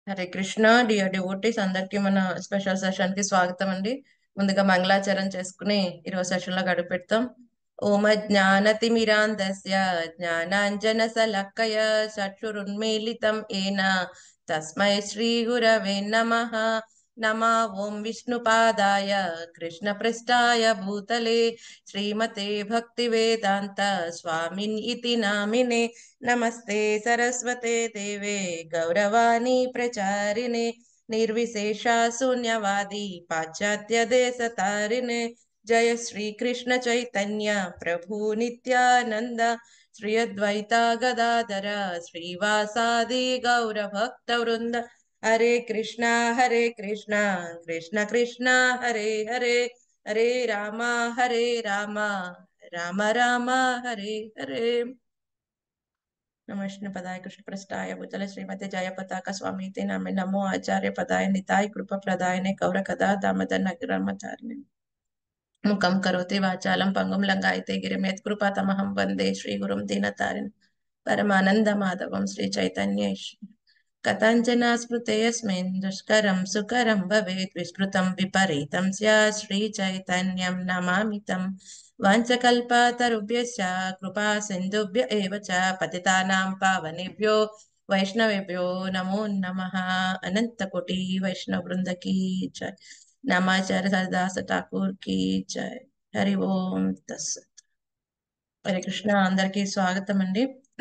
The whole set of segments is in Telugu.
హరే కృష్ణ డియర్ డివోటీస్ అందరికీ మన స్పెషల్ సెషన్ కి స్వాగతం అండి ముందుగా మంగళాచరణ చేసుకుని ఈరోజు సెషన్ లో గడిపెడతాం ఓమ జ్ఞానతిమిరాంధస్య జ్ఞానాంజన సలక్కయ చక్షురున్మీలితం ఏన తస్మై శ్రీ గురవే నమః నమా ఓం విష్ణుపాదాయ కృష్ణ పృష్ఠాయ భూతలే శ్రీమతే భక్తి వేదాంత స్వామిన్ ఇతి నామినే నమస్తే సరస్వతే దేవే గౌరవాణి ప్రచారిణే నిర్విశేష శూన్యవాది పాశ్చాత్య దేశ తారిణే జయ శ్రీ కృష్ణ చైతన్య ప్రభు నిత్యానంద శ్రీ అద్వైత గదాధర శ్రీవాసాది గౌర భక్త వృంద హరే కృష్ణ హరే కృష్ణ కృష్ణ కృష్ణ హరే హరే హరే రామ హరే రామ రామ రామ హరే హరే నమస్న పదాయ కృష్ణ ప్రస్థాయ భూతల శ్రీమతి జయ పతాక స్వామి ते नामे नमो आचार्य पदाय निताय कृपा प्रदायने गौर कदा दामोदर नगरमचारिणे मुखं करोति वाचालं पङ्गुं लङ्घायते गिरिमेत् कृपातमहं वन्दे श्रीगुरुं दीनतारिणं परमानन्दमाधवं श्रीचैतन्येश कथञ्जना स्मृते यस्मिन् दुष्करं सुकरं भवेत् विस्मृतं विपरीतं स्यात् श्रीचैतन्यं नमामि तं वाञ्छकल्पतरुभ्यश्च कृपा सिन्धुभ्य एव च पतितानां पावनेभ्यो वैष्णवेभ्यो नमो नमः अनन्तकोटि वैष्णववृन्द की जय नामाचार्य हरदास ఠాకూర్ की जय హరి ఓం తస్సత్ హరే కృష్ణ అందరికీ స్వాగతం అండి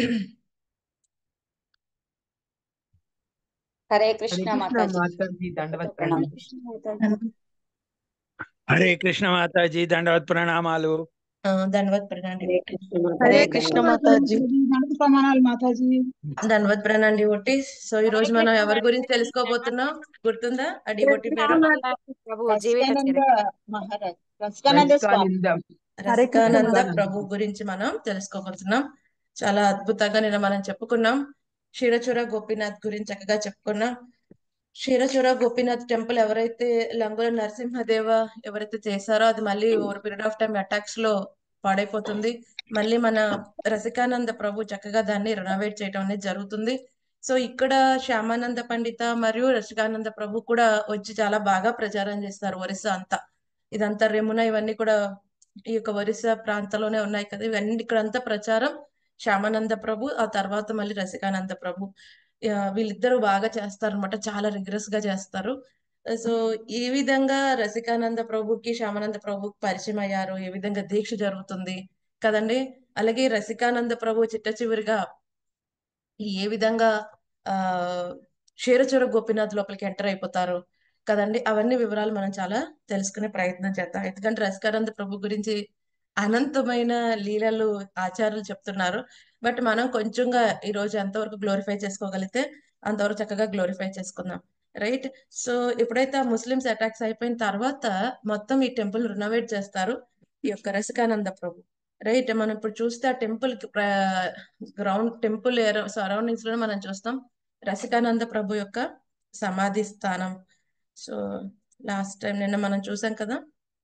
హరే హరే కృష్ణ కృష్ణ మాతాజీ మాతాజీ దండవత్ ప్రణామం ప్రణామం హరే కృష్ణ మాతాజీ దండవత్ ప్రణామాలు ఆ, ధన్వత్ ప్రణాండి హరే కృష్ణ మాతాజీ దండవత్ ప్రమాణాలు మాతాజీ ధన్వత్ ప్రణాండి డివోటి సో ఈ రోజు మనం ఎవరి గురించి తెలుసుకోబోతున్నాం గుర్తుందా ఆ డివోటి పేరు ప్రభు జీవిత రసికానంద చరిత్ర మహారాజ్ రసికానంద స్వామి రజకానందం హరే కృష్ణ రసికానంద మాతాజీ. ప్రభు గురించి మనం తెలుసుకోబోతున్నాం చాలా అద్భుతంగా నిన్న మనం చెప్పుకున్నాం క్షీరచుర గోపీనాథ్ గురించి చక్కగా చెప్పుకున్నాం క్షీరచుర గోపీనాథ్ టెంపుల్ ఎవరైతే లంగుల నరసింహదేవ ఎవరైతే చేశారో అది మళ్ళీ over period of time attacks లో పాడైపోతుంది మళ్ళీ మన రసికానంద ప్రభు చక్కగా దాన్ని రెనోవేట్ చేయడం అనేది జరుగుతుంది సో ఇక్కడ శ్యామానంద పండిత మరియు రసికానంద ప్రభు కూడా వచ్చి చాలా బాగా ప్రచారం చేస్తారు ఒరిస్సా అంతా ఇదంతా రెమున ఇవన్నీ కూడా ఈ యొక్క ఒరిస్సా ప్రాంతంలోనే ఉన్నాయి కదా ఇవన్నీ ఇక్కడ అంతా ప్రచారం శ్యామానంద ప్రభు ఆ తర్వాత మళ్ళీ రసికానంద ప్రభు ఆ, వీళ్ళిద్దరూ బాగా చేస్తారు అనమాట చాలా రిగ్రెస్ గా చేస్తారు సో ఈ విధంగా రసికానంద ప్రభుకి శ్యామానంద ప్రభుకి పరిచయం అయ్యారు ఏ విధంగా దీక్ష జరుగుతుంది కదండి అలాగే రసికానంద ప్రభు చిట్ట చివరిగా ఏ విధంగా ఆ క్షీరచుర గోపీనాథ్ లోపలికి ఎంటర్ అయిపోతారు కదండి అవన్నీ వివరాలు మనం చాలా తెలుసుకునే ప్రయత్నం చేద్దాం ఎందుకంటే రసికానంద ప్రభు గురించి అనంతమైన లీలలు ఆచార్యులు చెప్తున్నారు బట్ మనం కొంచెంగా ఈ రోజు ఎంతవరకు గ్లోరిఫై చేసుకోగలిగితే అంతవరకు చక్కగా గ్లోరిఫై చేసుకుందాం రైట్ సో ఎప్పుడైతే ఆ ముస్లిమ్స్ అటాక్స్ అయిపోయిన తర్వాత మొత్తం ఈ టెంపుల్ రినోవేట్ చేస్తారు ఈ యొక్క రసికానంద ప్రభు రైట్ మనం ఇప్పుడు చూస్తే ఆ టెంపుల్ గ్రౌండ్ టెంపుల్ సరౌండింగ్స్ లో మనం చూస్తాం రసికానంద ప్రభు యొక్క సమాధి స్థానం సో లాస్ట్ టైం నిన్న మనం చూసాం కదా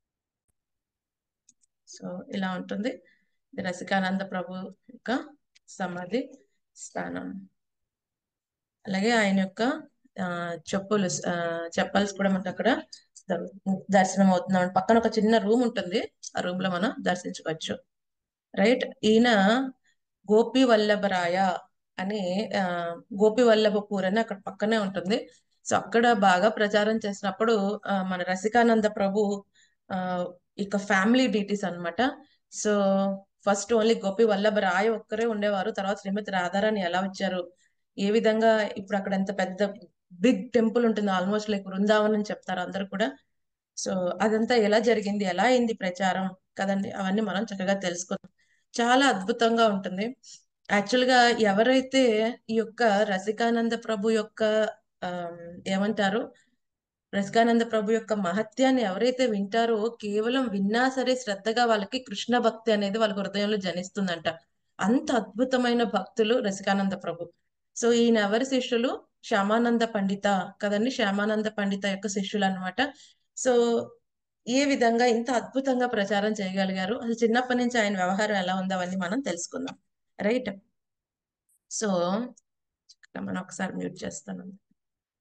సో ఇలా ఉంటుంది ఇది రసికానంద ప్రభు యొక్క సమాధి స్థానం అలాగే ఆయన యొక్క ఆ, చెప్పులు ఆ, చెప్పల్స్ కూడా మనకు అక్కడ దర్- దర్శనం అవుతున్నాం పక్కన ఒక చిన్న రూమ్ ఉంటుంది ఆ రూమ్ లో మనం దర్శించుకోవచ్చు రైట్ ఈయన గోపి వల్లభరాయ అని ఆ, గోపి వల్లభపూర్ అని అక్కడ పక్కనే ఉంటుంది సో అక్కడ బాగా ప్రచారం చేసినప్పుడు ఆ, మన రసికానంద ప్రభు ఆ, ఇక ఫ్యామిలీ డీటీస్ అన్నమాట so first only Gopi Vallabharaya ఒక్కరే ఉండేవారు తర్వాత శ్రీమతి రాధారాణి ఎలా వచ్చారు ఏ విధంగా ఇప్పుడు అక్కడ ఎంత పెద్ద బిగ్ టెంపుల్ ఉంటుంది ఆల్మోస్ట్ లైక్ బృందావన్ అని చెప్తారు అందరు కూడా సో అదంతా ఎలా జరిగింది ఎలా అయింది ప్రచారం కదండి అవన్నీ మనం చక్కగా తెలుసుకుందాం చాలా అద్భుతంగా ఉంటుంది యాక్చువల్ గా ఎవరైతే ఈ యొక్క రసికానంద ప్రభు యొక్క ఆమ్, ఏమంటారు రసికానంద ప్రభు యొక్క మహత్యాన్ని ఎవరైతే వింటారో కేవలం విన్నా సరే శ్రద్ధగా వాళ్ళకి కృష్ణ భక్తి అనేది వాళ్ళ హృదయంలో జనిస్తుందంట అంత అద్భుతమైన భక్తులు రసికానంద ప్రభు సో ఈయన ఎవరి శిష్యులు శ్యామానంద పండిత కదండి శ్యామానంద పండిత యొక్క శిష్యులు అన్నమాట సో ఏ విధంగా ఇంత అద్భుతంగా ప్రచారం చేయగలిగారు అసలు చిన్నప్పటి నుంచి ఆయన వ్యవహారం ఎలా ఉందో అవన్నీ మనం తెలుసుకుందాం రైట్ సో మనం ఒకసారి మ్యూట్ చేస్తాను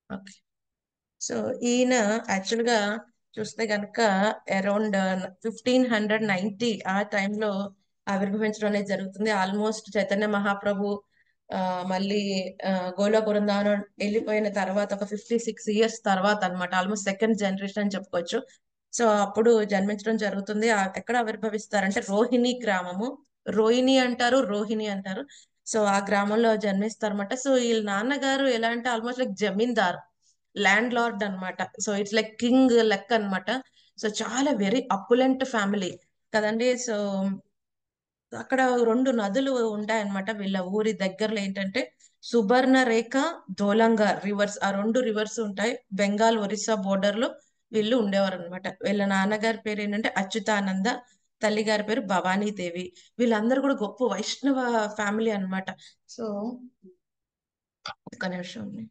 ఓకే సో ఈయన యాక్చువల్ గా చూస్తే గనక అరౌండ్ ఫిఫ్టీన్ హండ్రెడ్ నైన్టీ ఆ టైంలో ఆవిర్భవించడం అనేది జరుగుతుంది ఆల్మోస్ట్ చైతన్య మహాప్రభు ఆ, మళ్ళీ ఆ, గోలోక బృందావనం వెళ్ళిపోయిన తర్వాత ఒక ఫిఫ్టీ సిక్స్ ఇయర్స్ తర్వాత అన్నమాట ఆల్మోస్ట్ సెకండ్ జనరేషన్ అని చెప్పుకోవచ్చు సో అప్పుడు జన్మించడం జరుగుతుంది ఆ- ఎక్కడ ఆవిర్భవిస్తారంటే రోహిణి గ్రామము రోహిణి అంటారు రోహిణి అంటారు సో ఆ గ్రామంలో జన్మిస్తారన్నమాట సో వీళ్ళ నాన్నగారు ఎలా అంటే almost like zamindar landlord అన్నమాట సో ఇట్స్ లైక్ కింగ్ లెక్క అన్నమాట సో చాలా వెరీ అపులెంట్ ఫ్యామిలీ కదండి సో అక్కడ రెండు నదులు ఉంటాయన్నమాట వీళ్ళ ఊరి దగ్గరలో ఏంటంటే సుబర్ణ రేఖ దోలంగా రివర్స్ ఆ రెండు రివర్స్ ఉంటాయి బెంగాల్ ఒరిస్సా బోర్డర్ లో వీళ్ళు ఉండేవారు అనమాట వీళ్ళ నాన్నగారి పేరు ఏంటంటే అచ్యుతానంద తల్లి గారి పేరు భవానీదేవి వీళ్ళందరూ కూడా గొప్ప వైష్ణవ ఫ్యామిలీ అన్నమాట సో ఒక్క నిమిషం ఉంది.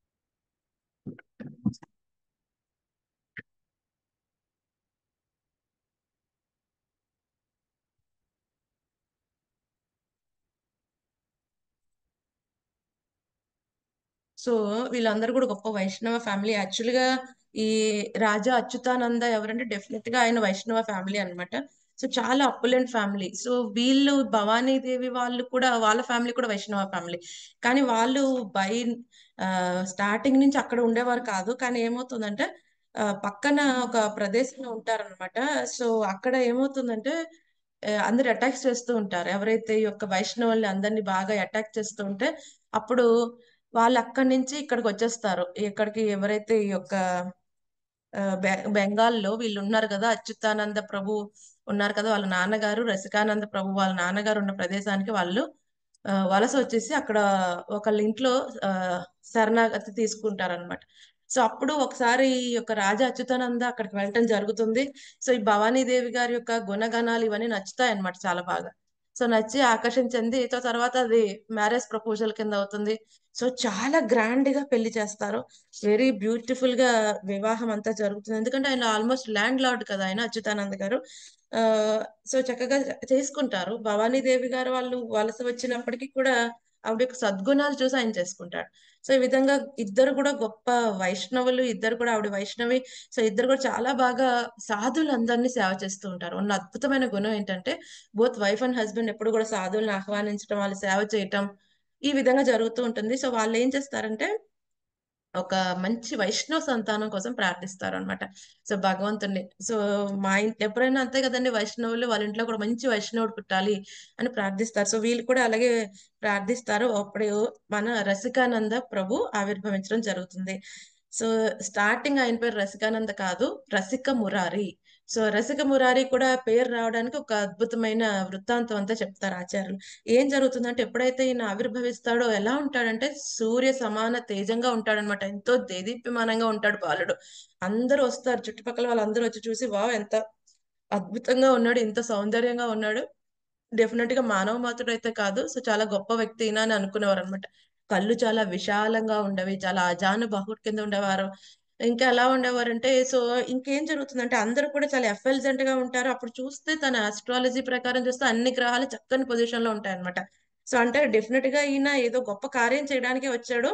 సో వీళ్ళందరూ కూడా గొప్ప వైష్ణవ ఫ్యామిలీ యాక్చువల్ గా ఈ రాజా అచ్యుతానంద ఎవరంటే డెఫినెట్ గా ఆయన వైష్ణవ ఫ్యామిలీ అన్నమాట సో చాలా అప్పులెంట్ ఫ్యామిలీ సో వీళ్ళు భవానీదేవి వాళ్ళు కూడా వాళ్ళ ఫ్యామిలీ కూడా వైష్ణవ ఫ్యామిలీ కానీ వాళ్ళు బై స్టార్టింగ్ నుంచి అక్కడ ఉండేవారు కాదు కానీ ఏమవుతుందంటే ఆ, పక్కన ఒక ప్రదేశంలో ఉంటారన్నమాట సో అక్కడ ఏమవుతుందంటే ఆ, అందరు అటాక్ చేస్తూ ఉంటారు ఎవరైతే ఈ యొక్క వైష్ణవుల్ని అందరినీ బాగా అటాక్ చేస్తూ ఉంటే అప్పుడు వాళ్ళు అక్కడి నుంచి ఇక్కడికి వచ్చేస్తారు ఇక్కడికి ఎవరైతే ఈ యొక్క ఆ, బె- బెంగాల్లో వీళ్ళు ఉన్నారు కదా అచ్యుతానంద ప్రభు ఉన్నారు కదా వాళ్ళ నాన్నగారు రసికానంద ప్రభు వాళ్ళ నాన్నగారు ఉన్న ప్రదేశానికి వాళ్ళు ఆ, వలస వచ్చేసి అక్కడ ఒకళ్ళ ఇంట్లో ఆ, శరణాగతి తీసుకుంటారన్నమాట సో అప్పుడు ఒకసారి ఈ యొక్క రాజా అచ్యుతానంద అక్కడికి వెళ్ళటం జరుగుతుంది సో ఈ భవానీదేవి గారి యొక్క గుణగణాలు ఇవన్నీ నచ్చుతాయి అన్నమాట చాలా బాగా సో నచ్చి ఆకర్షణ చెంది సో తర్వాత అది మ్యారేజ్ ప్రపోజల్ కింద అవుతుంది సో చాలా గ్రాండ్ గా పెళ్లి చేస్తారు వెరీ బ్యూటిఫుల్ గా వివాహం అంతా జరుగుతుంది ఎందుకంటే ఆయన ఆల్మోస్ట్ ల్యాండ్ లార్డ్ కదా ఆయన అచ్యుతానంద్ గారు ఆ సో చక్కగా చేసుకుంటారు భవానీదేవి గారు వాళ్ళు వలస వచ్చినప్పటికీ కూడా ఆవిడ యొక్క సద్గుణాలు చూసి ఆయన చేసుకుంటాడు సో ఈ విధంగా ఇద్దరు కూడా గొప్ప వైష్ణవులు ఇద్దరు కూడా ఆవిడ వైష్ణవి సో ఇద్దరు కూడా చాలా బాగా సాధువులందరినీ సేవ చేస్తూ ఉంటారు ఉన్న అద్భుతమైన గుణం ఏంటంటే బోత్ వైఫ్ అండ్ హస్బెండ్ ఎప్పుడు కూడా సాధువులను ఆహ్వానించడం వాళ్ళు సేవ చేయటం ఈ విధంగా జరుగుతూ ఉంటుంది సో వాళ్ళు ఏం చేస్తారంటే ఒక మంచి వైష్ణవ సంతానం కోసం ప్రార్థిస్తారు అనమాట సో భగవంతుణ్ణి సో మా ఇంటి ఎప్పుడైనా అంతే కదండి వైష్ణవులు వాళ్ళ ఇంట్లో కూడా మంచి వైష్ణవుడు పుట్టాలి అని ప్రార్థిస్తారు సో వీళ్ళు కూడా అలాగే ప్రార్థిస్తారు అప్పుడు మన రసికానంద ప్రభు ఆవిర్భవించడం జరుగుతుంది సో స్టార్టింగ్ ఆయన పేరు రసికానంద కాదు రసిక మురారి సో రసిక మురారి కూడా పేరు రావడానికి ఒక అద్భుతమైన వృత్తాంతం అంతా చెప్తారు ఆచార్యులు ఏం జరుగుతుందంటే ఎప్పుడైతే ఈయన ఆవిర్భవిస్తాడో ఎలా ఉంటాడంటే సూర్య సమాన తేజంగా ఉంటాడనమాట ఎంతో దేదీప్యమానంగా ఉంటాడు బాలుడు అందరూ వస్తారు చుట్టుపక్కల వాళ్ళందరూ వచ్చి చూసి వావ్ ఎంత అద్భుతంగా ఉన్నాడు ఎంత సౌందర్యంగా ఉన్నాడు డెఫినెట్ గా మానవ మాత్రుడు అయితే కాదు సో చాలా గొప్ప వ్యక్తి ఈయన అని అనుకునేవారు అనమాట కళ్ళు చాలా విశాలంగా ఉండేవి చాలా అజాను బాహుడు కింద ఉండేవారు ఇంకా ఎలా ఉండేవారంటే సో ఇంకేం జరుగుతుందంటే అందరూ కూడా చాలా ఎఫెల్జెంట్ గా ఉంటారు అప్పుడు చూస్తే తన ఆస్ట్రాలజీ ప్రకారం చూస్తే అన్ని గ్రహాలు చక్కని పొజిషన్ లో ఉంటాయి అనమాట సో అంటే డెఫినెట్ గా ఈయన ఏదో గొప్ప కార్యం చేయడానికి వచ్చాడు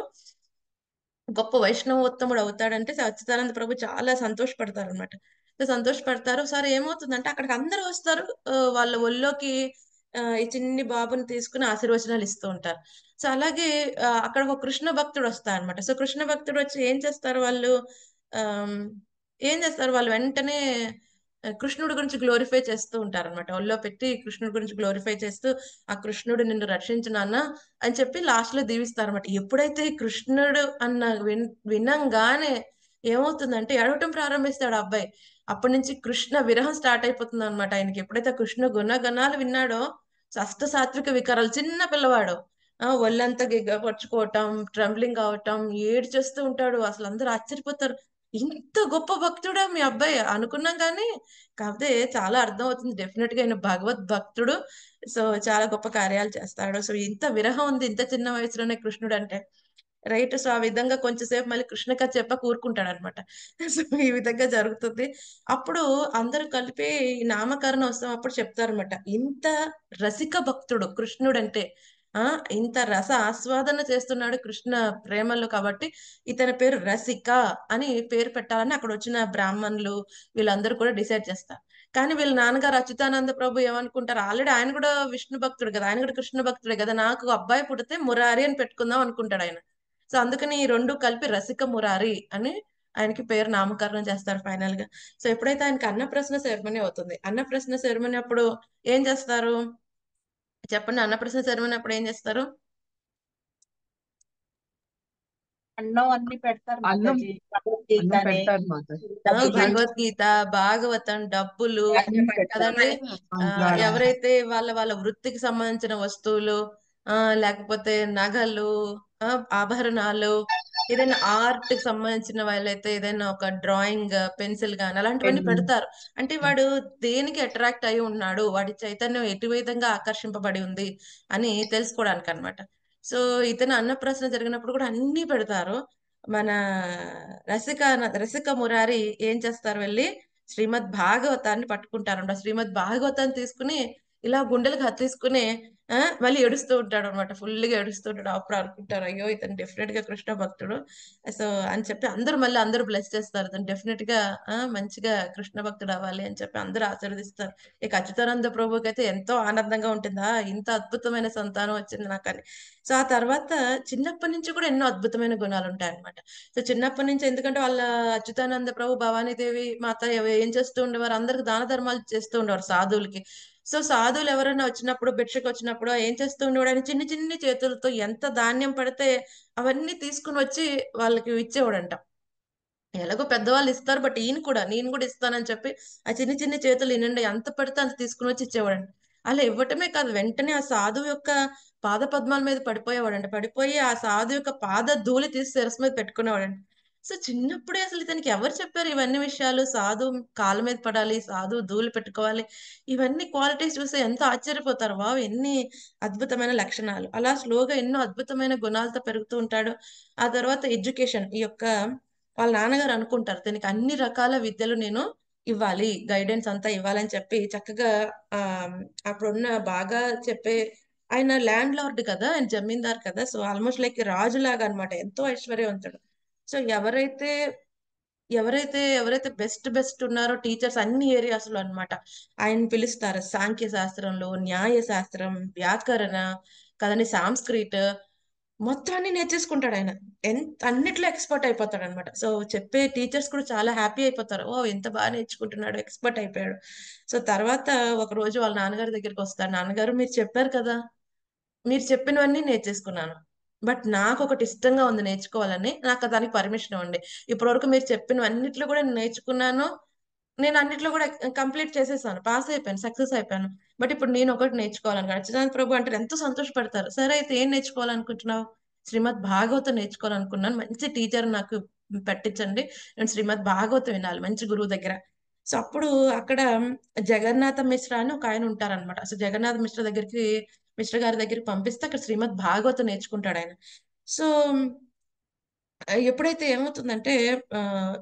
గొప్ప వైష్ణవోత్తముడు అవుతాడంటే సచ్చిదానంద ప్రభు చాలా సంతోషపడతారు అనమాట సో సంతోషపడతారు సరే ఏమవుతుందంటే అక్కడికి అందరూ వస్తారు ఆ, వాళ్ళ ఒళ్ళోకి ఆ, ఈ చిన్ని బాబుని తీసుకుని ఆశీర్వచనాలు ఇస్తూ ఉంటారు సో అలాగే ఆ, అక్కడ ఒక కృష్ణ భక్తుడు వస్తాడు అనమాట సో కృష్ణ భక్తుడు వచ్చి ఏం చేస్తారు వాళ్ళు ఆమ్, ఏం చేస్తారు వాళ్ళు వెంటనే ఆ, కృష్ణుడి గురించి గ్లోరిఫై చేస్తూ ఉంటారు అనమాట ఒళ్ళో పెట్టి కృష్ణుడి గురించి గ్లోరిఫై చేస్తూ ఆ కృష్ణుడు నిన్ను రక్షించు నాన్న అని చెప్పి లాస్ట్ లో దీవిస్తారు అనమాట ఎప్పుడైతే కృష్ణుడు అన్న విన్ వినంగానే ఏమవుతుందంటే ఏడవటం ప్రారంభిస్తాడు ఆ అబ్బాయి అప్పటి నుంచి కృష్ణ విరహం స్టార్ట్ అయిపోతుంది అనమాట ఆయనకి ఎప్పుడైతే కృష్ణ గుణగణాలు విన్నాడో అష్ట సాత్విక వికారాలు చిన్న పిల్లవాడు ఆ ఒళ్ళంతా గిగ్గపరుచుకోవటం ట్రంబ్లింగ్ అవటం ఏడు చేస్తూ ఉంటాడు అసలు అందరూ ఆశ్చర్యపోతారు ఇంత గొప్ప భక్తుడా మీ అబ్బాయి అనుకున్నాం కానీ కాకపోతే చాలా అర్థం అవుతుంది డెఫినెట్ గా ఆయన భగవద్ భక్తుడు సో చాలా గొప్ప కార్యాలు చేస్తాడు సో ఇంత విరహం ఉంది ఇంత చిన్న వయసులోనే కృష్ణుడు అంటే రైట్ సో ఆ విధంగా కొంచెంసేపు మళ్ళీ కృష్ణ కథ చెప్ప కూరుకుంటాడు అనమాట సో ఈ విధంగా జరుగుతుంది అప్పుడు అందరూ కలిపి ఈ నామకరణ ఉత్సవం అప్పుడు చెప్తారన్నమాట ఇంత రసిక భక్తుడు కృష్ణుడు అంటే ఆ ఇంత రస ఆస్వాదన చేస్తున్నాడు కృష్ణ ప్రేమలో కాబట్టి ఇతని పేరు రసిక అని పేరు పెట్టాలని అక్కడ వచ్చిన బ్రాహ్మణులు వీళ్ళందరూ కూడా డిసైడ్ చేస్తారు కానీ వీళ్ళ నాన్నగారు అచ్యుతానంద ప్రభు ఏమనుకుంటారు ఆల్రెడీ ఆయన కూడా విష్ణు భక్తుడు కదా ఆయన కూడా కృష్ణ భక్తుడే కదా నాకు అబ్బాయి పుడితే మురారి అని పెట్టుకుందాం అనుకుంటాడు ఆయన సో అందుకని ఈ రెండు కలిపి రసిక మురారి అని ఆయనకి పేరు నామకరణం చేస్తారు ఫైనల్ గా సో ఎప్పుడైతే ఆయనకి అన్నప్రశ్న సెరమనీ అవుతుంది అన్నప్రశ్న సెరమనీ అప్పుడు ఏం చేస్తారు చెప్పండి అన్నప్రశ్న సెరమనీ అప్పుడు ఏం చేస్తారు అన్నం అన్ని పెడతారు అన్నం మాతాజీ భగవద్గీత అన్నం అని పెడతారు మాతాజీ ఆ, డబ్బులు భగవద్గీత భాగవతం డబ్బులు అన్ని పెడతారు కదండి ఆ, మంత్రాలు. ఎవరైతే వాళ్ళ వాళ్ళ వృత్తికి సంబంధించిన వస్తువులు ఆ లేకపోతే నగలు ఆ ఆభరణాలు ఏదైనా ఆర్ట్ కి సంబంధించిన వాళ్ళైతే ఏదైనా ఒక డ్రాయింగ్ పెన్సిల్ గాని అలాంటివన్నీ పెన్ను. పెడతారు అంటే వాడు దేనికి అట్రాక్ట్ అయి ఉన్నాడు వాడి చైతన్యం ఎటు విధంగా ఆకర్షింపబడి ఉంది అని తెలుసుకోవడానికి అన్నమాట సో ఇతను అన్నప్రశ్న జరిగినప్పుడు కూడా అన్ని పెడతారు మన రసిక రసిక మురారి ఏం చేస్తారు వెళ్ళి శ్రీమద్ భాగవతాన్ని పట్టుకుంటారంట శ్రీమద్ భాగవతాన్ని తీసుకుని ఇలా గుండెలకు హత్తిసుకుని ఆ, మళ్ళీ ఏడుస్తూ ఉంటాడు అనమాట ఫుల్ గా ఏడుస్తూ ఉంటాడు అప్పుడు అనుకుంటారు అయ్యో ఇతను డెఫినెట్ గా కృష్ణ భక్తుడు సో అని చెప్పి అందరూ మళ్ళీ అందరూ బ్లెస్ చేస్తారు ఇతను డెఫినెట్ గా ఆ, మంచిగా కృష్ణ భక్తుడు అవ్వాలి అని చెప్పి అందరూ ఆశీర్వదిస్తారు ఇక అచ్యుతానంద ప్రభుకి అయితే ఎంతో ఆనందంగా ఉంటుందా ఇంత అద్భుతమైన సంతానం వచ్చింది నాకు అని సో ఆ తర్వాత చిన్నప్పటి నుంచి కూడా ఎన్నో అద్భుతమైన గుణాలు ఉంటాయి అనమాట సో చిన్నప్పటి నుంచి ఎందుకంటే వాళ్ళ అచ్యుతానంద ప్రభు భవానీదేవి మాత ఎవ- ఏం చేస్తూ ఉండేవారు అందరికి దాన ధర్మాలు చేస్తూ ఉండేవారు సాధువులకి సో సాధువులు ఎవరైనా వచ్చినప్పుడు భిక్షకు వచ్చినప్పుడు ఏం చేస్తూ ఉండేవాడు ఆయన చిన్ని చిన్ని చేతులతో ఎంత ధాన్యం పడితే అవన్నీ తీసుకుని వచ్చి వాళ్ళకి ఇచ్చేవాడంట ఎలాగో పెద్దవాళ్ళు ఇస్తారు బట్ ఈయన కూడా నేను కూడా ఇస్తానని చెప్పి ఆ చిన్ని చిన్ని చేతులు ఈనండి ఎంత పడితే అంత తీసుకుని వచ్చి ఇచ్చేవాడంట అలా ఇవ్వటమే కాదు వెంటనే ఆ సాధువు యొక్క పాద పద్మాల మీద పడిపోయేవాడంట పడిపోయి ఆ సాధువు యొక్క పాద ధూళి తీసి శిరస్సు మీద పెట్టుకునేవాడంట సో చిన్నప్పుడే అసలు ఇతనికి ఎవరు చెప్పారు ఇవన్నీ విషయాలు సాధు కాళ్ళ మీద పడాలి సాధు ధూళి పెట్టుకోవాలి ఇవన్నీ క్వాలిటీస్ చూస్తే ఎంతో ఆశ్చర్యపోతారు వావ్ ఎన్ని అద్భుతమైన లక్షణాలు అలా స్లోగా ఎన్నో అద్భుతమైన గుణాలతో పెరుగుతూ ఉంటాడు ఆ తర్వాత ఎడ్యుకేషన్ ఈ యొక్క వాళ్ళ నాన్నగారు అనుకుంటారు దీనికి అన్ని రకాల విద్యలు నేను ఇవ్వాలి గైడెన్స్ అంతా ఇవ్వాలని చెప్పి చక్కగా ఆ అప్పుడున్న బాగా చెప్పే ఆయన ల్యాండ్ లార్డ్ కదా ఆయన జమీందార్ కదా సో ఆల్మోస్ట్ లైక్ రాజులాగా అన్నమాట ఎంతో ఐశ్వర్యవంతుడు సో ఎవరైతే ఎవరైతే ఎవరైతే బెస్ట్ బెస్ట్ ఉన్నారో టీచర్స్ అన్ని ఏరియాస్ లో అన్నమాట ఆయన పిలుస్తారు సాంఖ్య శాస్త్రంలో న్యాయ శాస్త్రం వ్యాకరణ కదండి సాంస్క్రిట్ మొత్తం అన్ని నేర్చేసుకుంటాడు ఆయన ఎంత అన్నిట్లో ఎక్స్పర్ట్ అయిపోతాడు అనమాట సో చెప్పే టీచర్స్ కూడా చాలా హ్యాపీ అయిపోతారు ఓ ఎంత బాగా నేర్చుకుంటున్నాడు ఎక్స్పర్ట్ అయిపోయాడు సో తర్వాత ఒక రోజు వాళ్ళ నాన్నగారి దగ్గరికి వస్తాడు నాన్నగారు మీరు చెప్పారు కదా మీరు చెప్పినవన్నీ నేర్చేసుకున్నాను బట్ నాకు ఒకటి ఇష్టంగా ఉంది నేర్చుకోవాలని నాకు దానికి పర్మిషన్ ఇవ్వండి ఇప్పటి వరకు మీరు చెప్పినవన్నిట్లో కూడా నేను నేర్చుకున్నాను నేను అన్నిట్లో కూడా కంప్లీట్ చేసేసాను పాస్ అయిపోయాను సక్సెస్ అయిపోయాను బట్ ఇప్పుడు నేను ఒకటి నేర్చుకోవాలనుకున్నాను అచ్యుతానంద ప్రభు అంటే ఎంతో సంతోషపడతారు సరే అయితే ఏం నేర్చుకోవాలనుకుంటున్నావు శ్రీమద్ భాగవతం నేర్చుకోవాలనుకున్నాను మంచి టీచర్ నాకు పెట్టించండి నేను శ్రీమద్ భాగవతం వినాలి మంచి గురువు దగ్గర సో అప్పుడు అక్కడ జగన్నాథ మిశ్ర అని ఒక ఆయన ఉంటారనమాట సో జగన్నాథ మిశ్ర దగ్గరికి మిశ్ర గారి దగ్గరికి పంపిస్తే అక్కడ శ్రీమద్ భాగవతం నేర్చుకుంటాడు ఆయన సో ఎప్పుడైతే ఏమవుతుందంటే ఆ,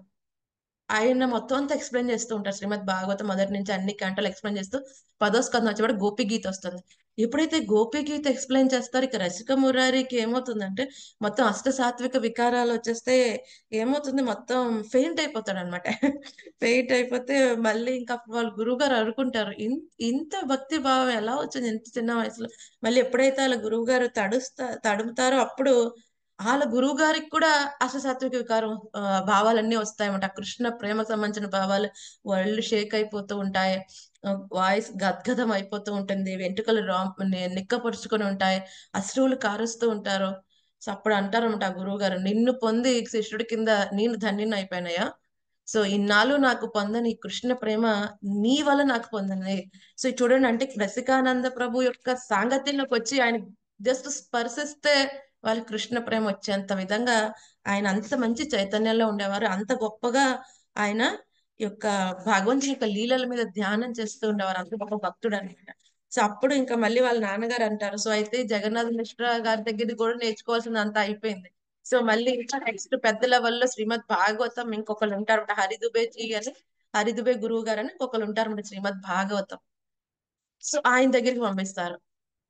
ఆయన మొత్తం అంతా ఎక్స్ప్లెయిన్ చేస్తూ ఉంటారు శ్రీమద్ భాగవతం మొదటి నుంచి అన్ని గంటలు ఎక్స్ప్లెయిన్ చేస్తూ పదో స్కందం వచ్చేవాడు గోపి గీత వస్తుంది ఎప్పుడైతే గోపి గీత ఎక్స్ప్లెయిన్ చేస్తారు ఇక రసిక మురారికి ఏమవుతుందంటే మొత్తం అష్ట సాత్విక వికారాలు వచ్చేస్తే ఏమవుతుంది మొత్తం ఫెయింట్ అయిపోతాడు అనమాట ఫెయింట్ అయిపోతే మళ్ళీ ఇంకా వాళ్ళు గురువు గారు అనుకుంటారు "ఇన్- ఇంత భక్తి భావం ఎలా వచ్చింది ఇంత చిన్న వయసులో మళ్ళీ ఎప్పుడైతే వాళ్ళ గురువు గారు తడుస్తా తడుముతారో అప్పుడు వాళ్ళ గురువు గారికి కూడా అష్టసాత్విక వికారం ఆ, భావాలన్నీ వస్తాయన్నమాట ఆ కృష్ణ ప్రేమకు సంబంధించిన భావాలు ఒళ్ళు షేక్ అయిపోతూ ఉంటాయి వాయిస్ గద్గదం అయిపోతూ ఉంటుంది వెంట్రుకలు రా ని- నిక్కపరుచుకొని ఉంటాయి అశ్రువులు కారుస్తూ ఉంటారు సో అప్పుడు అంటారన్నమాట ఆ గురువు గారు నిన్ను పొంది శిష్యుడి కింద నేను ధన్యుని అయిపోయినాయా సో ఇన్నాళ్ళు నాకు పొందని ఈ కృష్ణ ప్రేమ నీ వల్ల నాకు పొందింది సో ఇది చూడండి అంటే రసికానంద ప్రభు యొక్క సాంగత్యంలోకి వచ్చి ఆయన జస్ట్ స్పర్శిస్తే వాళ్ళకి కృష్ణ ప్రేమ వచ్చేంత విధంగా ఆయన అంత మంచి చైతన్యంలో ఉండేవారు అంత గొప్పగా ఆయన యొక్క భగవంతుని యొక్క లీలల మీద ధ్యానం చేస్తూ ఉండేవారు అంత గొప్ప భక్తుడు అనమాట సో అప్పుడు ఇంకా మళ్ళీ వాళ్ళ నాన్నగారు అంటారు సో అయితే జగన్నాథ్ మిశ్రా గారి దగ్గర కూడా నేర్చుకోవాల్సింది అంతా అయిపోయింది సో మళ్ళీ ఇంకా నెక్స్ట్ పెద్ద లెవెల్లో శ్రీమద్ భాగవతం ఇంకొకరు ఉంటారు హరిదుబేజీ అని హరిదుబే గురువు గారు అని ఇంకొకరు ఉంటారు శ్రీమద్ భాగవతం సో ఆయన దగ్గరికి పంపిస్తారు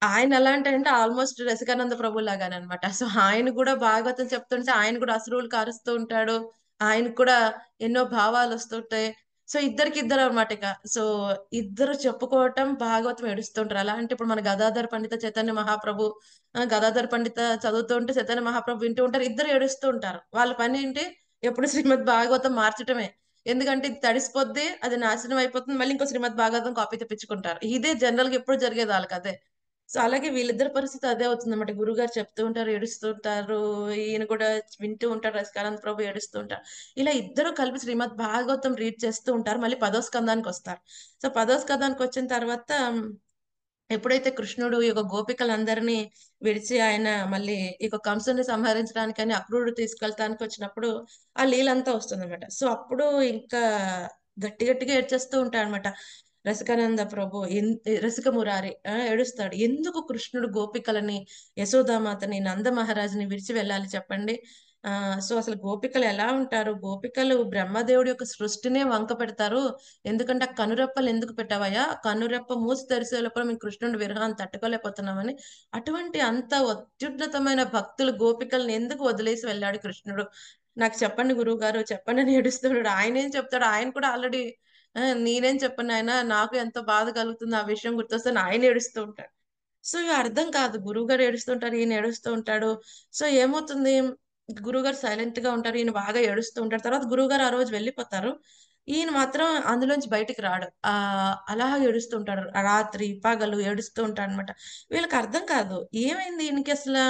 ఆయన ఎలా అంటే అంటే ఆల్మోస్ట్ రసికానంద ప్రభు లాగానే అనమాట సో ఆయన కూడా భాగవతం చెప్తుంటే ఆయన కూడా అశ్రువులు కారుస్తూ ఉంటాడు ఆయనకు కూడా ఎన్నో భావాలు వస్తుంటాయి సో ఇద్దరికి ఇద్దరు అనమాట ఇక సో ఇద్దరు చెప్పుకోవటం భాగవతం ఏడుస్తుంటారు అలా అంటే ఇప్పుడు మన గదాధర్ పండిత చైతన్య మహాప్రభు ఆ, గదాధర్ పండిత చదువుతూ ఉంటే చైతన్య మహాప్రభు వింటూ ఉంటారు ఇద్దరు ఏడుస్తూ ఉంటారు వాళ్ళ పని ఏంటి ఎప్పుడు శ్రీమద్ భాగవతం మార్చటమే ఎందుకంటే ఇది తడిసిపోద్ది అది నాశనం అయిపోతుంది మళ్ళీ ఇంకో శ్రీమద్ భాగవతం కాపీ తెప్పించుకుంటారు ఇదే జనరల్ గా ఎప్పుడు జరిగేది వాళ్ళకి అదే సో అలాగే వీళ్ళిద్దరి పరిస్థితి అదే అవుతుంది అన్నమాట గురుగారు చెప్తూ ఉంటారు ఏడుస్తూ ఉంటారు ఈయన కూడా వింటూ ఉంటారు రసికానంద ప్రభు ఏడుస్తూ ఉంటారు ఇలా ఇద్దరు కలిపి శ్రీమద్ భాగవతం రీడ్ చేస్తూ ఉంటారు మళ్ళీ పదో స్కందానికి వస్తారు సో పదో స్కందానికి వచ్చిన తర్వాత ఎప్పుడైతే కృష్ణుడు ఈ యొక్క గోపికలందరినీ విడిచి ఆయన మళ్ళీ ఈ యొక్క కంసుని సంహరించడానికని అక్రూరుడు తీసుకెళ్తానికి వచ్చినప్పుడు ఆ లీలంతా వస్తుందన్నమాట సో అప్పుడు ఇంకా గట్టి గట్టిగా ఏడ్చేస్తూ ఉంటాడు అనమాట రసికానంద ప్రభు ఎన్- రసిక మురారి ఆ, ఏడుస్తాడు ఎందుకు కృష్ణుడు గోపికలని యశోదామాతని నంద మహారాజుని విడిచి వెళ్ళాలి చెప్పండి ఆ సో అసలు గోపికలు ఎలా ఉంటారు గోపికలు బ్రహ్మదేవుడి యొక్క సృష్టినే వంక పెడతారు ఎందుకంటే ఆ కనురెప్పలు ఎందుకు పెట్టావయ్యా కనురెప్ప మూసి తెరిసే లోపల మేము కృష్ణుడి విరహాన్ని తట్టుకోలేకపోతున్నామని అటువంటి అంత అత్యున్నతమైన భక్తులు గోపికల్ని ఎందుకు వదిలేసి వెళ్ళాడు కృష్ణుడు నాకు చెప్పండి గురువు గారు చెప్పండి అని ఏడుస్తున్నాడు ఆయన ఏం చెప్తాడు ఆయన కూడా ఆల్రెడీ నేనేం చెప్పను ఆయన నాకు ఎంతో బాధ కలుగుతుంది ఆ విషయం గుర్తొస్తే ఆయన ఏడుస్తూ ఉంటాడు సో ఇవి అర్థం కాదు గురువు గారు ఏడుస్తుంటారు ఈయన ఏడుస్తూ ఉంటాడు సో ఏమవుతుంది గురువు గారు సైలెంట్ గా ఉంటారు ఈయన బాగా ఏడుస్తూ ఉంటారు తర్వాత గురువు గారు ఆ రోజు వెళ్ళిపోతారు ఈయన మాత్రం అందులోంచి బయటికి రాడు ఆ అలా ఏడుస్తూ ఉంటాడు రాత్రి పగలు ఏడుస్తూ ఉంటాడు అనమాట వీళ్ళకి అర్థం కాదు ఏమైంది ఈయనకి అసలు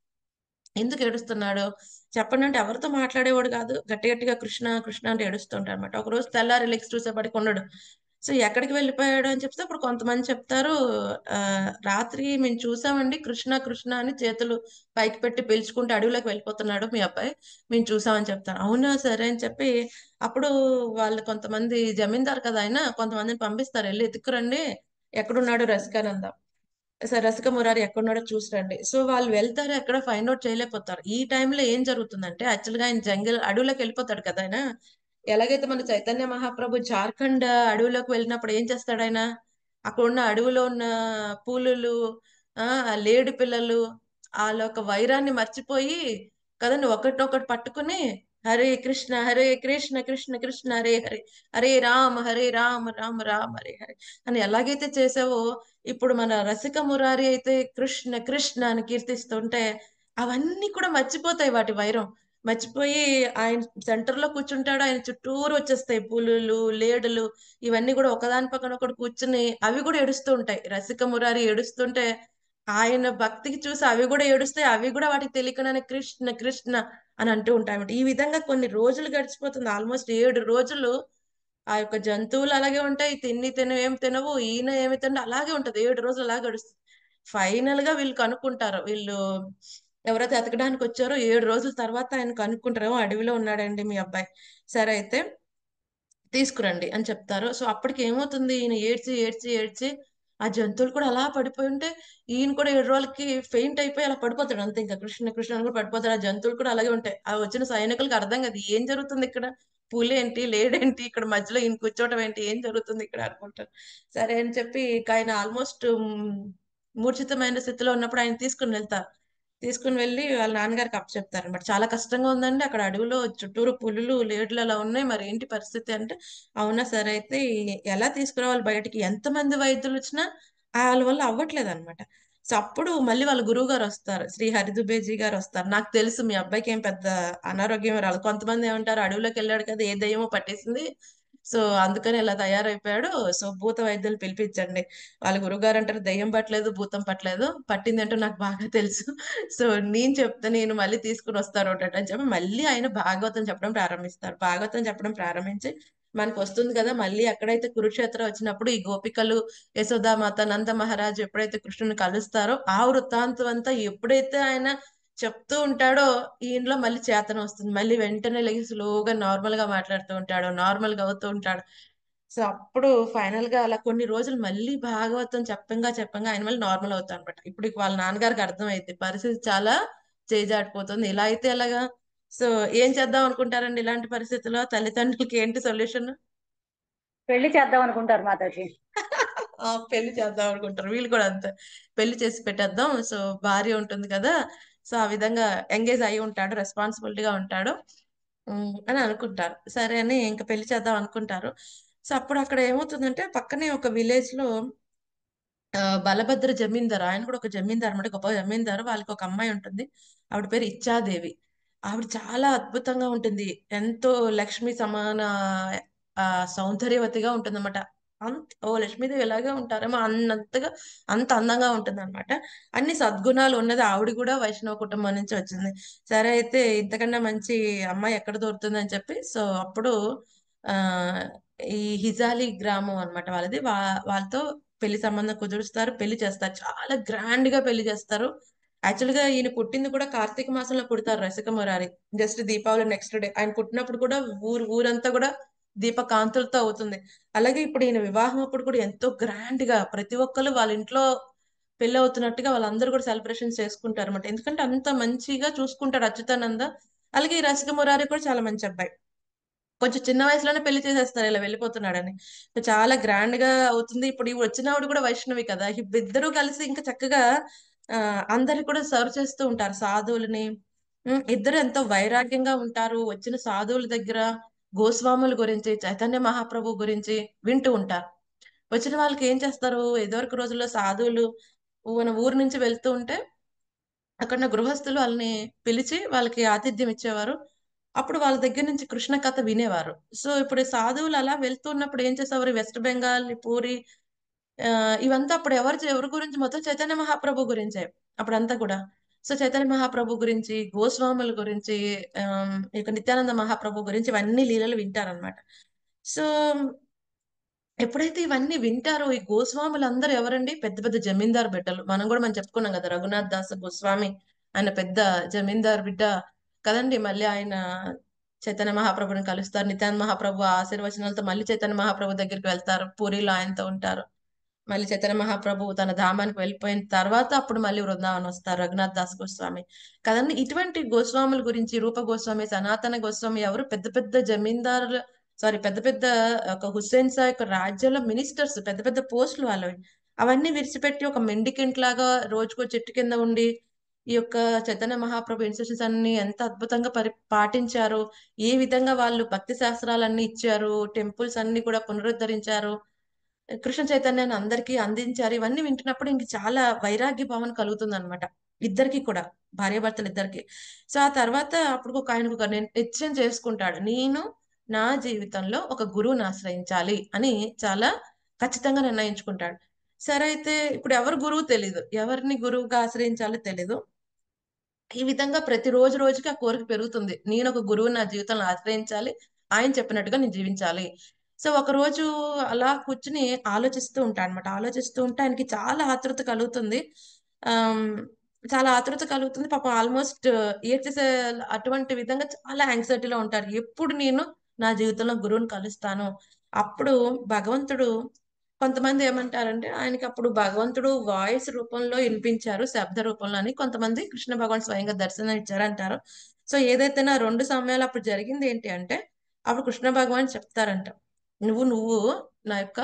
ఎందుకు ఏడుస్తున్నాడు చెప్పండి అంటే ఎవరితో మాట్లాడేవాడు కాదు గట్టి గట్టిగా కృష్ణ కృష్ణ అంటే ఏడుస్తుంటాడు అనమాట ఒక రోజు తెల్లారి లెక్స్ చూసేపటికి ఉండడు సో ఎక్కడికి వెళ్ళిపోయాడు అని చెప్తే అప్పుడు కొంతమంది చెప్తారు ఆ రాత్రి మేము చూసామండి కృష్ణ కృష్ణ అని చేతులు పైకి పెట్టి పిలుచుకుంటూ అడవిలోకి వెళ్ళిపోతున్నాడు మీ అబ్బాయి మేము చూసామని చెప్తారు అవునా సరే అని చెప్పి అప్పుడు వాళ్ళు కొంతమంది జమీందారు కదా ఆయన కొంతమందిని పంపిస్తారు వెళ్ళి ఎత్తుకురండి ఎక్కడున్నాడు రసికానంద సరే రసిక మురారి ఎక్కడున్నాడో చూసి రండి సో వాళ్ళు వెళ్తారు ఎక్కడ ఫైండ్ అవుట్ చేయలేకపోతారు ఈ టైంలో ఏం జరుగుతుందంటే యాక్చువల్ గా ఆయన జంగిల్ అడవిలోకి వెళ్ళిపోతాడు కదా ఆయన ఎలాగైతే మన చైతన్య మహాప్రభు జార్ఖండ్ అడవిలోకి వెళ్ళినప్పుడు ఏం చేస్తాడు ఆయన అక్కడ ఉన్న అడవిలో ఉన్న పూలులు ఆ ఆ లేడి పిల్లలు వాళ్ళ యొక్క వైరాన్ని మర్చిపోయి కదండి ఒకటొకటి పట్టుకుని హరే కృష్ణ హరే కృష్ణ కృష్ణ కృష్ణ హరే హరే హరే రామ హరే రామ రామ రామ హరే హరే అని ఎలాగైతే చేసావో ఇప్పుడు మన రసిక మురారి అయితే కృష్ణ కృష్ణ అని కీర్తిస్తుంటే అవన్నీ కూడా మర్చిపోతాయి వాటి వైరం మర్చిపోయి ఆయన సెంటర్ లో కూర్చుంటాడు ఆయన చుట్టూరు వచ్చేస్తాయి పులులు లేడులు ఇవన్నీ కూడా ఒకదాని పక్కన ఒకటి కూర్చుని అవి కూడా ఏడుస్తూ ఉంటాయి రసిక మురారి ఏడుస్తుంటే ఆయన భక్తికి చూసి అవి కూడా ఏడుస్తాయి అవి కూడా వాటికి తెలియకుండానే కృష్ణ కృష్ణ అని అంటూ ఉంటాయి ఈ విధంగా కొన్ని రోజులు గడిచిపోతుంది ఆల్మోస్ట్ ఏడు రోజులు ఆ యొక్క జంతువులు అలాగే ఉంటాయి తిని తిన ఏం తినవు ఈయన ఏమి తిన అలాగే ఉంటది ఏడు రోజులు అలాగే గడుస్తుంది ఫైనల్ గా వీళ్ళు కనుక్కుంటారు వీళ్ళు ఎవరైతే ఎతకడానికి వచ్చారో ఏడు రోజుల తర్వాత ఆయన కనుక్కుంటారు "ఏమో అడవిలో ఉన్నాడండి మీ అబ్బాయి సరే అయితే తీసుకురండి అని చెప్తారు సో అప్పటికి ఏమవుతుంది ఈయన ఏడ్చి ఏడ్చి ఏడ్చి ఆ జంతువులు కూడా అలా పడిపోయి ఉంటే ఈయన కూడా ఏడు రోజులకి ఫెయింట్ అయిపోయి అలా పడిపోతాడు అంతే ఇంకా కృష్ణ కృష్ణ అని కూడా పడిపోతాడు ఆ జంతువులు కూడా అలాగే ఉంటాయి ఆ వచ్చిన సైనికులకు అర్థం కాదు ఏం జరుగుతుంది ఇక్కడ పులేంటి లేడేంటి ఇక్కడ మధ్యలో ఈయన కూర్చోవడం ఏంటి ఏం జరుగుతుంది ఇక్కడ అనుకుంటారు సరే అని చెప్పి ఇక ఆయన ఆల్మోస్ట్ మూర్ఛితమైన స్థితిలో ఉన్నప్పుడు ఆయన తీసుకుని వెళ్తారు తీసుకుని వెళ్ళి వాళ్ళ నాన్నగారికి అప్పచెప్తారు అనమాట చాలా కష్టంగా ఉందండి అక్కడ అడవిలో చుట్టూరు పులులు లేడులు అలా ఉన్నాయి మరి ఏంటి పరిస్థితి అంటే అవునా సరే అయితే ఈ- ఎలా తీసుకురావాలి బయటికి ఎంతమంది వైద్యులు వచ్చినా వాళ్ళ వల్ల అవ్వట్లేదు అనమాట సో అప్పుడు మళ్ళీ వాళ్ళ గురువు గారు వస్తారు శ్రీ హరిదుబేజీ గారు వస్తారు నాకు తెలుసు మీ అబ్బాయికి ఏం పెద్ద అనారోగ్యం రాదు కొంతమంది ఏమంటారు అడవిలోకి వెళ్ళాడు కదా ఏ దయ్యమో పట్టేసింది సో అందుకని ఇలా తయారైపోయాడు సో భూత వైద్యులు పిలిపించండి వాళ్ళ గురువుగారు అంటారు దయ్యం పట్టలేదు భూతం పట్టలేదు పట్టింది అంటూ నాకు బాగా తెలుసు సో నేను చెప్తే నేను మళ్ళీ తీసుకుని వస్తారు ఒకటి అని చెప్పి మళ్ళీ ఆయన భాగవతం చెప్పడం ప్రారంభిస్తారు భాగవతం చెప్పడం ప్రారంభించి మనకు వస్తుంది కదా మళ్ళీ ఎక్కడైతే కురుక్షేత్రం వచ్చినప్పుడు ఈ గోపికలు యశోదామాత నంద మహారాజు ఎప్పుడైతే కృష్ణుని కలుస్తారో ఆ వృత్తాంతం అంతా ఎప్పుడైతే ఆయన చెప్తూ ఉంటాడో ఈయనలో మళ్ళీ చేతన వస్తుంది మళ్ళీ వెంటనే లేచి స్లోగా నార్మల్ గా మాట్లాడుతూ ఉంటాడు నార్మల్ గా అవుతూ ఉంటాడు సో అప్పుడు ఫైనల్ గా అలా కొన్ని రోజులు మళ్ళీ భాగవతం చెప్పంగా చెప్పంగా ఆయన మళ్ళీ నార్మల్ అవుతాడు అనమాట ఇప్పుడు ఇక వాళ్ళ నాన్నగారికి అర్థమైంది పరిస్థితి చాలా చేజారిపోతుంది ఇలా అయితే ఎలాగా సో ఏం చేద్దాం అనుకుంటారండి ఇలాంటి పరిస్థితుల్లో తల్లిదండ్రులకి ఏంటి సొల్యూషన్ పెళ్లి చేద్దాం అనుకుంటారు మాతాజీ ఆ పెళ్లి చేద్దాం అనుకుంటారు వీళ్ళు కూడా అంతే పెళ్లి చేసి పెట్టేద్దాం సో భార్య ఉంటుంది కదా సో ఆ విధంగా ఎంగేజ్ అయి ఉంటాడు రెస్పాన్సిబిలిటీగా ఉంటాడు ఉమ్, అని అనుకుంటారు సరే అని ఇంకా పెళ్లి చేద్దాం అనుకుంటారు సో అప్పుడు అక్కడ ఏమవుతుందంటే పక్కనే ఒక విలేజ్ లో ఆ, బలభద్ర జమీందారు ఆయన కూడా ఒక జమీందారు అనమాట గొప్ప జమీందారు వాళ్ళకి ఒక అమ్మాయి ఉంటుంది ఆవిడ పేరు ఇచ్చాదేవి ఆవిడ చాలా అద్భుతంగా ఉంటుంది ఎంతో లక్ష్మి సమాన ఆ సౌందర్యవతిగా ఉంటుందన్నమాట అంత ఓ లక్ష్మీదేవి ఎలాగే ఉంటారేమో అన్నంతగా అంత అందంగా ఉంటుందన్నమాట అన్ని సద్గుణాలు ఉన్నది ఆవిడ కూడా వైష్ణవ కుటుంబం నుంచి వచ్చింది సరే అయితే ఇంతకన్నా మంచి అమ్మాయి ఎక్కడ దొరుకుతుందని చెప్పి సో అప్పుడు ఆ ఈ హిజాలి గ్రామం అన్నమాట వాళ్ళది వా వాళ్ళతో పెళ్లి సంబంధం కుదురుస్తారు పెళ్లి చేస్తారు చాలా గ్రాండ్ గా పెళ్లి చేస్తారు యాక్చువల్ గా ఈయన పుట్టింది కూడా కార్తీక మాసంలో పుడతారు Rasika Murari just Deepavali next day ఆయన పుట్టినప్పుడు కూడా ఊరు ఊరంతా కూడా దీపకాంతులతో అవుతుంది అలాగే ఇప్పుడు ఈయన వివాహం అప్పుడు కూడా ఎంతో గ్రాండ్ గా ప్రతి ఒక్కరు వాళ్ళ ఇంట్లో పెళ్లి అవుతున్నట్టుగా వాళ్ళందరూ కూడా సెలబ్రేషన్ చేసుకుంటారు అనమాట ఎందుకంటే అంత మంచిగా చూసుకుంటాడు అచ్యుతానంద అలాగే ఈ రసిక మురారి కూడా చాలా మంచి అబ్బాయి కొంచెం చిన్న వయసులోనే పెళ్లి చేసేస్తారు ఇలా వెళ్ళిపోతున్నాడని సో చాలా గ్రాండ్ గా అవుతుంది ఇప్పుడు ఈ వచ్చినవాడు కూడా వైష్ణవి కదా ఇద్దరు కలిసి ఇంకా చక్కగా ఆ అందరికి కూడా సర్వ్ చేస్తూ ఉంటారు సాధువులని ఉమ్, ఇద్దరు ఎంతో వైరాగ్యంగా ఉంటారు వచ్చిన సాధువుల దగ్గర గోస్వాముల గురించి చైతన్య మహాప్రభు గురించి వింటూ ఉంటారు వచ్చిన వాళ్ళకి ఏం చేస్తారు ఇదివరకు రోజుల్లో సాధువులు మన ఊరు నుంచి వెళ్తూ ఉంటే అక్కడ ఉన్న గృహస్థులు వాళ్ళని పిలిచి వాళ్ళకి ఆతిథ్యం ఇచ్చేవారు అప్పుడు వాళ్ళ దగ్గర నుంచి కృష్ణ కథ వినేవారు సో ఇప్పుడు ఈ సాధువులు అలా వెళ్తున్నప్పుడు ఏం చేసేవారు వెస్ట్ బెంగాల్ ఈ పూరి ఆ, ఇవంతా అప్పుడు ఎవరు ఎవరి గురించి మొత్తం చైతన్య మహాప్రభు గురించే అప్పుడంతా కూడా సో చైతన్య మహాప్రభు గురించి గోస్వాముల గురించి ఆ, ఇక నిత్యానంద మహాప్రభు గురించి ఇవన్నీ లీలలు వింటారనమాట సో ఎప్పుడైతే ఇవన్నీ వింటారో ఈ గోస్వాములు అందరూ ఎవరండి పెద్ద పెద్ద జమీందారు బిడ్డలు మనం కూడా మనం చెప్పుకున్నాం కదా రఘునాథ్ దాస్ గోస్వామి ఆయన పెద్ద జమీందారు బిడ్డ కదండి మళ్ళీ ఆయన చైతన్య మహాప్రభుని కలుస్తారు నిత్యానంద మహాప్రభు ఆశీర్వచనాలతో మళ్ళీ చైతన్య మహాప్రభు దగ్గరికి వెళ్తారు పూరిలో ఆయనతో ఉంటారు మళ్ళీ చైతన్య మహాప్రభు తన ధామానికి వెళ్ళిపోయిన తర్వాత అప్పుడు మళ్ళీ వృందావనం వస్తారు రఘునాథ్ దాస్ గోస్వామి కదండి ఇటువంటి గోస్వాముల గురించి రూప గోస్వామి సనాతన గోస్వామి ఎవరు పెద్ద పెద్ద జమీందారులు సారీ పెద్ద పెద్ద ఒక హుస్సేన్ షా యొక్క రాజ్యంలో మినిస్టర్స్ పెద్ద పెద్ద పోస్టులు వాళ్ళవి అవన్నీ విడిచిపెట్టి ఒక మెండికెంట్ లాగా రోజుకో చెట్టు కింద ఉండి ఈ యొక్క చైతన్య మహాప్రభు ఇన్స్ట్రక్షన్స్ అన్ని ఎంత అద్భుతంగా పరి పాటించారు ఏ విధంగా వాళ్ళు భక్తి శాస్త్రాలన్నీ ఇచ్చారు టెంపుల్స్ అన్ని కూడా పునరుద్ధరించారు కృష్ణ చైతన్యాన్ని అందరికీ అందించారు ఇవన్నీ వింటున్నప్పుడు ఇంక చాలా వైరాగ్య భావన కలుగుతుంది అనమాట ఇద్దరికి కూడా భార్యాభర్తలు ఇద్దరికి సో ఆ తర్వాత అప్పుడు ఒక ఆయనకు ఒక నిర్- నిశ్చయం చేసుకుంటాడు నేను నా జీవితంలో ఒక గురువుని ఆశ్రయించాలి అని చాలా ఖచ్చితంగా నిర్ణయించుకుంటాడు సరే అయితే ఇప్పుడు ఎవరు గురువు తెలీదు ఎవరిని గురువుగా ఆశ్రయించాలో తెలీదు ఈ విధంగా ప్రతి రోజు రోజుకి ఆ కోరిక పెరుగుతుంది నేను ఒక గురువుని నా జీవితంలో ఆశ్రయించాలి ఆయన చెప్పినట్టుగా నేను జీవించాలి సో ఒక రోజు అలా కూర్చుని ఆలోచిస్తూ ఉంటాడు అనమాట ఆలోచిస్తూ ఉంటే ఆయనకి చాలా ఆతృత కలుగుతుంది ఆమ్, చాలా ఆతృత కలుగుతుంది పాపం ఆల్మోస్ట్ ఏడ్చేసే అటువంటి విధంగా చాలా యాంగ్జైటీలో ఉంటారు ఎప్పుడు నేను నా జీవితంలో గురువుని కలుస్తాను అప్పుడు భగవంతుడు కొంతమంది ఏమంటారంటే ఆయనకి అప్పుడు భగవంతుడు వాయిస్ రూపంలో వినిపించారు శబ్ద రూపంలో అని కొంతమంది కృష్ణ భగవాన్ స్వయంగా దర్శనం ఇచ్చారంటారు సో ఏదైతే నా రెండు సమయాలు అప్పుడు జరిగింది ఏంటి అంటే అప్పుడు కృష్ణ భగవాన్ చెప్తారంట నువ్వు నువ్వు నా యొక్క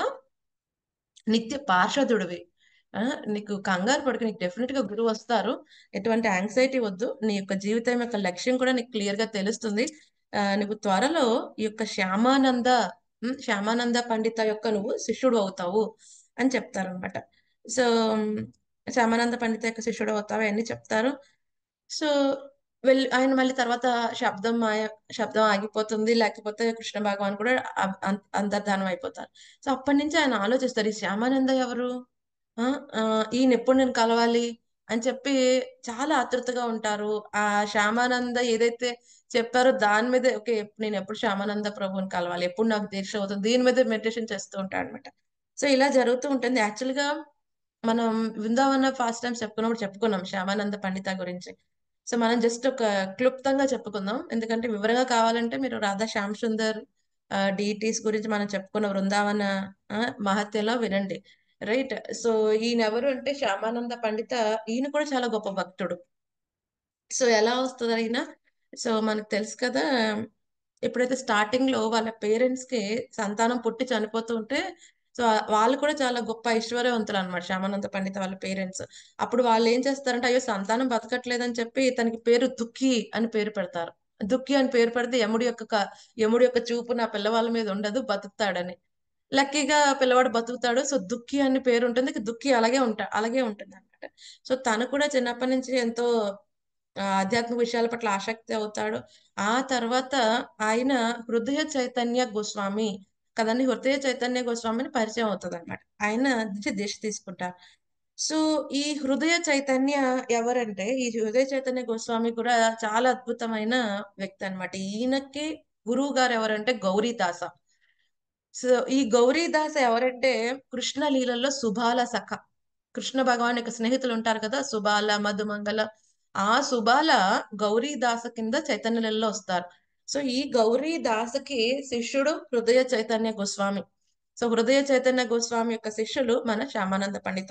నిత్య పార్షదుడివి ఆ, నీకు కంగారు పడక నీకు డెఫినెట్ గా గురువు వస్తారు ఎటువంటి యాంగ్జైటీ వద్దు నీ యొక్క జీవితం యొక్క లక్ష్యం కూడా నీకు క్లియర్ గా తెలుస్తుంది ఆ, నువ్వు త్వరలో ఈ యొక్క శ్యామానంద ఉమ్, శ్యామానంద పండిత యొక్క నువ్వు శిష్యుడు అవుతావు అని చెప్తారనమాట సో ఉమ్, శ్యామానంద పండిత యొక్క శిష్యుడు అవుతావు అవన్నీ చెప్తారు సో వెళ్ళి ఆయన మళ్ళీ తర్వాత శబ్దం మాయ శబ్దం ఆగిపోతుంది లేకపోతే కృష్ణ భగవాన్ కూడా అ- అం- అంతర్ధానం అయిపోతారు సో అప్పటి నుంచి ఆయన ఆలోచిస్తారు ఈ శ్యామానంద ఎవరు ఆ ఆ, ఈయన ఎప్పుడు నేను కలవాలి అని చెప్పి చాలా ఆతృతగా ఉంటారు ఆ శ్యామానంద ఏదైతే చెప్పారో దాని మీద ఓకే నేను ఎప్పుడు శ్యామానంద ప్రభువుని కలవాలి ఎప్పుడు నాకు దీక్ష అవుతుంది దీని మీద మెడిటేషన్ చేస్తూ ఉంటాడు అనమాట సో ఇలా జరుగుతూ ఉంటుంది యాక్చువల్ గా మనం బృందావన ఫాస్ట్ టైం చెప్పుకున్నప్పుడు చెప్పుకున్నాం శ్యామానంద పండిత గురించి సో మనం జస్ట్ ఒక క్లుప్తంగా చెప్పుకుందాం ఎందుకంటే వివరంగా కావాలంటే మీరు రాధా శ్యామ్ సుందర్ డిటీస్ గురించి మనం చెప్పుకున్న బృందావన ఆ, మహత్యలో వినండి రైట్ సో ఈయన ఎవరు అంటే శ్యామానంద పండిత ఈయన కూడా చాలా గొప్ప భక్తుడు సో ఎలా వస్తుంది అయినా సో మనకు తెలుసు కదా ఎప్పుడైతే స్టార్టింగ్ లో వాళ్ళ పేరెంట్స్ కి సంతానం పుట్టి చనిపోతూ ఉంటే సో వాళ్ళు కూడా చాలా గొప్ప ఐశ్వర్యవంతులు అనమాట శ్యామానంద పండిత వాళ్ళ పేరెంట్స్ అప్పుడు వాళ్ళు ఏం చేస్తారంటే అయ్యో సంతానం బతకట్లేదని చెప్పి తనకి పేరు దుఃఖి అని పేరు పెడతారు దుఃఖి అని పేరు పెడితే యముడి యొక్క క- యముడి యొక్క చూపు నా పిల్లవాళ్ళ మీద ఉండదు బతుకుతాడని లక్కీగా పిల్లవాడు బతుకుతాడు సో దుఃఖి అని పేరు ఉంటుంది దుఃఖి అలాగే ఉంటా అలాగే ఉంటుంది అనమాట సో తను కూడా చిన్నప్పటి నుంచి ఎంతో ఆ, ఆధ్యాత్మిక విషయాల పట్ల ఆసక్తి అవుతాడు ఆ తర్వాత ఆయన హృదయ చైతన్య గోస్వామి కదండి హృదయ చైతన్య గోస్వామిని పరిచయం అవుతుంది అనమాట ఆయన నుంచి దిశ తీసుకుంటారు సో ఈ హృదయ చైతన్య ఎవరంటే ఈ హృదయ చైతన్య గోస్వామి కూడా చాలా అద్భుతమైన వ్యక్తి అన్నమాట ఈయనకి గురువు గారు ఎవరంటే గౌరీదాస సో ఈ గౌరీదాస ఎవరంటే కృష్ణ లీలల్లో సుబాల సఖ కృష్ణ భగవాన్ యొక్క స్నేహితులు ఉంటారు కదా సుబాల మధుమంగళ ఆ సుబాల గౌరీదాస కింద చైతన్య లీలలో వస్తారు సో ఈ గౌరీదాసకి శిష్యుడు హృదయ చైతన్య గోస్వామి సో హృదయ చైతన్య గోస్వామి యొక్క శిష్యులు మన శ్యామానంద పండిత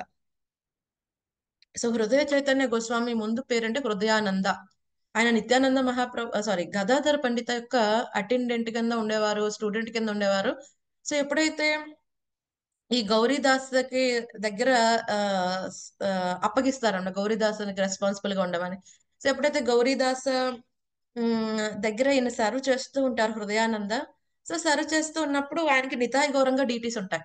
సో హృదయ చైతన్య గోస్వామి ముందు పేరంటే హృదయానంద ఆయన నిత్యానంద మహాప్రభు సారీ గదాధర పండిత యొక్క అటెండెంట్ కింద ఉండేవారు స్టూడెంట్ కింద ఉండేవారు సో ఎప్పుడైతే ఈ గౌరీదాస్కి దగ్గర ఆ, స్- ఆ, అప్పగిస్తారన్న గౌరీదాసునికి రెస్పాన్సిబుల్ గా ఉండమని సో ఎప్పుడైతే గౌరీదాస్ ఉమ్, దగ్గర ఈయన సర్వ్ చేస్తూ ఉంటారు హృదయానంద సో సర్వ్ చేస్తూ ఉన్నప్పుడు ఆయనకి నితాయి గౌరంగా డ్యూటీస్ ఉంటాయి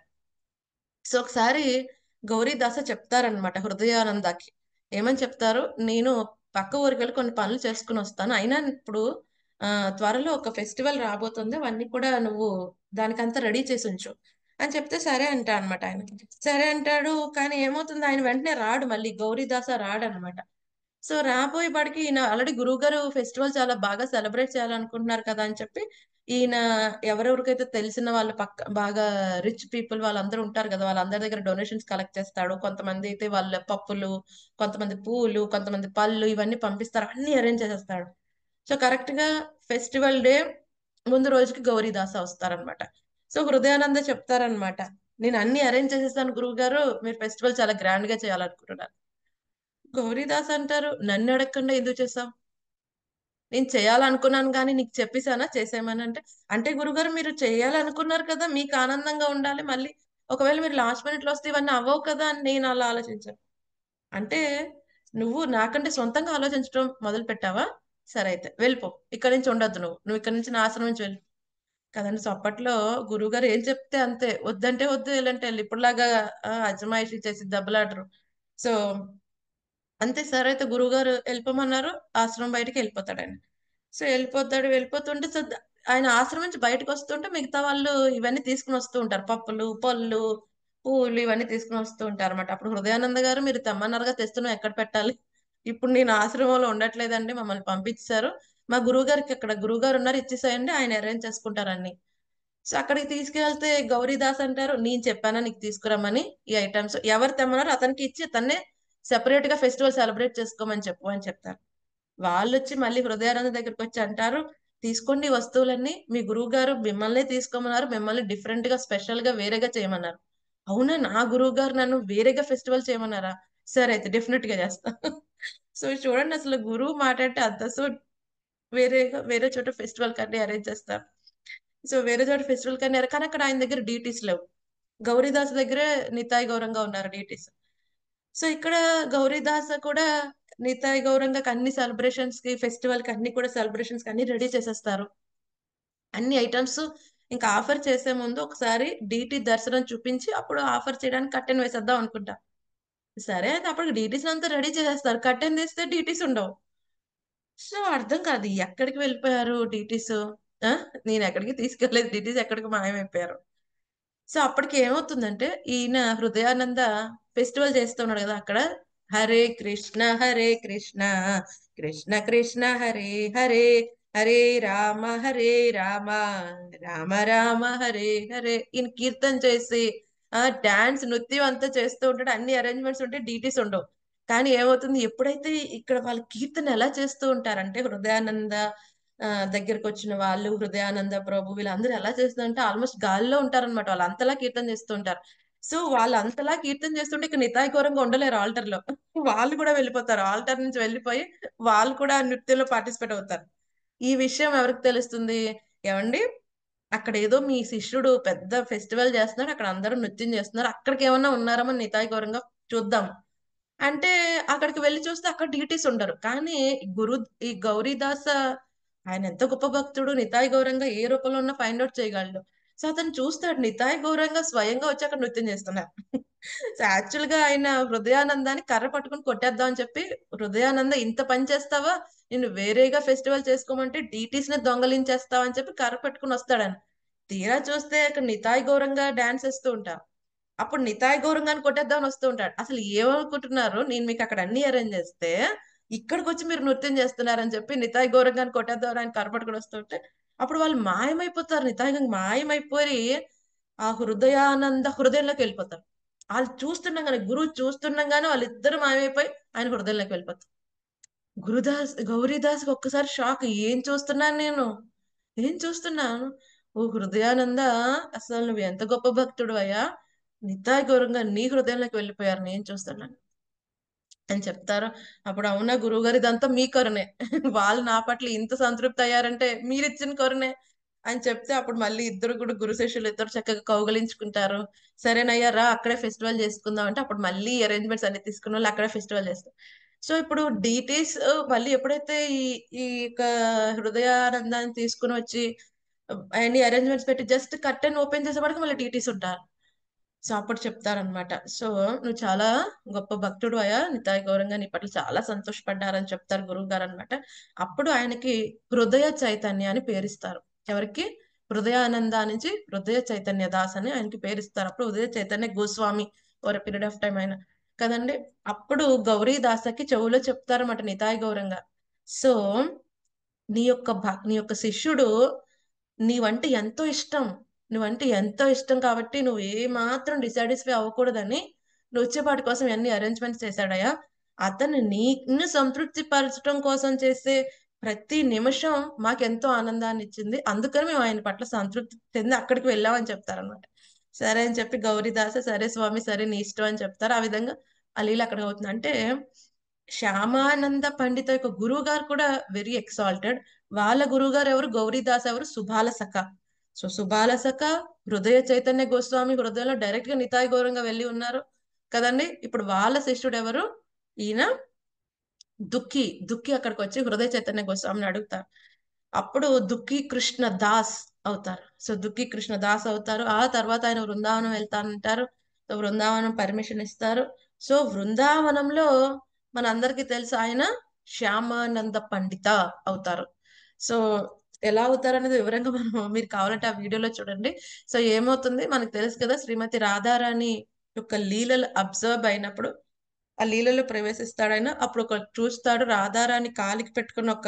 సో ఒకసారి గౌరీదాస చెప్తారనమాట హృదయానందకి ఏమని చెప్తారు నేను పక్క ఊరికి వెళ్ళి కొన్ని పనులు చేసుకుని వస్తాను అయినా ఇప్పుడు ఆ, త్వరలో ఒక ఫెస్టివల్ రాబోతుంది అవన్నీ కూడా నువ్వు దానికంతా రెడీ చేసి ఉంచు అని చెప్తే సరే అంటా అనమాట ఆయన సరే అంటాడు కానీ ఏమవుతుంది ఆయన వెంటనే రాడు మళ్ళీ గౌరీదాస రాడు అనమాట సో రాబోయేపాటికి ఈయన ఆల్రెడీ గురువుగారు ఫెస్టివల్ చాలా బాగా సెలబ్రేట్ చేయాలనుకుంటున్నారు కదా అని చెప్పి ఈయన ఎవరెవరికైతే తెలిసిన వాళ్ళు పక్క బాగా రిచ్ పీపుల్ వాళ్ళందరూ ఉంటారు కదా వాళ్ళందరి దగ్గర డొనేషన్స్ కలెక్ట్ చేస్తాడు కొంతమంది అయితే వాళ్ళ పప్పులు కొంతమంది పూలు కొంతమంది పళ్ళు ఇవన్నీ పంపిస్తారు అన్ని అరేంజ్ చేసేస్తాడు సో కరెక్ట్ గా ఫెస్టివల్ డే ముందు రోజుకి గౌరీదాస వస్తారనమాట సో హృదయానంద చెప్తారనమాట నేను అన్ని అరేంజ్ చేసేస్తాను గురువు గారు మీరు ఫెస్టివల్ చాలా గ్రాండ్ గా చేయాలనుకుంటున్నారు గౌరీదాస్ అంటారు నన్ను అడగకుండా ఎందుకు చేసావు నేను చేయాలనుకున్నాను కానీ నీకు చెప్పేసానా చేసేయమని అంటే అంటే గురుగారు మీరు చేయాలనుకున్నారు కదా మీకు ఆనందంగా ఉండాలి మళ్ళీ ఒకవేళ మీరు లాస్ట్ మినిట్ లో వస్తే ఇవన్నీ అవ్వవు కదా అని నేను అలా ఆలోచించాను అంటే నువ్వు నాకంటే సొంతంగా ఆలోచించడం మొదలు పెట్టావా సరే అయితే వెళ్ళిపో ఇక్కడి నుంచి ఉండొద్దు నువ్వు నువ్వు ఇక్కడి నుంచి నా ఆశ్రమం నుంచి వెళ్ళి కదండి సో అప్పట్లో గురువు గారు ఏం చెప్తే అంతే వద్దంటే వద్దు వెళ్ళంటే వెళ్ళి ఇప్పుడులాగా ఆ, అజమాయిషీ చేసి దెబ్బలాడరు సో అంతే సరే అయితే గురువుగారు వెళ్ళిపోమన్నారు ఆశ్రమం బయటికి వెళ్ళిపోతాడు ఆయన సో వెళ్ళిపోతాడు వెళ్ళిపోతుంటే సో ద- ఆయన ఆశ్రమం నుంచి బయటకు వస్తుంటే మిగతా వాళ్ళు ఇవన్నీ తీసుకుని వస్తూ ఉంటారు పప్పులు పళ్ళు పూలు ఇవన్నీ తీసుకుని వస్తూ ఉంటారు అనమాట అప్పుడు హృదయానంద గారు మీరు తెమ్మన్నారుగా తెస్తున్నాం ఎక్కడ పెట్టాలి ఇప్పుడు నేను ఆశ్రమంలో ఉండట్లేదండి మమ్మల్ని పంపించారు మా గురువు గారికి అక్కడ గురువు గారు ఉన్నారు ఇచ్చేసేయండి ఆయన అరేంజ్ చేసుకుంటారని సో అక్కడికి తీసుకెళ్తే గౌరీదాస్ అంటారు నేను చెప్పానా నీకు తీసుకురమ్మని ఈ ఐటమ్స్ ఎవరు తెమ్మన్నారో అతనికి ఇచ్చి తన్నే సెపరేట్ గా ఫెస్టివల్ సెలబ్రేట్ చేసుకోమని చెప్పు అని చెప్తారు వాళ్ళు వచ్చి మళ్ళీ హృదయానంద దగ్గరికి వచ్చి అంటారు తీసుకోండి ఈ వస్తువులన్నీ మీ గురువు గారు మిమ్మల్ని తీసుకోమన్నారు మిమ్మల్ని డిఫరెంట్ గా స్పెషల్ గా వేరేగా చేయమన్నారు అవునా నా గురువు గారు నన్ను వేరేగా ఫెస్టివల్ చేయమన్నారా సరే అయితే డెఫినెట్ గా చేస్తా సో చూడండి అసలు గురువు మాట్లాడితే అంత సో వేరేగా వేరే చోట ఫెస్టివల్ కన్నీ అరేంజ్ చేస్తారు సో వేరే చోట ఫెస్టివల్ కన్నీ arrange- కానీ అక్కడ ఆయన దగ్గర డీటీస్ లేవు గౌరీదాస్ దగ్గరే నితాయి గౌరంగా ఉన్నారు డీటీస్ సో ఇక్కడ గౌరీదాస్ కూడా నితాయి గౌరంగా అన్ని సెలబ్రేషన్స్ కి ఫెస్టివల్ కి అన్ని కూడా సెలబ్రేషన్స్ కి అన్ని రెడీ చేసేస్తారు అన్ని ఐటమ్స్ ఇంకా ఆఫర్ చేసే ముందు ఒకసారి డిటి దర్శనం చూపించి అప్పుడు ఆఫర్ చేయడానికి కట్టెన్ వేసేద్దాం అనుకుంటా సరే అయితే అప్పటికి డీటీస్ అంతా రెడీ చేసేస్తారు కట్టెన్ తీస్తే డీటీస్ ఉండవు సో అర్థం కాదు ఎక్కడికి వెళ్ళిపోయారు డీటీస్ నేను ఎక్కడికి తీసుకెళ్లేదు డీటీస్ ఎక్కడికి మాయమైపోయారు సో అప్పటికి ఏమవుతుందంటే ఈయన హృదయానంద ఫెస్టివల్ చేస్తున్నాడు కదా అక్కడ హరే కృష్ణ హరే కృష్ణ కృష్ణ కృష్ణ హరే హరే హరే రామ హరే రామ రామ రామ హరే హరే ఈయన కీర్తన చేసి ఆ డాన్స్ నృత్యం అంతా చేస్తూ ఉంటాడు అన్ని అరేంజ్మెంట్స్ ఉంటే డీటీస్ ఉండవు కానీ ఏమవుతుంది ఎప్పుడైతే ఇక్కడ వాళ్ళు కీర్తన ఎలా చేస్తూ ఉంటారంటే హృదయానంద ఆ, దగ్గరకు వచ్చిన వాళ్ళు హృదయానంద ప్రభు వీళ్ళందరూ ఎలా చేస్తుంటే ఆల్మోస్ట్ గాల్లో ఉంటారన్నమాట వాళ్ళు అంతలా కీర్తన చేస్తూ ఉంటారు సో వాళ్ళు అంతలా కీర్తన చేస్తుంటే ఇక నితాయి ఘోరంగా ఉండలేరు ఆల్టర్ లో వాళ్ళు కూడా వెళ్ళిపోతారు ఆల్టర్ నుంచి వెళ్ళిపోయి వాళ్ళు కూడా నృత్యంలో పార్టిసిపేట్ అవుతారు ఈ విషయం ఎవరికి తెలుస్తుంది ఏమండి అక్కడ ఏదో మీ శిష్యుడు పెద్ద ఫెస్టివల్ చేస్తున్నాడు అక్కడ అందరూ నృత్యం చేస్తున్నారు అక్కడికి ఏమన్నా ఉన్నారో నితాయి గౌరంగా చూద్దాం అంటే అక్కడికి వెళ్ళి చూస్తే అక్కడ డీటీస్ ఉండరు కానీ గురు ఈ గౌరీదాస ఆయన ఎంత గొప్ప భక్తుడు నితాయి గౌరంగా ఏ రూపంలో ఉన్నా ఫైండ్ అవుట్ చేయగలడు సో అతను చూస్తాడు నితాయి గౌరంగా స్వయంగా వచ్చి అక్కడ నృత్యం చేస్తున్నారు సో యాక్చువల్ గా ఆయన హృదయానందాన్ని కర్ర పట్టుకుని కొట్టేద్దాం అని చెప్పి హృదయానంద ఇంత పని చేస్తావా నేను వేరేగా ఫెస్టివల్ చేసుకోమంటే డీటీస్ ని దొంగలించేస్తావా అని చెప్పి కర్ర పెట్టుకుని వస్తాడని తీరా చూస్తే అక్కడ నితాయి గౌరంగా డాన్స్ వేస్తూ ఉంటా అప్పుడు నితాయి గౌరంగాన్ని కొట్టేద్దామని వస్తూ ఉంటాడు అసలు ఏమనుకుంటున్నారు నేను మీకు అక్కడ అన్ని అరేంజ్ చేస్తే ఇక్కడికి వచ్చి మీరు నృత్యం చేస్తున్నారని చెప్పి నితాయి గౌరంగాన్ని కొట్టేద్దాం ఆయన కరపట్టుకుని వస్తుంటే అప్పుడు వాళ్ళు మాయమైపోతారు నితాయి గంగ మాయమైపోయి ఆ హృదయానంద హృదయంలోకి వెళ్ళిపోతారు వాళ్ళు చూస్తుండగానే గురువు చూస్తుండగానే వాళ్ళిద్దరు మాయమైపోయి ఆయన హృదయంలోకి వెళ్ళిపోతారు గురుదాస్ గౌరీదాస్ ఒక్కసారి షాక్ ఏం చూస్తున్నాను నేను ఏం చూస్తున్నాను ఓ హృదయానంద అసలు నువ్వు ఎంత గొప్ప భక్తుడు అయ్యా నితాయి గౌరంగా నీ హృదయంలోకి వెళ్ళిపోయారు నేను చూస్తున్నాను అని చెప్తారు అప్పుడు అవునా గురువు గారు ఇదంతా మీ కరుణే వాళ్ళు నా పట్ల ఇంత సంతృప్తి అయ్యారంటే మీరు ఇచ్చిన కరుణే అని చెప్తే అప్పుడు మళ్ళీ ఇద్దరు కూడా గురు శిష్యులు ఇద్దరు చక్కగా కౌగలించుకుంటారు సరేనయ్యా రా అక్కడే ఫెస్టివల్ చేసుకుందాం అంటే అప్పుడు మళ్ళీ అరేంజ్మెంట్స్ అన్ని తీసుకున్న వాళ్ళు అక్కడే ఫెస్టివల్ చేస్తారు సో ఇప్పుడు డీటెయిల్స్ మళ్ళీ ఎప్పుడైతే ఈ ఈ యొక్క హృదయానందాన్ని తీసుకుని వచ్చి అన్ని అరేంజ్మెంట్స్ పెట్టి జస్ట్ కర్టెన్ ఓపెన్ చేసేవాడికి మళ్ళీ డీటీస్ ఉంటారు సో అప్పుడు చెప్తారనమాట సో నువ్వు చాలా గొప్ప భక్తుడు అయ్యా నితాయి గౌరంగా నీ పట్ల చాలా సంతోషపడ్డారని చెప్తారు గురువు గారు అనమాట అప్పుడు ఆయనకి హృదయ చైతన్య అని పేరిస్తారు ఎవరికి హృదయానంద నుంచి హృదయ చైతన్య దాస్ అని ఆయనకి పేరిస్తారు అప్పుడు Hridaya Chaitanya Goswami over period of time ఆయన కదండి అప్పుడు గౌరీ దాసకి చెవులో చెప్తారన్నమాట నితాయి గౌరంగా సో నీ యొక్క భ- నీ యొక్క శిష్యుడు నీవంటే ఎంతో ఇష్టం నువ్వంటే ఎంతో ఇష్టం కాబట్టి నువ్వు ఏ మాత్రం డిసాటిస్ఫై అవ్వకూడదని నువ్వు వచ్చేపాటి కోసం ఎన్ని అరేంజ్మెంట్స్ చేశాడయ్యా అతను నీకు సంతృప్తి పరచడం కోసం చేసే ప్రతి నిమిషం మాకెంతో ఆనందాన్ని ఇచ్చింది అందుకని మేము ఆయన పట్ల సంతృప్తి చెంది అక్కడికి వెళ్ళామని చెప్తారనమాట సరే అని చెప్పి గౌరీదాస సరే స్వామి సరే నీ ఇష్టం అని చెప్తారు ఆ విధంగా ఆ లీల అక్కడ అవుతుంది అంటే శ్యామానంద పండిత యొక్క గురువు గారు కూడా వెరీ ఎక్సాల్టెడ్ వాళ్ళ గురువు గారు ఎవరు గౌరీదాస్ ఎవరు సుబాల సఖ సో సుబాల సఖ హృదయ చైతన్య గోస్వామి హృదయంలో డైరెక్ట్ గా నితాయి గౌరంగా వెళ్ళి ఉన్నారు కదండి ఇప్పుడు వాళ్ళ శిష్యుడు ఎవరు ఈయన దుఃఖి దుఃఖి అక్కడికి వచ్చి హృదయ చైతన్య గోస్వామిని అడుగుతారు అప్పుడు దుఃఖి కృష్ణ దాస్ అవుతారు సో దుఃఖి కృష్ణ దాస్ అవుతారు ఆ తర్వాత ఆయన బృందావనం వెళ్తానంటారు సో బృందావనం పర్మిషన్ ఇస్తారు సో బృందావనంలో మన అందరికీ తెలుసు ఆయన శ్యామానంద పండిత అవుతారు సో ఎలా అవుతారు అనేది వివరంగా మనం మీరు కావాలంటే ఆ వీడియోలో చూడండి సో ఏమవుతుంది మనకు తెలుసు కదా శ్రీమతి రాధారాణి యొక్క లీలలు అబ్జర్వ్ అయినప్పుడు ఆ లీలలో ప్రవేశిస్తాడు ఆయన అప్పుడు ఒక చూస్తాడు రాధారాణి కాలికి పెట్టుకున్న ఒక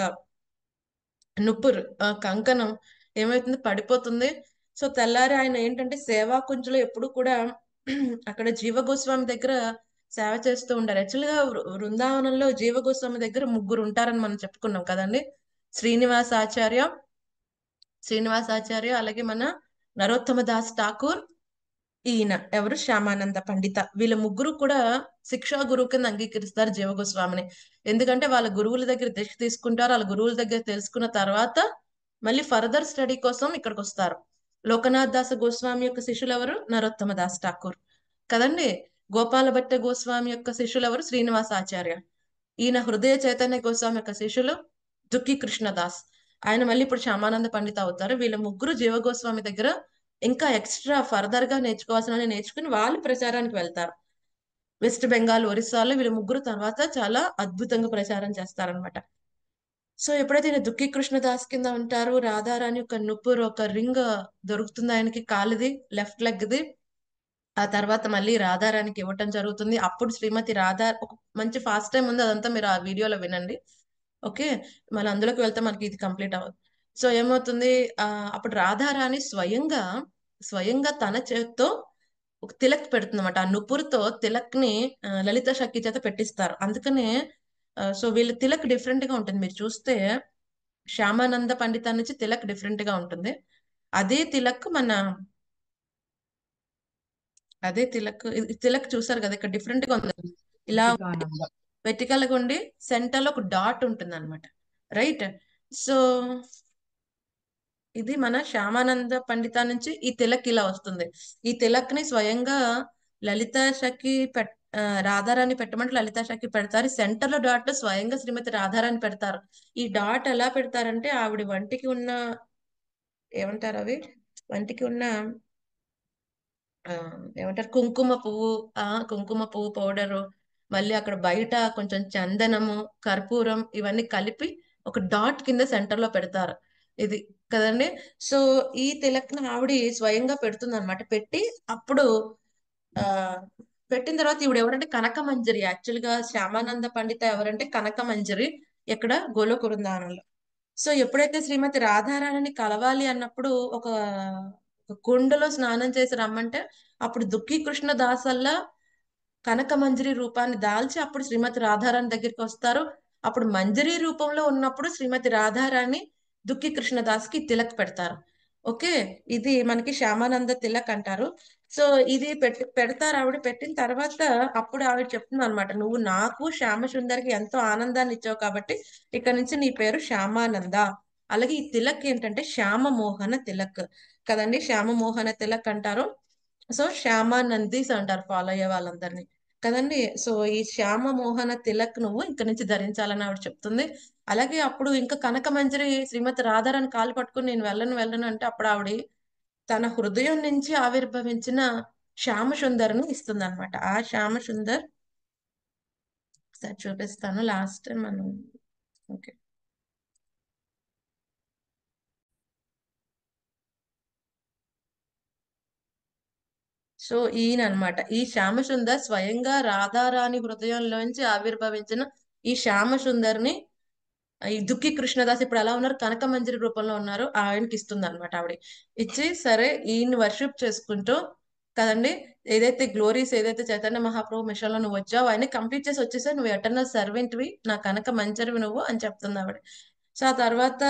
నుప్పురు ఆ కంకణం ఏమైతుంది పడిపోతుంది సో తెల్లారి ఆయన ఏంటంటే సేవా కుంజలో ఎప్పుడు కూడా అక్కడ జీవ గోస్వామి దగ్గర సేవ చేస్తూ ఉంటారు యాక్చువల్ గా వృ- బృందావనంలో జీవ గోస్వామి దగ్గర ముగ్గురు ఉంటారని మనం చెప్పుకున్నాం కదండి శ్రీనివాస ఆచార్య శ్రీనివాస ఆచార్య అలాగే మన నరోత్తమ దాస్ ఠాకూర్ ఈయన ఎవరు శ్యామానంద పండిత వీళ్ళ ముగ్గురు కూడా శిక్షా గురువు కింద అంగీకరిస్తారు జీవ గోస్వామిని ఎందుకంటే వాళ్ళ గురువుల దగ్గర దీక్ష తీసుకుంటారు వాళ్ళ గురువుల దగ్గర తెలుసుకున్న తర్వాత మళ్ళీ ఫర్దర్ స్టడీ కోసం ఇక్కడికి వస్తారు లోకనాథ్ దాస గోస్వామి యొక్క శిష్యులు ఎవరు నరోత్తమ దాస్ ఠాకూర్ కదండి గోపాల భట్ట గోస్వామి యొక్క శిష్యులు ఎవరు శ్రీనివాస ఆచార్య ఈయన హృదయ చైతన్య గోస్వామి యొక్క శిష్యులు దుఃఖి కృష్ణదాస్ ఆయన మళ్ళీ ఇప్పుడు శ్యామానంద పండిత అవుతారు వీళ్ళ ముగ్గురు జీవ గోస్వామి దగ్గర ఇంకా ఎక్స్ట్రా ఫర్దర్ గా నేర్చుకోవాల్సిన నేర్చుకుని వాళ్ళు ప్రచారానికి వెళ్తారు వెస్ట్ బెంగాల్ ఒరిస్సాలో వీళ్ళ ముగ్గురు తర్వాత చాలా అద్భుతంగా ప్రచారం చేస్తారనమాట సో ఎప్పుడైతే ఈయన దుఃఖి కృష్ణదాస్ కింద ఉంటారు రాధారాణి ఒక నుప్పురు ఒక రింగ్ దొరుకుతుంది ఆయనకి కాలుది లెఫ్ట్ లెగ్ ది ఆ తర్వాత మళ్ళీ రాధారానికి ఇవ్వటం జరుగుతుంది అప్పుడు శ్రీమతి రాధా ఒక మంచి ఫాస్ట్ టైం ఉంది అదంతా మీరు ఆ వీడియోలో వినండి ఓకే మళ్ళీ అందులోకి వెళ్తే మనకి ఇది కంప్లీట్ అవ్వదు సో ఏమవుతుంది ఆ అప్పుడు రాధారాణి స్వయంగా స్వయంగా తన చేత్తో ఒక తిలక్ పెడుతుందన్నమాట ఆ నుపురుతో తిలక్ ని ఆ, లలిత షక్కి చేత పెట్టిస్తారు అందుకనే ఆ, సో వీళ్ళ తిలక్ డిఫరెంట్ గా ఉంటుంది మీరు చూస్తే శ్యామానంద పండిత నుంచి తిలక్ డిఫరెంట్ గా ఉంటుంది అదే తిలక్ మన అదే తిలక్ ఇది తిలక్ చూసారు కదా ఇక్కడ డిఫరెంట్ గా ఉంది ఇలా ఆనంద వెర్టికల్ గా ఉండి సెంటర్ లో ఒక డాట్ ఉంటుంది అనమాట రైట్ సో ఇది మన శ్యామానంద పండిత నుంచి ఈ తిలక్ ఇలా వస్తుంది ఈ తిలక్ ని స్వయంగా లలిత షకి పెట్ ఆ, రాధారాణి పెట్టమంటే లలిత షకి పెడతారు సెంటర్ లో డాట్ స్వయంగా శ్రీమతి రాధారాణి పెడతారు ఈ డాట్ ఎలా పెడతారంటే ఆవిడ వంటికి ఉన్న ఏమంటారు అవి వంటికి ఉన్న ఆ ఏమంటారు కుంకుమ పువ్వు ఆ కుంకుమ పువ్వు పౌడరు మళ్ళీ అక్కడ బయట కొంచెం చందనము కర్పూరం ఇవన్నీ కలిపి ఒక డాట్ కింద సెంటర్ లో పెడతారు ఇది కదండి సో ఈ తిలక్ని ఆవిడ స్వయంగా పెడుతుంది అనమాట పెట్టి అప్పుడు ఆ పెట్టిన తర్వాత ఈవిడ ఎవరంటే కనకమంజరి యాక్చువల్ గా శ్యామానంద పండిత ఎవరంటే కనకమంజరి ఇక్కడ గోలోక బృందావనంలో సో ఎప్పుడైతే శ్రీమతి రాధారాణిని కలవాలి అన్నప్పుడు ఒక ఒక కుండలో స్నానం చేసి రమ్మంటే అప్పుడు దుఃఖీ కృష్ణ దాసల్లా కనక మంజరి రూపాన్ని దాల్చి అప్పుడు శ్రీమతి రాధారాణి దగ్గరికి వస్తారు అప్పుడు మంజరి రూపంలో ఉన్నప్పుడు శ్రీమతి రాధారాణి దుఃఖీ కృష్ణదాస్కి తిలక్ పెడతారు ఓకే ఇది మనకి శ్యామానంద తిలక్ అంటారు సో ఇది పెట్టి పెడతారు ఆవిడ పెట్టిన తర్వాత అప్పుడు ఆవిడ చెప్తుంది అనమాట నువ్వు నాకు శ్యామ సుందరికి ఎంతో ఆనందాన్ని ఇచ్చావు కాబట్టి ఇక్కడ నుంచి నీ పేరు శ్యామానంద అలాగే ఈ తిలక్ ఏంటంటే శ్యామ మోహన తిలక్ కదండి శ్యామ మోహన తిలక్ అంటారు సో శ్యామానందీస్ అంటారు ఫాలో అయ్యే వాళ్ళందరినీ కదండి సో ఈ శ్యామ మోహన తిలక్ నువ్వు ఇక్కడ నుంచి ధరించాలని ఆవిడ చెప్తుంది అలాగే అప్పుడు ఇంకా కనకమంజరి శ్రీమతి రాధారాని కాలు పట్టుకుని నేను వెళ్ళను వెళ్ళను అంటే అప్పుడు ఆవిడ తన హృదయం నుంచి ఆవిర్భవించిన శ్యామ సుందర్ని ఇస్తుంది అనమాట ఆ శ్యామ సుందర్ ఒకసారి చూపిస్తాను లాస్ట్ మనం ఓకే సో ఈయన అన్నమాట ఈ శ్యామసుందర్ స్వయంగా రాధారాణి హృదయంలోంచి ఆవిర్భవించిన ఈ శ్యామసుందర్ని ఈ దుఃఖి కృష్ణదాస్ ఇప్పుడు ఎలా ఉన్నారు కనకమంజరి రూపంలో ఉన్నారు ఆయనకి ఇస్తుంది అనమాట ఆవిడ ఇచ్చి సరే ఈయన్ని వర్షిప్ చేసుకుంటూ కదండి ఏదైతే గ్లోరీస్ ఏదైతే చైతన్య మహాప్రభు మిషన్ లో నువ్వు వచ్చావు ఆయన కంప్లీట్ చేసి వచ్చేసా నువ్వు ఎటర్నల్ సర్వెంట్వి నా కనక మంజరివి నువ్వు అని చెప్తుంది ఆవిడ సో ఆ తర్వాత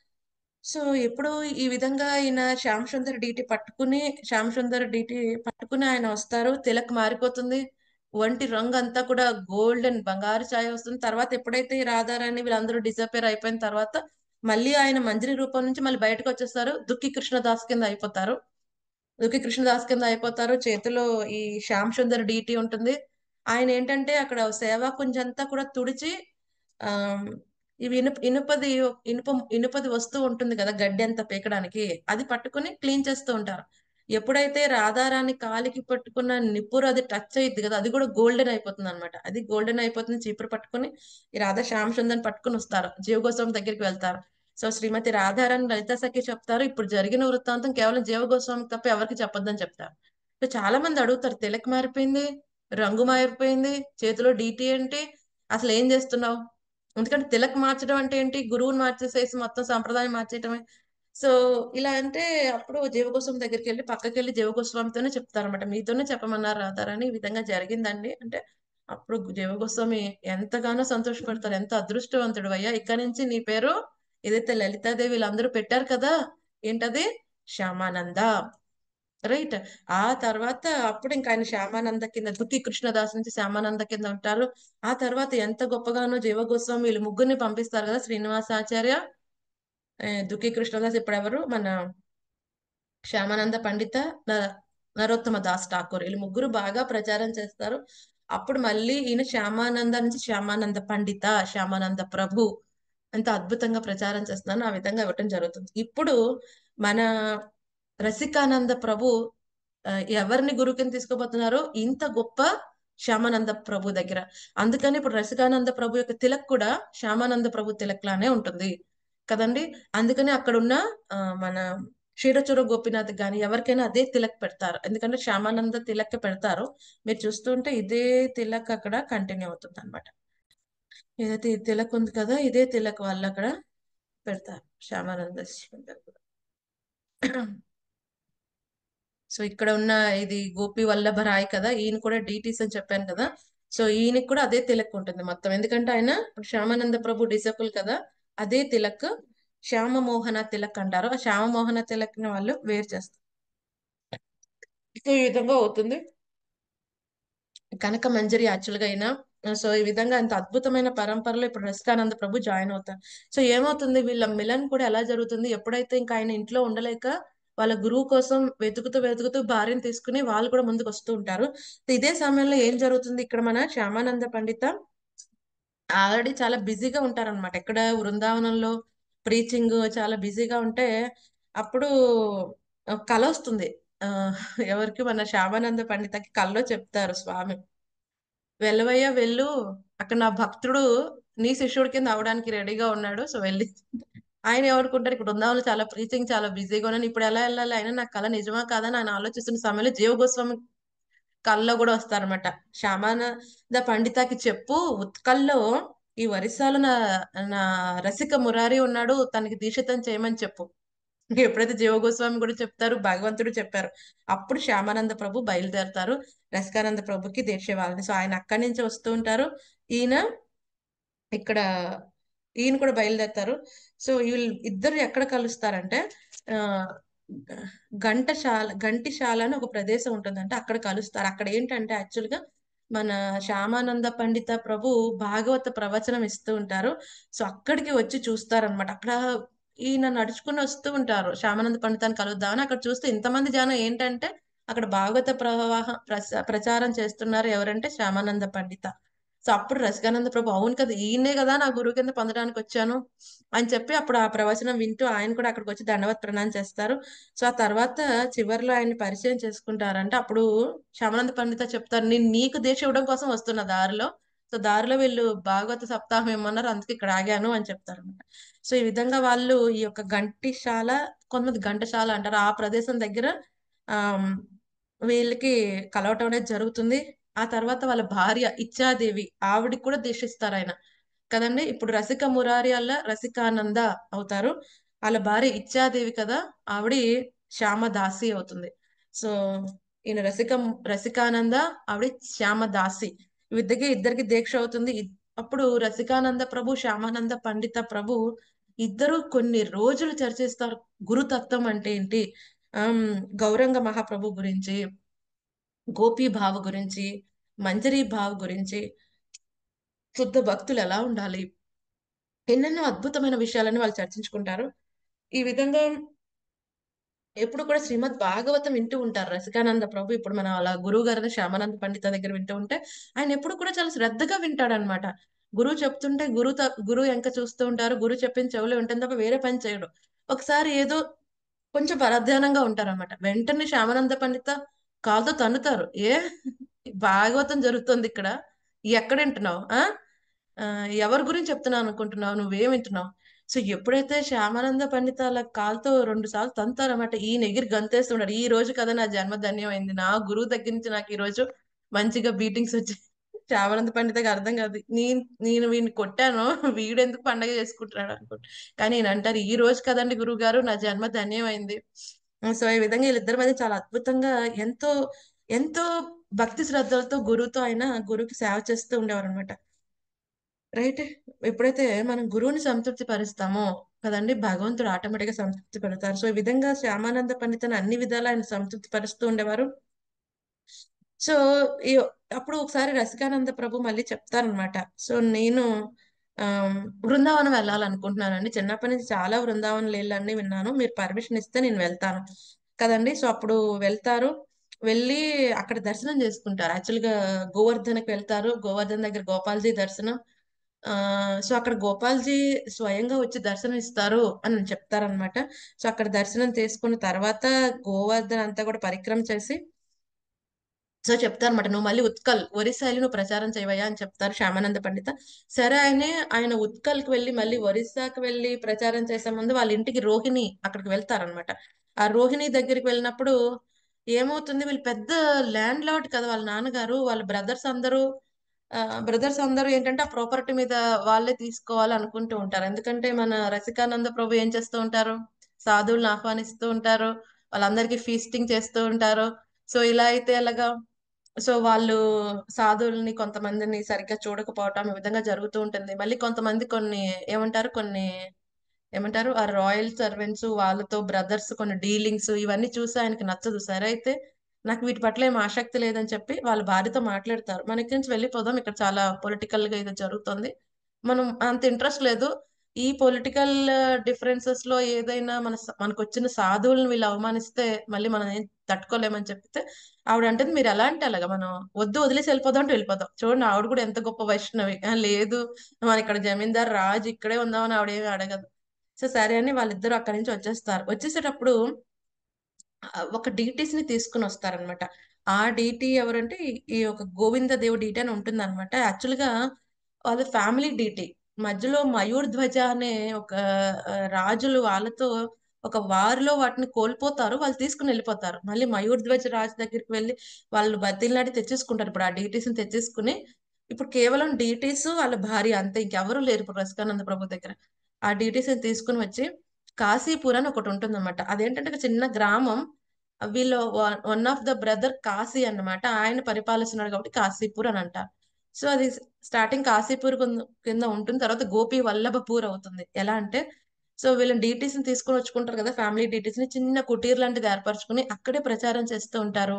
సో ఎప్పుడు ఈ విధంగా ఈయన శ్యామ్ సుందర్ డీటీ పట్టుకుని శ్యామ్ సుందర్ డీటీ పట్టుకుని ఆయన వస్తారు తిలక్ మారిపోతుంది వంటి రంగు అంతా కూడా గోల్డెన్ బంగారు ఛాయ వస్తుంది తర్వాత ఎప్పుడైతే ఈ రాధారాణి వీళ్ళందరూ డిసపేర్ అయిపోయిన తర్వాత మళ్ళీ ఆయన మంజరి రూపం నుంచి మళ్ళీ బయటకు వచ్చేస్తారు దుఃఖి కృష్ణదాస్ కింద అయిపోతారు దుఃఖి కృష్ణదాస్ కింద అయిపోతారు చేతిలో ఈ శ్యామ్ సుందర్ డీటీ ఉంటుంది ఆయన ఏంటంటే అక్కడ సేవా కుంజంతా కూడా తుడిచి ఆ ఇవి ఇనుప ఇనుపది ఇనుప ఇనుపది వస్తువు ఉంటుంది కదా గడ్డి అంతా పీకడానికి అది పట్టుకుని క్లీన్ చేస్తూ ఉంటారు ఎప్పుడైతే రాధారాణి కాలికి పట్టుకున్న నిప్పురు అది టచ్ అయ్యిద్ది కదా అది కూడా గోల్డెన్ అయిపోతుంది అనమాట అది గోల్డెన్ అయిపోతుంది చీపురు పట్టుకుని ఈ రాధా శ్యామ్ సుందర్ పట్టుకుని వస్తారు జీవగోస్వామి దగ్గరికి వెళ్తారు సో శ్రీమతి రాధారాణి లలిత సఖి చెప్తారు ఇప్పుడు జరిగిన వృత్తాంతం కేవలం జీవగోస్వామికి తప్ప ఎవరికి చెప్పొద్దని చెప్తారు సో చాలా మంది అడుగుతారు తిలక్ మారిపోయింది రంగు మారిపోయింది చేతిలో డీటీ ఏంటి అసలు ఏం చేస్తున్నావు ఎందుకంటే తిలక్ మార్చడం అంటే ఏంటి గురువుని మార్చేసేసి మొత్తం సంప్రదాయం మార్చేయటమే సో ఇలా అంటే అప్పుడు జీవగోస్వామి దగ్గరికి వెళ్ళి పక్కకి వెళ్ళి జీవగోస్వామితోనే చెప్తారన్నమాట మీతోనే చెప్పమన్నారు రాతారని ఈ విధంగా జరిగిందండి అంటే అప్పుడు జీవగోస్వామి ఎంతగానో సంతోషపడతారు ఎంత అదృష్టవంతుడు అయ్యా ఇక్కడ నుంచి నీ పేరు ఏదైతే లలితాదేవి వీళ్ళందరూ పెట్టారు కదా ఏంటది శ్యామానంద రైట్ ఆ తర్వాత అప్పుడు ఇంకా ఆయన శ్యామానంద కింద దుఃఖి కృష్ణదాస్ నుంచి శ్యామానంద కింద ఉంటారు ఆ తర్వాత ఎంత గొప్పగానో జీవగోస్వామి వీళ్ళు ముగ్గురిని పంపిస్తారు కదా శ్రీనివాసాచార్య ఆ, దుఃఖి కృష్ణదాస్ ఇప్పుడు ఎవరు మన శ్యామానంద పండిత న- నరోత్తమ దాస్ ఠాకూర్ వీళ్ళు ముగ్గురు బాగా ప్రచారం చేస్తారు అప్పుడు మళ్ళీ ఈయన శ్యామానంద నుంచి శ్యామానంద పండిత శ్యామానంద ప్రభు అంత అద్భుతంగా ప్రచారం చేస్తున్నాను ఆ విధంగా ఇవ్వటం జరుగుతుంది ఇప్పుడు మన రసికానంద ప్రభు ఆ, ఎవరిని గురువు కింద తీసుకోబోతున్నారు ఇంత గొప్ప శ్యామానంద ప్రభు దగ్గర అందుకని ఇప్పుడు రసికానంద ప్రభు యొక్క తిలక్ కూడా శ్యామానంద ప్రభు తిలక్ లానే ఉంటుంది కదండి అందుకని అక్కడ ఉన్న ఆ, మన క్షీరచుర గోపినాథ్ గాని ఎవరికైనా అదే తిలక్ పెడతారు ఎందుకంటే శ్యామానంద తిలక్ పెడతారు మీరు చూస్తుంటే ఇదే తిలక్ అక్కడ కంటిన్యూ అవుతుంది అనమాట ఏదైతే ఈ తిలక్ ఉంది కదా ఇదే తిలక్ వాళ్ళు అక్కడ పెడతారు శ్యామానంద శిష్యులు కూడా సో ఇక్కడ ఉన్న ఇది గోపి వల్లభ రాయ్ కదా ఈయన కూడా డీటీస్ అని చెప్పాను కదా సో ఈయనకి కూడా అదే తిలక్ ఉంటుంది మొత్తం ఎందుకంటే ఆయన ఇప్పుడు శ్యామానంద ప్రభు డిసపుల్ కదా అదే తిలక్ శ్యామ మోహన తిలక్ అంటారు ఆ శ్యామ మోహన తిలక్ ని వాళ్ళు వేరు చేస్తారు సో ఈ విధంగా అవుతుంది కనక మంజరి యాక్చువల్ గా అయినా సో ఈ విధంగా ఇంత అద్భుతమైన పరంపరలో ఇప్పుడు రసికానంద ప్రభు జాయిన్ అవుతారు సో ఏమవుతుంది వీళ్ళ మిలన్ కూడా ఎలా జరుగుతుంది ఎప్పుడైతే ఇంకా ఆయన ఇంట్లో ఉండలేక వాళ్ళ గురువు కోసం వెతుకుతూ వెతుకుతూ భార్యను తీసుకుని వాళ్ళు కూడా ముందుకు వస్తూ ఉంటారు ఇదే సమయంలో ఏం జరుగుతుంది ఇక్కడ మన శ్యామానంద పండిత ఆల్రెడీ చాలా బిజీగా ఉంటారన్నమాట ఎక్కడ వృందావనంలో ప్రీచింగ్ చాలా బిజీగా ఉంటే అప్పుడు ఒక కల వస్తుంది ఆ ఎవరికి మన శ్యామానంద పండితకి కల్లో చెప్తారు స్వామి వెళ్ళవయ్యా వెళ్ళు అక్కడ నా భక్తుడు నీ శిష్యుడి కింద అవడానికి రెడీగా ఉన్నాడు సో వెళ్ళి ఆయన ఏమనుకుంటారు ఇక్కడ బృందావనంలో చాలా ప్రీచింగ్ చాలా బిజీగా ఉన్నాను ఇప్పుడు ఎలా వెళ్ళాలి అయినా నా కళ నిజమా కాదని ఆయన ఆలోచిస్తున్న సమయంలో జీవ గోస్వామి కల్లో కూడా వస్తారనమాట శ్యామానంద పండితకి చెప్పు ఉత్కల్లో ఈ వరిసాలు నా నా రసిక మురారి ఉన్నాడు తనకి దీక్షితం చేయమని చెప్పు ఎప్పుడైతే జీవ గోస్వామి కూడా చెప్తారు భగవంతుడు చెప్పారు అప్పుడు శ్యామానంద ప్రభు బయలుదేరతారు రసికానంద ప్రభుకి దీక్ష ఇవ్వాలని సో ఆయన అక్కడి నుంచి వస్తూ ఉంటారు ఈయన ఇక్కడ ఈయన కూడా బయలుదేరతారు సో వీళ్ళు ఇద్దరు ఎక్కడ కలుస్తారంటే ఆ ఘంటశాల ఘంటిశాల అని ఒక ప్రదేశం ఉంటుందంటే అక్కడ కలుస్తారు అక్కడ ఏంటంటే యాక్చువల్ గా మన శ్యామానంద పండిత ప్రభు భాగవత ప్రవచనం ఇస్తూ ఉంటారు సో అక్కడికి వచ్చి చూస్తారనమాట అక్కడ ఈయన నడుచుకుని వస్తూ ఉంటారు శ్యామానంద పండితాన్ని కలుద్దామని అక్కడ చూస్తే ఇంతమంది జనం ఏంటంటే అక్కడ భాగవత ప్రవాహం ప్రస- ప్రచారం చేస్తున్నారు ఎవరంటే శ్యామానంద పండిత సో అప్పుడు రసికానంద ప్రభు అవును కదా ఈయనే కదా నా గురువు కింద పొందడానికి వచ్చాను అని చెప్పి అప్పుడు ఆ ప్రవచనం వింటూ ఆయన కూడా అక్కడికి వచ్చి దండవత్ ప్రణామం చేస్తారు సో ఆ తర్వాత చివరిలో ఆయన్ని పరిచయం చేసుకుంటారంటే అప్పుడు శ్యామానంద పండిత చెప్తారు నేను నీకు దీక్ష ఇవ్వడం కోసం వస్తున్న దారిలో సో దారిలో వీళ్ళు భాగవత సప్తాహం ఏమన్నారు అందుకే ఇక్కడ ఆగాను అని చెప్తారు అనమాట సో ఈ విధంగా వాళ్ళు ఈ యొక్క గంటిశాల కొంతమంది ఘంటశాల అంటారు ఆ ప్రదేశం దగ్గర ఆ వీళ్ళకి కలవటం అనేది జరుగుతుంది ఆ తర్వాత వాళ్ళ భార్య ఇచ్చాదేవి ఆవిడికి కూడా దీక్షిస్తారు ఆయన కదండి ఇప్పుడు రసిక మురారి వల్ల రసికానంద అవుతారు వాళ్ళ భార్య ఇచ్చాదేవి కదా ఆవిడ శ్యామదాసి అవుతుంది సో ఈయన రసిక రసికానంద ఆవిడ శ్యామదాసి ఇద్దరికి ఇద్దరికి దీక్ష అవుతుంది ఇ- అప్పుడు రసికానంద ప్రభు శ్యామానంద పండిత ప్రభు ఇద్దరు కొన్ని రోజులు చర్చిస్తారు గురుతత్వం అంటే ఏంటి ఆమ్, గౌరంగ మహాప్రభు గురించి గోపీ భావ గురించి మంజరీ భావ గురించి శుద్ధ భక్తులు ఎలా ఉండాలి ఎన్నెన్నో అద్భుతమైన విషయాలను వాళ్ళు చర్చించుకుంటారు ఈ విధంగా ఎప్పుడు కూడా శ్రీమద్ భాగవతం వింటూ ఉంటారు రసికానంద ప్రభు ఇప్పుడు మన అలా గురువు గారిని శ్యామానంద పండిత దగ్గర వింటూ ఉంటే ఆయన ఎప్పుడు కూడా చాలా శ్రద్ధగా వింటాడు అనమాట గురువు చెప్తుంటే గురు గురువు ఎంక చూస్తూ ఉంటారు గురువు చెప్పిన చెవులు వింటుంది తప్ప వేరే పని చేయడు ఒకసారి ఏదో కొంచెం పరధ్యానంగా ఉంటారన్నమాట వెంటనే శ్యామానంద పండిత కాలుతో తన్నుతారు ఏ భాగవతం జరుగుతుంది ఇక్కడ ఎక్కడ వింటున్నావు ఆ ఆ, ఎవరి గురించి చెప్తున్నావు అనుకుంటున్నావు నువ్వేం వింటున్నావు సో ఎప్పుడైతే శ్యామానంద పండిత అలా కాలుతో రెండు సార్లు తంతారన్నమాట ఈయన ఎగిరి గంతేస్తున్నాడు ఈ రోజు కదా నా జన్మ ధన్యమైంది నా గురువు దగ్గర నుంచి నాకు ఈ రోజు మంచిగా బీటింగ్స్ వచ్చాయి శ్యామానంద పండితకి అర్థం కాదు నేను నేను వీడిని కొట్టాను వీడు ఎందుకు పండగ చేసుకుంటున్నాడు అనుకుంటా కానీ ఈయన అంటారు ఈ రోజు కదండి గురువు గారు నా జన్మ ధన్యమైంది సో ఈ విధంగా వీళ్ళిద్దరి మధ్య చాలా అద్భుతంగా ఎంతో ఎంతో భక్తి శ్రద్ధలతో గురువుతో ఆయన గురువుకి సేవ చేస్తూ ఉండేవారు అనమాట రైట్ ఎప్పుడైతే మనం గురువుని సంతృప్తి పరుస్తామో కదండి భగవంతుడు ఆటోమేటిక్ గా సంతృప్తి పడతారు సో ఈ విధంగా శ్యామానంద పండితను అన్ని విధాలా ఆయన సంతృప్తి పరుస్తూ ఉండేవారు సో ఈ అప్పుడు ఒకసారి రసికానంద ప్రభు మళ్ళీ చెప్తారనమాట సో నేను ఆమ్, బృందావనం వెళ్ళాలనుకుంటున్నానండి చిన్నప్పటి నుంచి చాలా బృందావనం వెళ్ళాలని విన్నాను మీరు పర్మిషన్ ఇస్తే నేను వెళ్తాను కదండి సో అప్పుడు వెళ్తారు వెళ్ళి అక్కడ దర్శనం చేసుకుంటారు యాక్చువల్ గా గోవర్ధనకి వెళ్తారు గోవర్ధన్ దగ్గర గోపాల్జీ దర్శనం ఆ సో అక్కడ గోపాల్జీ స్వయంగా వచ్చి దర్శనం ఇస్తారు అని చెప్తారనమాట సో అక్కడ దర్శనం చేసుకున్న తర్వాత గోవర్ధన్ అంతా కూడా పరిక్రమ చేసి సో చెప్తారన్నమాట నువ్వు మళ్ళీ ఉత్కల్ ఒరిస్సాలో నువ్వు ప్రచారం చేయవయ్యా అని చెప్తారు శ్యామానంద పండిత సరే ఆయనే ఆయన ఉత్కల్కి వెళ్ళి మళ్ళీ ఒరిస్సాకి వెళ్ళి ప్రచారం చేసే ముందు వాళ్ళ ఇంటికి రోహిణి అక్కడికి వెళ్తారనమాట ఆ రోహిణి దగ్గరికి వెళ్ళినప్పుడు ఏమవుతుంది వీళ్ళు పెద్ద ల్యాండ్ లార్డ్ కదా వాళ్ళ నాన్నగారు వాళ్ళ బ్రదర్స్ అందరూ బ్రదర్స్ అందరూ ఏంటంటే ఆ ప్రాపర్టీ మీద వాళ్ళే తీసుకోవాలి అనుకుంటూ ఉంటారు ఎందుకంటే మన రసికానంద ప్రభు ఏం చేస్తూ ఉంటారు సాధువులను ఆహ్వానిస్తూ ఉంటారు వాళ్ళందరికీ ఫీస్టింగ్ చేస్తూ ఉంటారు సో ఇలా అయితే ఎలాగా సో వాళ్ళు సాధువుల్ని కొంతమందిని సరిగ్గా చూడకపోవటం ఈ విధంగా జరుగుతూ ఉంటుంది మళ్ళీ కొంతమంది కొన్ని ఏమంటారు కొన్ని ఏమంటారు ఆ రాయల్ సర్వెంట్స్ వాళ్ళతో బ్రదర్స్ కొన్ని డీలింగ్స్ ఇవన్నీ చూసి ఆయనకి నచ్చదు సరే అయితే నాకు వీటి పట్ల ఏం ఆసక్తి లేదని చెప్పి వాళ్ళ భార్యతో మాట్లాడతారు మన ఇక్కడి నుంచి వెళ్ళిపోదాం ఇక్కడ చాలా పొలిటికల్ గా ఇది జరుగుతుంది మనం అంత ఇంట్రెస్ట్ లేదు ఈ పొలిటికల్ డిఫరెన్సెస్ లో ఏదైనా మన స- మనకు వచ్చిన సాధువులను వీళ్ళు అవమానిస్తే మళ్ళీ మనం ఏం తట్టుకోలేమని చెప్తే ఆవిడ అంటే మీరు ఎలా అంటే అలాగా మనం వద్దు వదిలేసి వెళ్ళిపోదాం అంటే వెళ్ళిపోదాం చూడండి ఆవిడ కూడా ఎంత గొప్ప వైష్ణవి "ఆ, లేదు మన ఇక్కడ జమీందార్ రాజు ఇక్కడే ఉందామని ఆవిడ ఏమి అడగదు సో సరే అని వాళ్ళిద్దరూ అక్కడి నుంచి వచ్చేస్తారు వచ్చేసేటప్పుడు ఆ, ఒక డీటీస్ ని తీసుకుని వస్తారనమాట ఆ డీటీ ఎవరంటే ఈ ఈ ఒక గోవింద దేవ్ డీటీ అని ఉంటుంది అనమాట యాక్చువల్ గా వాళ్ళ ఫ్యామిలీ డీటీ మధ్యలో మయూర్ ధ్వజ అనే ఒక ఆ, రాజులు వాళ్ళతో ఒక వారిలో వాటిని కోల్పోతారు వాళ్ళు తీసుకుని వెళ్ళిపోతారు మళ్ళీ మయూర్ ధ్వజ రాజు దగ్గరికి వెళ్ళి వాళ్ళు బతిలాడి తెచ్చేసుకుంటారు ఇప్పుడు ఆ డీటీస్ ని తెచ్చేసుకుని ఇప్పుడు కేవలం డీటీస్ వాళ్ళ భార్య అంతే ఇంకెవరూ లేరు ఇప్పుడు రసికానంద ప్రభు దగ్గర ఆ డీటీస్ ని తీసుకుని వచ్చి కాశీపూర్ అని ఒకటి ఉంటుంది అనమాట అదేంటంటే ఒక చిన్న గ్రామం వీళ్ళు one of the brother Kashi అన్నమాట ఆయన పరిపాలిస్తున్నాడు కాబట్టి కాశీపూర్ అని అంటారు సో అది స్టార్టింగ్ కాశీపూర్ కింద కింద ఉంటుంది తర్వాత గోపి వల్లభపూర్ అవుతుంది ఎలా అంటే సో వీళ్ళని డీటీస్ ని తీసుకొని వచ్చుకుంటారు కదా ఫ్యామిలీ డీటీస్ ని చిన్న కుటీర్ లాంటిది ఏర్పరచుకుని అక్కడే ప్రచారం చేస్తూ ఉంటారు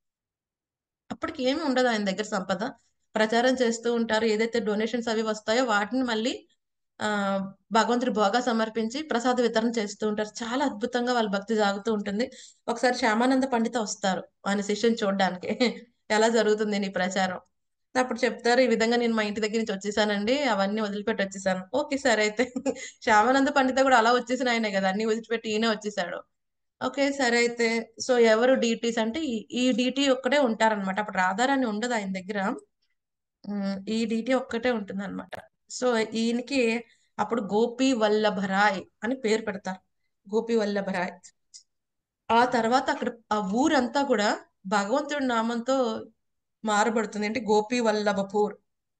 అప్పటికి ఏమి ఉండదు ఆయన దగ్గర సంపద ప్రచారం చేస్తూ ఉంటారు ఏదైతే డొనేషన్స్ అవి వస్తాయో వాటిని మళ్ళీ ఆ భగవంతుడి భోగా సమర్పించి ప్రసాద వితరణ చేస్తూ ఉంటారు చాలా అద్భుతంగా వాళ్ళ భక్తి సాగుతూ ఉంటుంది ఒకసారి శ్యామానంద పండిత వస్తారు ఆయన శిష్యుని చూడడానికి ఎలా జరుగుతుంది నీ ప్రచారం అప్పుడు చెప్తారు ఈ విధంగా నేను మా ఇంటి దగ్గర నుంచి వచ్చేసానండి అవన్నీ వదిలిపెట్టి వచ్చేసాను ఓకే సరే అయితే శ్యామానంద పండిత కూడా అలా వచ్చేసిన ఆయనే కదా అన్ని వదిలిపెట్టి ఈయనే వచ్చేసాడు ఓకే సరే అయితే సో ఎవరు డీటీస్ అంటే ఈ ఈ డీటీ ఒక్కటే ఉంటారన్నమాట అప్పుడు రాధారాణి ఉండదు ఆయన దగ్గర ఉమ్, ఈ డీటీ ఒక్కటే ఉంటుంది అనమాట సో ఈయనకి అప్పుడు గోపి వల్లభరాయ్ అని పేరు పెడతారు గోపి వల్లభరాయ్ ఆ తర్వాత అక్కడ ఆ ఊరంతా కూడా భగవంతుడి నామంతో మారబడుతుంది అంటే గోపి వల్లభపూర్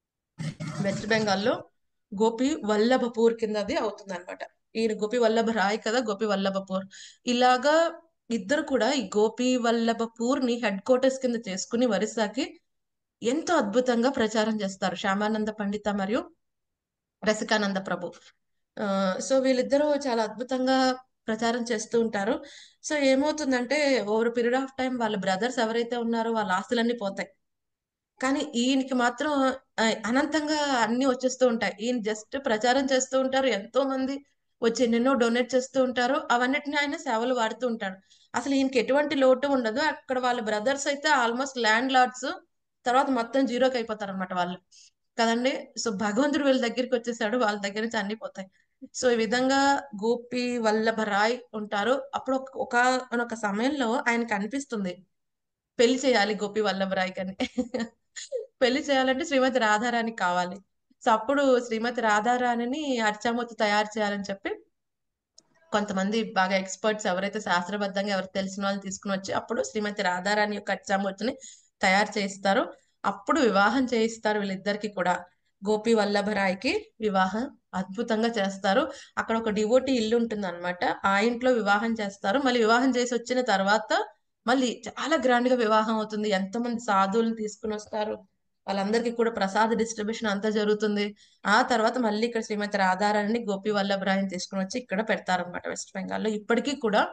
వెస్ట్ బెంగాల్లో గోపి వల్లభపూర్ కింద అది అవుతుంది అనమాట ఈయన గోపి వల్లభ రాయ్ కదా గోపి వల్లభపూర్ ఇలాగా ఇద్దరు కూడా ఈ గోపి వల్లభపూర్ ని హెడ్ క్వార్టర్స్ కింద చేసుకుని వరిసాకి ఎంతో అద్భుతంగా ప్రచారం చేస్తారు శ్యామానంద పండిత మరియు రసికానంద ప్రభు ఆ, సో వీళ్ళిద్దరూ చాలా అద్భుతంగా ప్రచారం చేస్తూ ఉంటారు సో ఏమవుతుందంటే ఓవర్ పీరియడ్ ఆఫ్ టైం వాళ్ళ బ్రదర్స్ ఎవరైతే ఉన్నారో వాళ్ళ ఆస్తులన్నీ పోతాయి కానీ ఈయనకి మాత్రం ఆ, అనంతంగా అన్ని వచ్చేస్తూ ఉంటాయి ఈయన జస్ట్ ప్రచారం చేస్తూ ఉంటారు ఎంతో మంది వచ్చి ఎన్నెన్నో డొనేట్ చేస్తూ ఉంటారు అవన్నిటిని ఆయన సేవలు వాడుతూ ఉంటాడు అసలు ఈయనకి ఎటువంటి లోటు ఉండదు అక్కడ వాళ్ళ బ్రదర్స్ అయితే ఆల్మోస్ట్ ల్యాండ్ లార్డ్స్ తర్వాత మొత్తం జీరోకి అయిపోతారు అనమాట వాళ్ళు కదండి సో భగవంతుడు వీళ్ళ దగ్గరికి వచ్చేసాడు వాళ్ళ దగ్గర నుంచి అన్ని పోతాయి సో ఈ విధంగా గోపి వల్లభ రాయ్ ఉంటారు అప్పుడు ఒక ఒక ఒక సమయంలో ఆయనకు అనిపిస్తుంది పెళ్లి చేయాలి గోపి వల్లభరాయ్ అని పెళ్లి చేయాలంటే శ్రీమతి రాధారాణి కావాలి సో అప్పుడు శ్రీమతి రాధారాణిని అర్చామూర్తి తయారు చేయాలని చెప్పి కొంతమంది బాగా ఎక్స్పర్ట్స్ ఎవరైతే శాస్త్రబద్ధంగా ఎవరికి తెలిసిన వాళ్ళు తీసుకుని వచ్చి అప్పుడు శ్రీమతి రాధారాణి యొక్క అర్చామూర్తిని తయారు చేయిస్తారు అప్పుడు వివాహం చేయిస్తారు వీళ్ళిద్దరికి కూడా గోపి వల్లభరాయ్కి వివాహం అద్భుతంగా చేస్తారు అక్కడ ఒక డివోటీ ఇల్లు ఉంటుంది అనమాట ఆ ఇంట్లో వివాహం చేస్తారు మళ్ళీ వివాహం చేసి వచ్చిన తర్వాత మళ్ళీ చాలా గ్రాండ్ గా వివాహం అవుతుంది ఎంతమంది సాధువులను తీసుకుని వస్తారు వాళ్ళందరికీ కూడా ప్రసాద డిస్ట్రిబ్యూషన్ అంతా జరుగుతుంది ఆ తర్వాత మళ్ళీ ఇక్కడ శ్రీమతి రాధారాణిని గోపి వల్లభరాయని తీసుకుని వచ్చి ఇక్కడ పెడతారనమాట వెస్ట్ బెంగాల్లో ఇప్పటికీ కూడా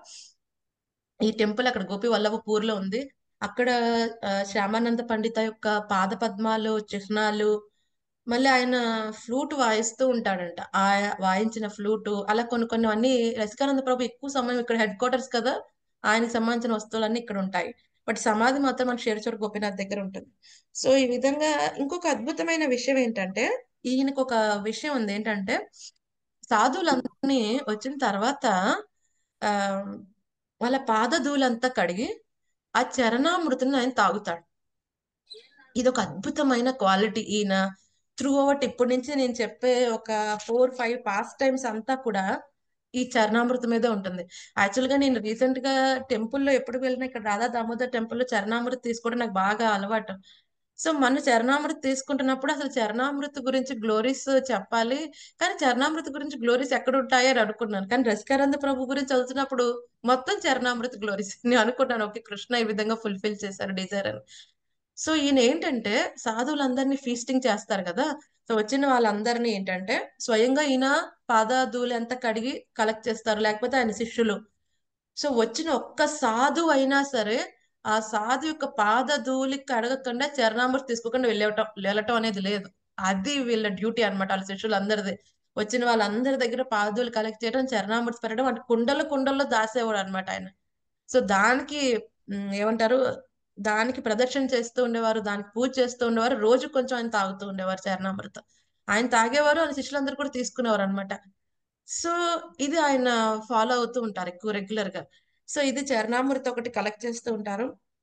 ఈ టెంపుల్ అక్కడ గోపి వల్లభపూర్ లో ఉంది అక్కడ ఆ, శ్యామానంద పండిత యొక్క పాద పద్మాలు చిహ్నాలు మళ్ళీ ఆయన ఫ్లూట్ వాయిస్తూ ఉంటాడంట ఆ వాయించిన ఫ్లూట్ అలా కొన్ని కొన్ని అన్ని రసికానంద ప్రభు ఎక్కువ సమయం ఇక్కడ హెడ్ క్వార్టర్స్ కదా ఆయనకి సంబంధించిన వస్తువులన్నీ ఇక్కడ ఉంటాయి బట్ సమాధి మాత్రం మన షేర్చోర్ గోపీనాథ్ దగ్గర ఉంటుంది సో ఈ విధంగా ఇంకొక అద్భుతమైన విషయం ఏంటంటే ఈయనకు ఒక విషయం ఉంది ఏంటంటే సాధువులందరినీ వచ్చిన తర్వాత ఆ వాళ్ళ పాదధూలంతా కడిగి ఆ చరణామృతిని ఆయన తాగుతాడు ఇది ఒక అద్భుతమైన క్వాలిటీ ఈయన త్రూ అవుట్ ఇప్పటి నుంచి నేను చెప్పే ఒక ఫోర్ ఫైవ్ పాస్ట్ టైమ్స్ అంతా కూడా ఈ చరణామృతం మీద ఉంటుంది యాక్చువల్ గా నేను రీసెంట్ గా టెంపుల్లో ఎప్పుడు వెళ్ళినా ఇక్కడ రాధా దామోదర్ టెంపుల్లో చరణామృతి తీసుకోవడం నాకు బాగా అలవాటు సో మన చరణామృతి తీసుకుంటున్నప్పుడు అసలు చరణామృతి గురించి గ్లోరీస్ చెప్పాలి కానీ చరణామృతి గురించి గ్లోరీస్ ఎక్కడ ఉంటాయో అని అనుకున్నాను కానీ రసికానంద ప్రభు గురించి చదువుతున్నప్పుడు మొత్తం చరణామృతి గ్లోరీస్ నేను అనుకున్నాను ఓకే కృష్ణ ఈ విధంగా ఫుల్ఫిల్ చేశారు డిజైర్ అని సో ఈయన ఏంటంటే సాధువులందరినీ ఫీస్టింగ్ చేస్తారు కదా సో వచ్చిన వాళ్ళందరినీ ఏంటంటే స్వయంగా ఈయన పాదాదులు ఎంత కడిగి కలెక్ట్ చేస్తారు లేకపోతే ఆయన శిష్యులు సో వచ్చిన ఒక్క సాధువు అయినా సరే ఆ సాధు యొక్క పాద ధూళికి అడగకుండా చరణామృతి తీసుకోకుండా వెళ్ళటం వెళ్ళటం అనేది లేదు అది వీళ్ళ డ్యూటీ అన్నమాట వాళ్ళ శిష్యులందరిది వచ్చిన వాళ్ళందరి దగ్గర పాదులు కలెక్ట్ చేయడం చరణామృతి పెట్టడం అంటే కుండలు కుండల్లో దాసేవాడు అనమాట ఆయన సో దానికి ఉమ్, ఏమంటారు దానికి ప్రదర్శన చేస్తూ ఉండేవారు దానికి పూజ చేస్తూ ఉండేవారు రోజు కొంచెం ఆయన తాగుతూ ఉండేవారు చరణామృతం ఆయన తాగేవారు ఆయన శిష్యులందరూ కూడా తీసుకునేవారు అనమాట సో ఇది ఆయన ఫాలో అవుతూ ఉంటారు ఎక్కువ రెగ్యులర్ గా సో ఇది చరణామృతి ఒకటి కలెక్ట్ చేస్తూ ఉంటారు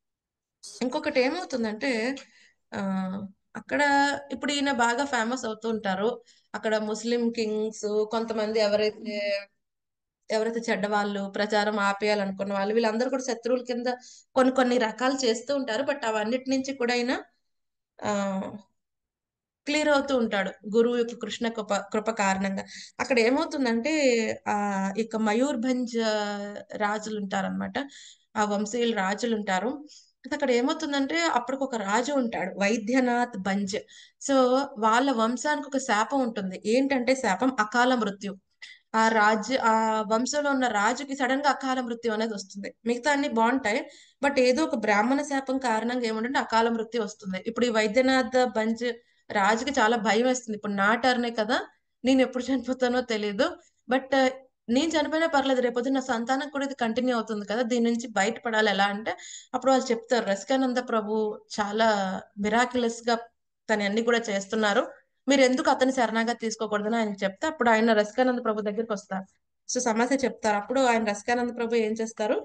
ఇంకొకటి ఏమవుతుందంటే ఆ అక్కడ ఇప్పుడు ఈయన బాగా ఫేమస్ అవుతూ ఉంటారు అక్కడ ముస్లిం కింగ్స్ కొంతమంది ఎవరైతే ఎవరైతే చెడ్డవాళ్ళు ప్రచారం ఆపేయాలనుకున్న వాళ్ళు వీళ్ళందరూ కూడా శత్రువుల కింద కొన్ని కొన్ని రకాలు చేస్తూ ఉంటారు బట్ అవన్నిటి నుంచి కూడా ఆయన ఆ క్లియర్ అవుతూ ఉంటాడు గురువు యొక్క కృష్ణ కృప కృప కారణంగా అక్కడ ఏమవుతుందంటే ఆ ఇక మయూర్భంజ్ రాజులు ఉంటారన్నమాట ఆ వంశీయుల రాజులు ఉంటారు అక్కడ ఏమవుతుందంటే అప్పటికి ఒక రాజు ఉంటాడు వైద్యనాథ్ బంజ్ సో వాళ్ళ వంశానికి ఒక శాపం ఉంటుంది ఏంటంటే శాపం అకాల మృత్యు ఆ రాజ్య ఆ వంశంలో ఉన్న రాజుకి సడన్ గా అకాల మృత్యు అనేది వస్తుంది మిగతా అన్ని బాగుంటాయి బట్ ఏదో ఒక బ్రాహ్మణ శాపం కారణంగా ఏముంటే అకాల మృత్యు వస్తుంది ఇప్పుడు ఈ వైద్యనాథ్ బంజ్ రాజుకి చాలా భయం వేస్తుంది ఇప్పుడు నా టర్నే కదా నేను ఎప్పుడు చనిపోతానో తెలియదు బట్ నేను చనిపోయినా పర్లేదు రేపొద్దు నా సంతానం కూడా ఇది కంటిన్యూ అవుతుంది కదా దీని నుంచి బయటపడాలి ఎలా అంటే అప్పుడు వాళ్ళు చెప్తారు రసికానంద ప్రభు చాలా మిరాక్యులస్ గా తన అన్ని కూడా చేస్తున్నారు మీరు ఎందుకు అతని శరణాగా తీసుకోకూడదని ఆయన చెప్తే అప్పుడు ఆయన రసికానంద ప్రభు దగ్గరికి వస్తారు సో సమస్య చెప్తారు అప్పుడు ఆయన రసికానంద ప్రభు ఏం చేస్తారు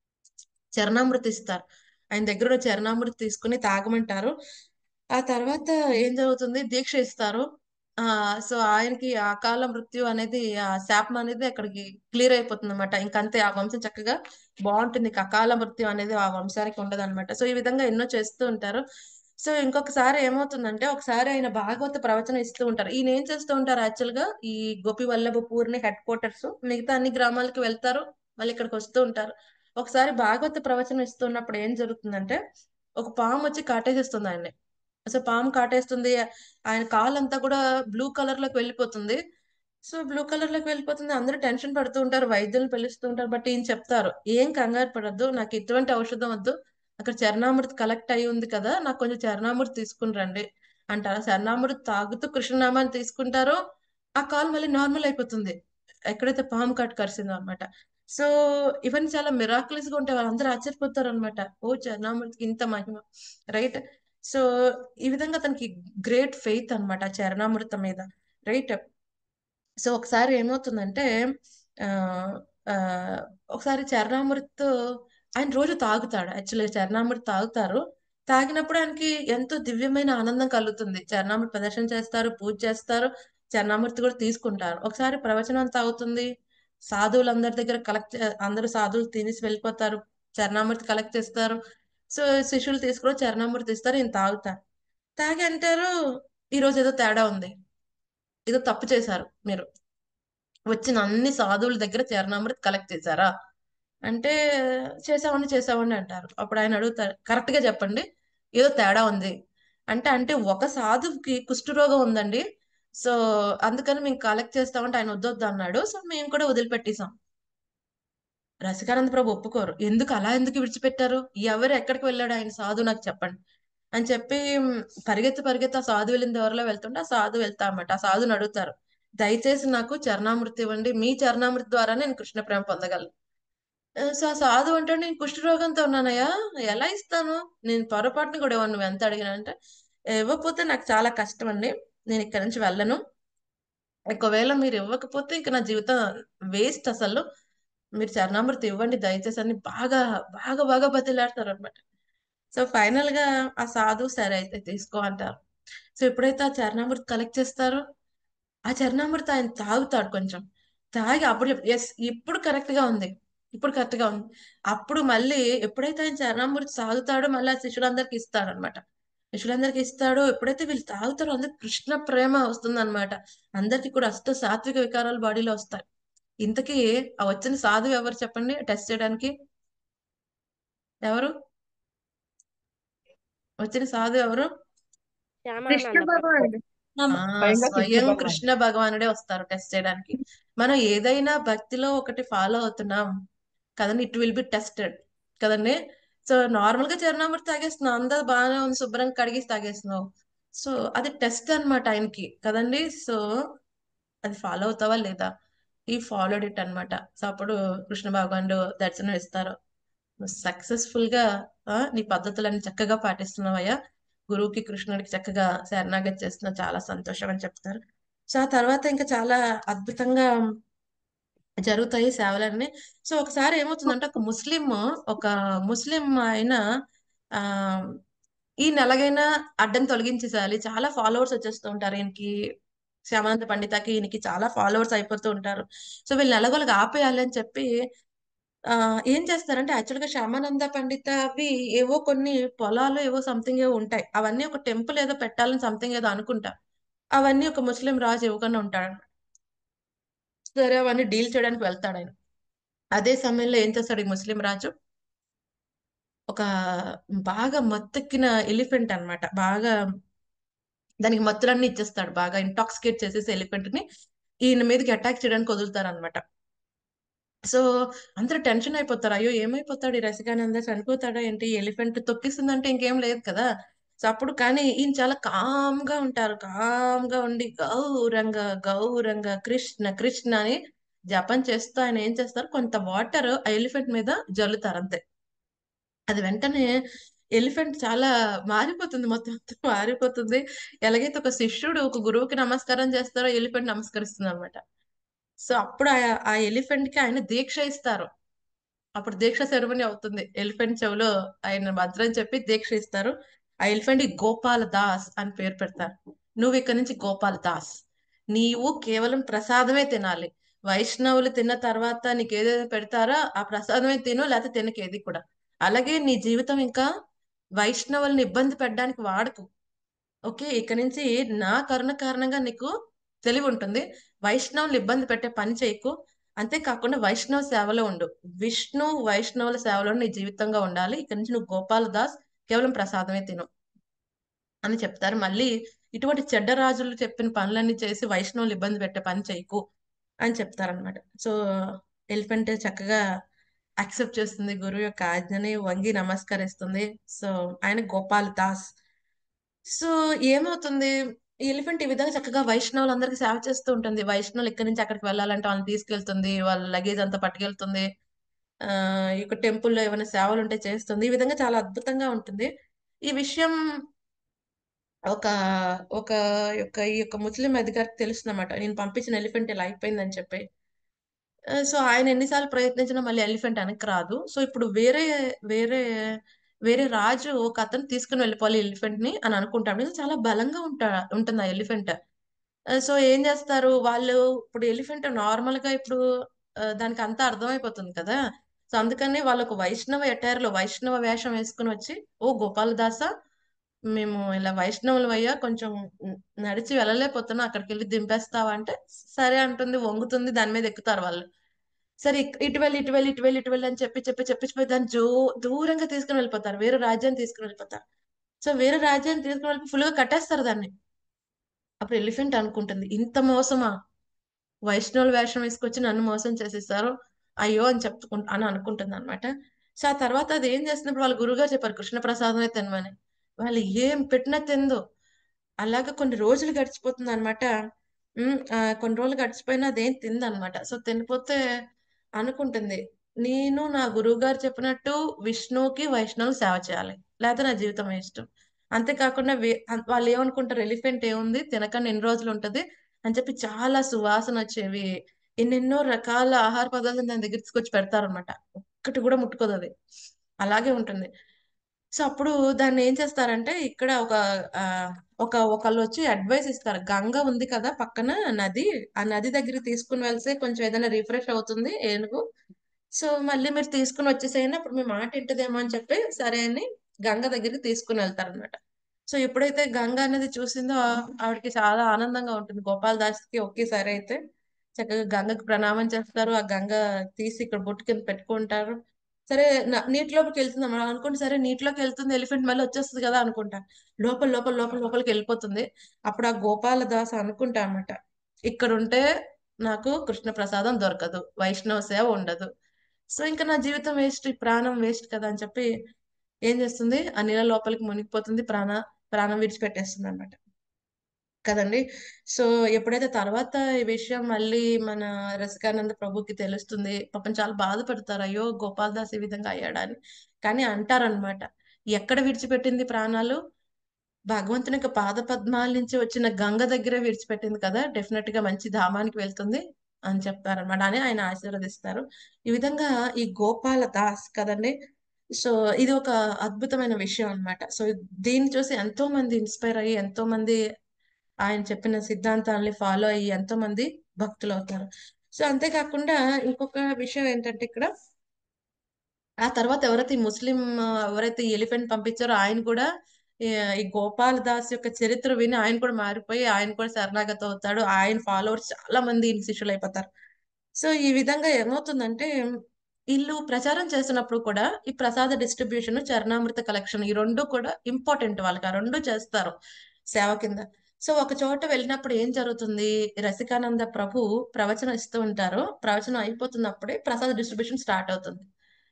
చరణామృతి ఇస్తారు ఆయన దగ్గర ఉన్న చరణామృతి తీసుకుని తాగమంటారు ఆ తర్వాత ఏం జరుగుతుంది దీక్ష ఇస్తారు ఆ సో ఆయనకి ఆ అకాల మృత్యు అనేది ఆ శాపం అనేది అక్కడికి క్లియర్ అయిపోతుంది అనమాట ఇంకంతే ఆ వంశం చక్కగా బాగుంటుంది ఇక అకాల మృత్యు అనేది ఆ వంశానికి ఉండదు అనమాట సో ఈ విధంగా ఎన్నో చేస్తూ ఉంటారు సో ఇంకొకసారి ఏమవుతుందంటే ఒకసారి ఆయన భాగవత ప్రవచనం ఇస్తూ ఉంటారు ఈయన ఏం చేస్తూ ఉంటారు యాక్చువల్ గా ఈ గోపి వల్లభపూర్ని హెడ్ క్వార్టర్స్ మిగతా అన్ని గ్రామాలకి వెళ్తారు మళ్ళీ ఇక్కడికి వస్తూ ఉంటారు ఒకసారి భాగవత ప్రవచనం ఇస్తున్నప్పుడు ఏం జరుగుతుందంటే ఒక పాము వచ్చి కాటేసేస్తుంది ఆయన్ని అసలు పాము కాటేస్తుంది ఆయన కాలంతా కూడా బ్లూ కలర్ లోకి వెళ్ళిపోతుంది సో బ్లూ కలర్ లోకి వెళ్ళిపోతుంది అందరూ టెన్షన్ పడుతూ ఉంటారు వైద్యులు పిలుస్తూ ఉంటారు బట్ ఈయన చెప్తారు ఏం కంగారు పడద్దు నాకు ఎటువంటి ఔషధం వద్దు అక్కడ చరణామృతి కలెక్ట్ అయి ఉంది కదా నాకు కొంచెం చరణామృతి తీసుకుని రండి అంటారు చరణామృతి తాగుతూ కృష్ణనామాన్ని తీసుకుంటారో ఆ కాల్ మళ్ళీ నార్మల్ అయిపోతుంది ఎక్కడైతే పాము కాటు కరిసిందో అనమాట సో ఇవన్నీ చాలా మిరాకులస్ గా ఉంటాయి వాళ్ళందరూ ఆశ్చర్యపోతారు అనమాట ఓ చరణామృతికి ఇంత మహిమ రైట్ సో ఈ విధంగా అతనికి గ్రేట్ ఫెయిత్ అనమాట చరణామృతం మీద రైట్ సో ఒకసారి ఏమవుతుందంటే ఆ ఆ ఒకసారి చరణామృత్ ఆయన రోజు తాగుతాడు యాక్చువల్గా చరణామృతి తాగుతారు తాగినప్పుడు ఆయనకి ఎంతో దివ్యమైన ఆనందం కలుగుతుంది చరణామృతి ప్రదర్శన చేస్తారు పూజ చేస్తారు చరణామృతి కూడా తీసుకుంటారు ఒకసారి ప్రవచనం అంతా అవుతుంది సాధువులందరి దగ్గర కలెక్ట్ అందరూ సాధువులు తినేసి వెళ్ళిపోతారు చరణామృతి కలెక్ట్ చేస్తారు సో శిష్యులు తీసుకుని చరణామృతి ఇస్తారు ఈయన తాగుతారు తాగి అంటారు ఈ రోజు ఏదో తేడా ఉంది ఏదో తప్పు చేశారు మీరు వచ్చిన అన్ని సాధువుల దగ్గర చరణామృతి కలెక్ట్ చేశారా అంటే చేసామండి చేసామండి అంటారు అప్పుడు ఆయన అడుగుతారు కరెక్ట్ గా చెప్పండి ఏదో తేడా ఉంది అంటే అంటే ఒక సాధువుకి కుష్ఠరోగం ఉందండి సో అందుకని మేము కలెక్ట్ చేస్తామంటే ఆయన వద్దొద్దు అన్నాడు సో మేము కూడా వదిలిపెట్టేసాం రసికానంద ప్రభు ఒప్పుకోరు ఎందుకు అలా ఎందుకు విడిచిపెట్టారు ఎవరు ఎక్కడికి వెళ్ళాడు ఆయన సాధువు నాకు చెప్పండి అని చెప్పి మ్, పరిగెత్తి పరిగెత్తి ఆ సాధు వెళ్ళిన ఎవరిలో వెళ్తుంటే ఆ సాధు వెళ్తా అన్నమాట ఆ సాధుని అడుగుతారు దయచేసి నాకు చరణామృతి ఇవ్వండి మీ చరణామృతి ద్వారా నేను కృష్ణ ప్రేమ పొందగలను ఆ, సో ఆ సాధు అంటే నేను కుష్ఠరోగంతో ఉన్నానయ్యా ఎలా ఇస్తాను నేను పొరపాటుని కూడా ఇవ్వను నువ్వు ఎంత అడిగినా అంటే ఇవ్వకపోతే నాకు చాలా కష్టం అండి నేను ఇక్కడ నుంచి వెళ్ళను ఒకవేళ మీరు ఇవ్వకపోతే ఇంకా నా జీవితం వేస్ట్ అసలు మీరు చరణామృతి ఇవ్వండి దయచేసి అని బాగా బాగా బాగా బతిలాడతారు అనమాట సో ఫైనల్ గా ఆ సాధు సరే అయితే తీసుకో అంటారు సో ఎప్పుడైతే ఆ చరణామృతి కలెక్ట్ చేస్తారో ఆ చరణామృతి ఆయన తాగుతాడు కొంచెం తాగి అప్పుడు ఎస్ ఇప్పుడు కరెక్ట్ గా ఉంది ఇప్పుడు కరెక్ట్ గా ఉంది అప్పుడు మళ్ళీ ఎప్పుడైతే ఆయన చరణామృతి తాగుతాడో మళ్ళీ ఆ శిష్యులందరికి ఇస్తాడు అనమాట శిష్యులందరికి ఇస్తాడు ఎప్పుడైతే వీళ్ళు తాగుతారో అందరికి కృష్ణ ప్రేమ వస్తుంది అనమాట అందరికి కూడా అష్ట సాత్విక వికారాలు బాడీలో వస్తాయి ఇంతకీ ఆ వచ్చిన సాధువు ఎవరు చెప్పండి టెస్ట్ చేయడానికి ఎవరు వచ్చిన సాధువు ఎవరు కృష్ణ భగవాన్ ఆ స్వయంగా కృష్ణ స్వయం భగవానుడు. కృష్ణ భగవానుడే వస్తారు టెస్ట్ చేయడానికి మనం ఏదైనా భక్తిలో ఒకటి ఫాలో అవుతున్నాం కదండి ఇట్ విల్ బి టెస్టెడ్ కదండి సో నార్మల్ గా చిరునవ్వుడు తాగేస్తున్నావు అందరు బాగానే ఉంది శుభ్రంగా కడిగేసి తాగేస్తున్నావు సో అది టెస్ట్ అన్నమాట ఆయనకి కదండి సో అది ఫాలో అవుతావా లేదా ఈ ఫాలోడ్ ఇట్ అన్నమాట సో అప్పుడు కృష్ణ భగవానుడు దర్శనం ఇస్తారు నువ్వు సక్సెస్ఫుల్ గా ఆ, నీ పద్ధతులన్నీ చక్కగా పాటిస్తున్నావయ్యా గురువుకి కృష్ణుడికి చక్కగా శరణాగతి చేస్తున్నావు చాలా సంతోషం అని చెప్తారు సో ఆ తర్వాత ఇంకా చాలా అద్భుతంగా జరుగుతాయి సేవలన్నీ సో ఒకసారి ఏమవుతుందంటే ఒక ముస్లిం ఒక ముస్లిం ఆయన ఆ ఈయన ఎలాగైనా అడ్డం తొలగించేసేయాలి చాలా ఫాలోవర్స్ వచ్చేస్తూ ఉంటారు ఈయనకి శ్యామానంద పండితకి ఈయనకి చాలా ఫాలోవర్స్ అయిపోతూ ఉంటారు సో వీళ్ళని ఎలాగోలాగా ఆపేయాలి అని చెప్పి ఆ ఏం చేస్తారంటే యాక్చువల్ గా శ్యామానంద పండిత అవి ఏవో కొన్ని పొలాలు ఏవో సంథింగ్ ఏవో ఉంటాయి అవన్నీ ఒక టెంపుల్ ఏదో పెట్టాలని సంథింగ్ ఏదో అనుకుంటా అవన్నీ ఒక ముస్లిం రాజు ఇవ్వకుండా ఉంటాడు సరే అవన్నీ డీల్ చేయడానికి వెళ్తాడు ఆయన అదే సమయంలో ఏం చేస్తాడు ఈ ముస్లిం రాజు ఒక బాగా మత్తెక్కిన ఎలిఫెంట్ అన్నమాట బాగా దానికి మత్తులన్నీ ఇచ్చేస్తాడు బాగా ఇంటాక్సికేట్ చేసేసి ఎలిఫెంట్ ని ఈయన మీదకి అటాక్ చేయడానికి వదులుతారు అనమాట సో అందరూ టెన్షన్ అయిపోతారు అయ్యో ఏమైపోతాడు ఈ రసికానంద చనిపోతాడా ఏంటి ఎలిఫెంట్ తొక్కిస్తుందంటే ఇంకేం లేదు కదా సో అప్పుడు కానీ ఈయన చాలా కామ్ గా ఉంటారు కామ్ గా ఉండి గౌరంగా గౌరంగా కృష్ణ కృష్ణ అని జపం చేస్తూ ఆయన ఏం చేస్తారు కొంత వాటర్ ఆ ఎలిఫెంట్ మీద జల్లుతారు అంతే అది వెంటనే ఎలిఫెంట్ చాలా మారిపోతుంది మొత్తం అంతా మారిపోతుంది ఎలాగైతే ఒక శిష్యుడు ఒక గురువుకి నమస్కారం చేస్తారో ఎలిఫెంట్ నమస్కరిస్తుంది అనమాట సో అప్పుడు ఆ ఆ ఎలిఫెంట్ కి ఆయన దీక్ష ఇస్తారు అప్పుడు దీక్ష సెరమనీ అవుతుంది ఎలిఫెంట్ చెవిలో ఆయన మంత్రం చెప్పి దీక్ష ఇస్తారు ఆ ఎలిఫెంట్ కి గోపాల దాస్ అని పేరు పెడతారు నువ్వు ఇక్కడ నుంచి గోపాల దాస్ నీవు కేవలం ప్రసాదమే తినాలి వైష్ణవులు తిన్న తర్వాత నీకు ఏదైతే పెడతారో ఆ ప్రసాదమే తిను లేకపోతే తినకేది కూడా అలాగే నీ జీవితం ఇంకా వైష్ణవుల్ని ఇబ్బంది పెట్టడానికి వాడకు ఓకే ఇక నుంచి నా కరుణ కారణంగా నీకు తెలివి ఉంటుంది వైష్ణవులు ఇబ్బంది పెట్టే పని చేయకు అంతేకాకుండా వైష్ణవ సేవలో ఉండు విష్ణు వైష్ణవుల సేవలో నీ జీవితంగా ఉండాలి ఇక నుంచి నువ్వు గోపాల దాస్ కేవలం ప్రసాదమే తిను అని చెప్తారు మళ్ళీ ఇటువంటి చెడ్డ రాజులు చెప్పిన పనులన్నీ చేసి వైష్ణవులు ఇబ్బంది పెట్టే పని చేయకు అని చెప్తారనమాట సో ఎలిఫెంట్ చక్కగా యాక్సెప్ట్ చేస్తుంది గురువు యొక్క ఆజ్ఞని వంగి నమస్కరిస్తుంది సో ఆయన గోపాల్ దాస్ సో ఏమవుతుంది ఈ ఎలిఫెంట్ ఈ విధంగా చక్కగా వైష్ణవులందరికీ సేవ చేస్తూ ఉంటుంది వైష్ణవులు ఇక్కడి నుంచి అక్కడికి వెళ్ళాలంటే వాళ్ళని తీసుకెళ్తుంది వాళ్ళ లగేజ్ అంతా పట్టుకెళ్తుంది ఆ ఈ యొక్క టెంపుల్లో ఏమైనా సేవలు ఉంటే చేస్తుంది ఈ విధంగా చాలా అద్భుతంగా ఉంటుంది ఈ విషయం ఒక ఒక యొక్క ఈ యొక్క ముస్లిం అధికారికి తెలుస్తుందన్నమాట నేను పంపించిన ఎలిఫెంట్ ఇలా అయిపోయిందని చెప్పి ఆ, సో ఆయన ఎన్నిసార్లు ప్రయత్నించినా మళ్ళీ ఎలిఫెంట్ వెనక్కి రాదు సో ఇప్పుడు వేరే వేరే వేరే రాజు ఒక అతను తీసుకుని వెళ్ళిపోవాలి ఎలిఫెంట్ ని అని అనుకుంటాడు ఇది చాలా బలంగా ఉంటా ఉంటుంది ఆ ఎలిఫెంట్ సో ఏం చేస్తారు వాళ్ళు ఇప్పుడు ఎలిఫెంట్ నార్మల్ గా ఇప్పుడు ఆ, దానికి అంతా అర్థమైపోతుంది కదా సో అందుకని వాళ్ళు ఒక వైష్ణవ attire లో వైష్ణవ వేషం వేసుకుని వచ్చి ఓ గోపాలదాస మేము ఇలా వైష్ణవులు అయ్యా కొంచెం న- నడిచి వెళ్ళలేకపోతున్నా అక్కడికి వెళ్ళి దింపేస్తావా అంటే సరే అంటుంది వంగుతుంది దాని మీద ఎక్కుతారు వాళ్ళు సరే ఇక్- ఇటు వెళ్ళి ఇటు వెళ్ళి ఇటు వెళ్ళి ఇటు వెళ్ళి అని చెప్పి చెప్పి చెప్పించిపోయి దాన్ని జో దూరంగా తీసుకుని వెళ్ళిపోతారు వేరే రాజ్యాన్ని తీసుకుని వెళ్ళిపోతారు సో వేరే రాజ్యాన్ని తీసుకుని వెళ్ళి ఫుల్ గా కట్టేస్తారు దాన్ని అప్పుడు ఎలిఫెంట్ అనుకుంటుంది ఇంత మోసమా వైష్ణవుల వేషం వేసుకొచ్చి నన్ను మోసం చేసేసారు అయ్యో అని చెప్పుకు అని అనుకుంటుంది అనమాట సో ఆ తర్వాత అది ఏం చేస్తున్నప్పుడు వాళ్ళ గురువుగారు చెప్పారు కృష్ణ ప్రసాదమే తినమని వాళ్ళు ఏం పెట్టినా తిందు అలాగా కొన్ని రోజులు గడిచిపోతుంది అనమాట కొన్ని రోజులు గడిచిపోయినా అదేం తిందనమాట సో తినిపోతే అనుకుంటుంది నేను నా గురువు గారు చెప్పినట్టు విష్ణువుకి వైష్ణవులు సేవ చేయాలి లేకపోతే నా జీవితం ఇష్టం అంతేకాకుండా వే- అన్- వాళ్ళు ఏమనుకుంటారు ఎలిఫెంట్ ఏముంది తినకుండా ఎన్ని రోజులు ఉంటది అని చెప్పి చాలా సువాసన వచ్చేవి ఎన్నెన్నో రకాల ఆహార పదార్థాలు దాని దగ్గర తీసుకొచ్చి పెడతారనమాట ఒక్కటి కూడా ముట్టుకోదు అది అలాగే ఉంటుంది సో అప్పుడు దాన్ని ఏం చేస్తారంటే ఇక్కడ ఒక ఆ, ఒక ఒకళ్ళు వచ్చి అడ్వైస్ ఇస్తారు గంగ ఉంది కదా పక్కన నది ఆ నది దగ్గరికి తీసుకుని వెళ్తే కొంచెం ఏదైనా రిఫ్రెష్ అవుతుంది ఏనుగు సో మళ్ళీ మీరు తీసుకుని వచ్చేసేయండి అప్పుడు మీ మాట వింటదేమో అని చెప్పి సరే అని గంగ దగ్గరికి తీసుకుని వెళ్తారనమాట సో ఎప్పుడైతే గంగ అనేది చూసిందో ఆ- ఆవిడకి చాలా ఆనందంగా ఉంటుంది గోపాల్ దాస్ కి ఓకే సరే అయితే చక్కగా గంగకు ప్రణామం చేస్తారు ఆ గంగ తీసి ఇక్కడ బొట్టు కింద పెట్టుకుంటారు సరే న- నీటిలోకి వెళ్తుంది మనం అనుకుంటే సరే నీటిలోకి వెళ్తుంది ఎలిఫెంట్ మళ్ళీ వచ్చేస్తుంది కదా అనుకుంటా లోపల లోపల లోపల లోపలికి వెళ్ళిపోతుంది అప్పుడు ఆ గోపాల దాస్ అనుకుంటా అనమాట ఇక్కడ ఉంటే నాకు కృష్ణ ప్రసాదం దొరకదు వైష్ణవ సేవ ఉండదు సో ఇంకా నా జీవితం వేస్ట్ ఈ ప్రాణం వేస్ట్ కదా అని చెప్పి ఏం చేస్తుంది ఆ నీళ్ళ లోపలికి మునిగిపోతుంది ప్రాణ ప్రాణం విడిచిపెట్టేస్తుంది అనమాట కదండి సో ఎప్పుడైతే తర్వాత ఈ విషయం మళ్ళీ మన రసికానంద ప్రభుకి తెలుస్తుంది పాపం చాలా బాధపడతారు అయ్యో గోపాల్ దాస్ ఈ విధంగా అయ్యాడా అని కానీ అంటారనమాట ఎక్కడ విడిచిపెట్టింది ప్రాణాలు భగవంతుని యొక్క పాద పద్మాల నుంచి వచ్చిన గంగ దగ్గర విడిచిపెట్టింది కదా డెఫినెట్ గా మంచి ధామానికి వెళ్తుంది అని చెప్తారనమాట అని ఆయన ఆశీర్వదిస్తారు ఈ విధంగా ఈ గోపాల దాస్ కదండి సో ఇది ఒక అద్భుతమైన విషయం అన్నమాట సో దీన్ని చూసి ఎంతో మంది ఇన్స్పైర్ అయ్యి ఎంతో మంది ఆయన చెప్పిన సిద్ధాంతాలని ఫాలో అయ్యి ఎంతో మంది భక్తులు అవుతారు సో అంతేకాకుండా ఇంకొక విషయం ఏంటంటే ఇక్కడ ఆ తర్వాత ఎవరైతే ఈ ముస్లిం ఆ, ఎవరైతే ఈ ఎలిఫెంట్ పంపించారో ఆయన కూడా ఈ ఈ గోపాల్ దాస్ యొక్క చరిత్ర విని ఆయన కూడా మారిపోయి ఆయన కూడా శరణాగతి అవుతాడు ఆయన ఫాలోవర్స్ చాలా మంది ఈయన శిష్యులు అయిపోతారు సో ఈ విధంగా ఏమవుతుందంటే వీళ్ళు ప్రచారం చేస్తున్నప్పుడు కూడా ఈ ప్రసాద డిస్ట్రిబ్యూషన్ చరణామృత కలెక్షన్ ఈ రెండు కూడా ఇంపార్టెంట్ వాళ్ళకి ఆ రెండు చేస్తారు సేవ కింద సో ఒక చోట వెళ్ళినప్పుడు ఏం జరుగుతుంది రసికానంద ప్రభు ప్రవచనం ఇస్తూ ఉంటారు ప్రవచనం అయిపోతున్నప్పుడే ప్రసాద డిస్ట్రిబ్యూషన్ స్టార్ట్ అవుతుంది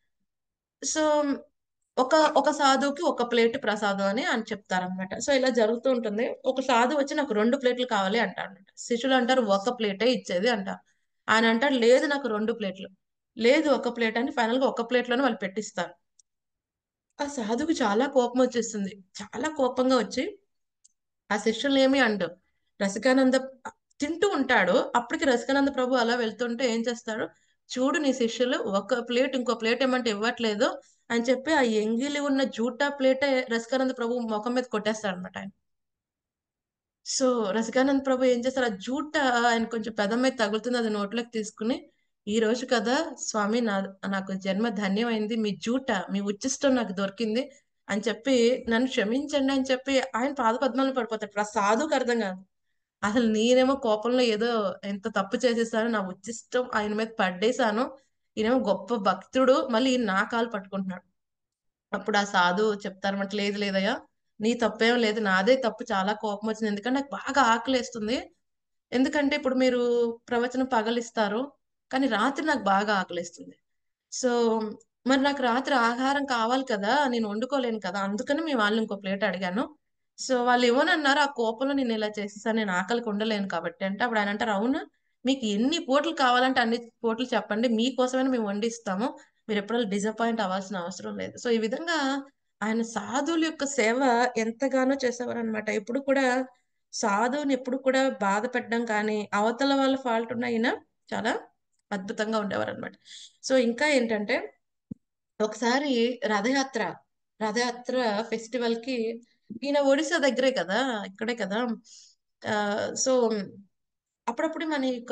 సో ఒక ఒక సాధువుకి ఒక ప్లేట్ ప్రసాదం అని అని చెప్తారనమాట సో ఇలా జరుగుతూ ఉంటుంది ఒక సాధువు వచ్చి నాకు రెండు ప్లేట్లు కావాలి అంటారు అనమాట శిష్యులు అంటారు ఒక ప్లేటే ఇచ్చేది అంటారు ఆయన అంటారు లేదు నాకు రెండు ప్లేట్లు లేదు ఒక ప్లేట్ అని ఫైనల్ గా ఒక ప్లేట్ లోనే వాళ్ళు పెట్టిస్తారు ఆ సాధువుకి చాలా కోపం వచ్చేస్తుంది చాలా కోపంగా వచ్చి ఆ శిష్యులు ఏమి అండు రసికానంద తింటూ ఉంటాడు అప్పటికి రసికానంద ప్రభు అలా వెళ్తుంటే ఏం చేస్తాడు చూడు నీ శిష్యులు ఒక ప్లేట్ ఇంకో ప్లేట్ ఏమంటే ఇవ్వట్లేదు అని చెప్పి ఆ ఎంగిలి ఉన్న జూటా ప్లేటే రసికానంద ప్రభు ముఖం మీద కొట్టేస్తాడు అనమాట ఆయన సో రసికానంద ప్రభు ఏం చేస్తారు ఆ జూట ఆయన కొంచెం పెదం మీద తగులుతుంది అది నోట్లోకి తీసుకుని ఈ రోజు కదా స్వామి నా నాకు జన్మ ధన్యమైంది మీ జూట మీ ఉచ్చిష్టం నాకు దొరికింది అని చెప్పి నన్ను క్షమించండి అని చెప్పి ఆయన పాద పద్మాలను పడిపోతాడు ఇప్పుడు ఆ సాధువుకి అర్థం కాదు అసలు నేనేమో కోపంలో ఏదో ఎంత తప్పు చేసేసాను నా ఉచ్చిష్టం ఆయన మీద పడ్డేశాను ఈయనేమో గొప్ప భక్తుడు మళ్ళీ ఈయన నా కాలు పట్టుకుంటున్నాడు అప్పుడు ఆ సాధువు చెప్తారన్నమాట లేదు లేదయ్యా నీ తప్పేం లేదు నాదే తప్పు చాలా కోపం వచ్చింది ఎందుకంటే నాకు బాగా ఆకలేస్తుంది ఎందుకంటే ఇప్పుడు మీరు ప్రవచనం పగలిస్తారు కానీ రాత్రి నాకు బాగా ఆకలేస్తుంది సో మరి నాకు రాత్రి ఆహారం కావాలి కదా నేను వండుకోలేను కదా అందుకని మీ వాళ్ళు ఇంకో ప్లేట్ అడిగాను సో వాళ్ళు ఇవ్వనన్నారు ఆ కోపంలో నేను ఇలా చేసేసాను నేను ఆకలికి ఉండలేను కాబట్టి అంటే అప్పుడు ఆయన అంటారు అవునా మీకు ఎన్ని పూటలు కావాలంటే అన్ని పూటలు చెప్పండి మీకోసమైనా మేము వండిస్తాము మీరు ఎప్పుడూ డిసప్పాయింట్ అవ్వాల్సిన అవసరం లేదు సో ఈ విధంగా ఆయన సాధువుల యొక్క సేవ ఎంతగానో చేసేవారు అనమాట ఎప్పుడు కూడా సాధువుని ఎప్పుడు కూడా బాధ పెట్టడం కానీ అవతల వాళ్ళ ఫాల్ట్ ఉన్న ఈయన చాలా అద్భుతంగా ఉండేవారు అనమాట సో ఇంకా ఏంటంటే ఒకసారి రథయాత్ర రథయాత్ర ఫెస్టివల్ కి ఈయన ఒడిశా దగ్గరే కదా ఇక్కడే కదా ఆ సో అప్పుడప్పుడు మన యొక్క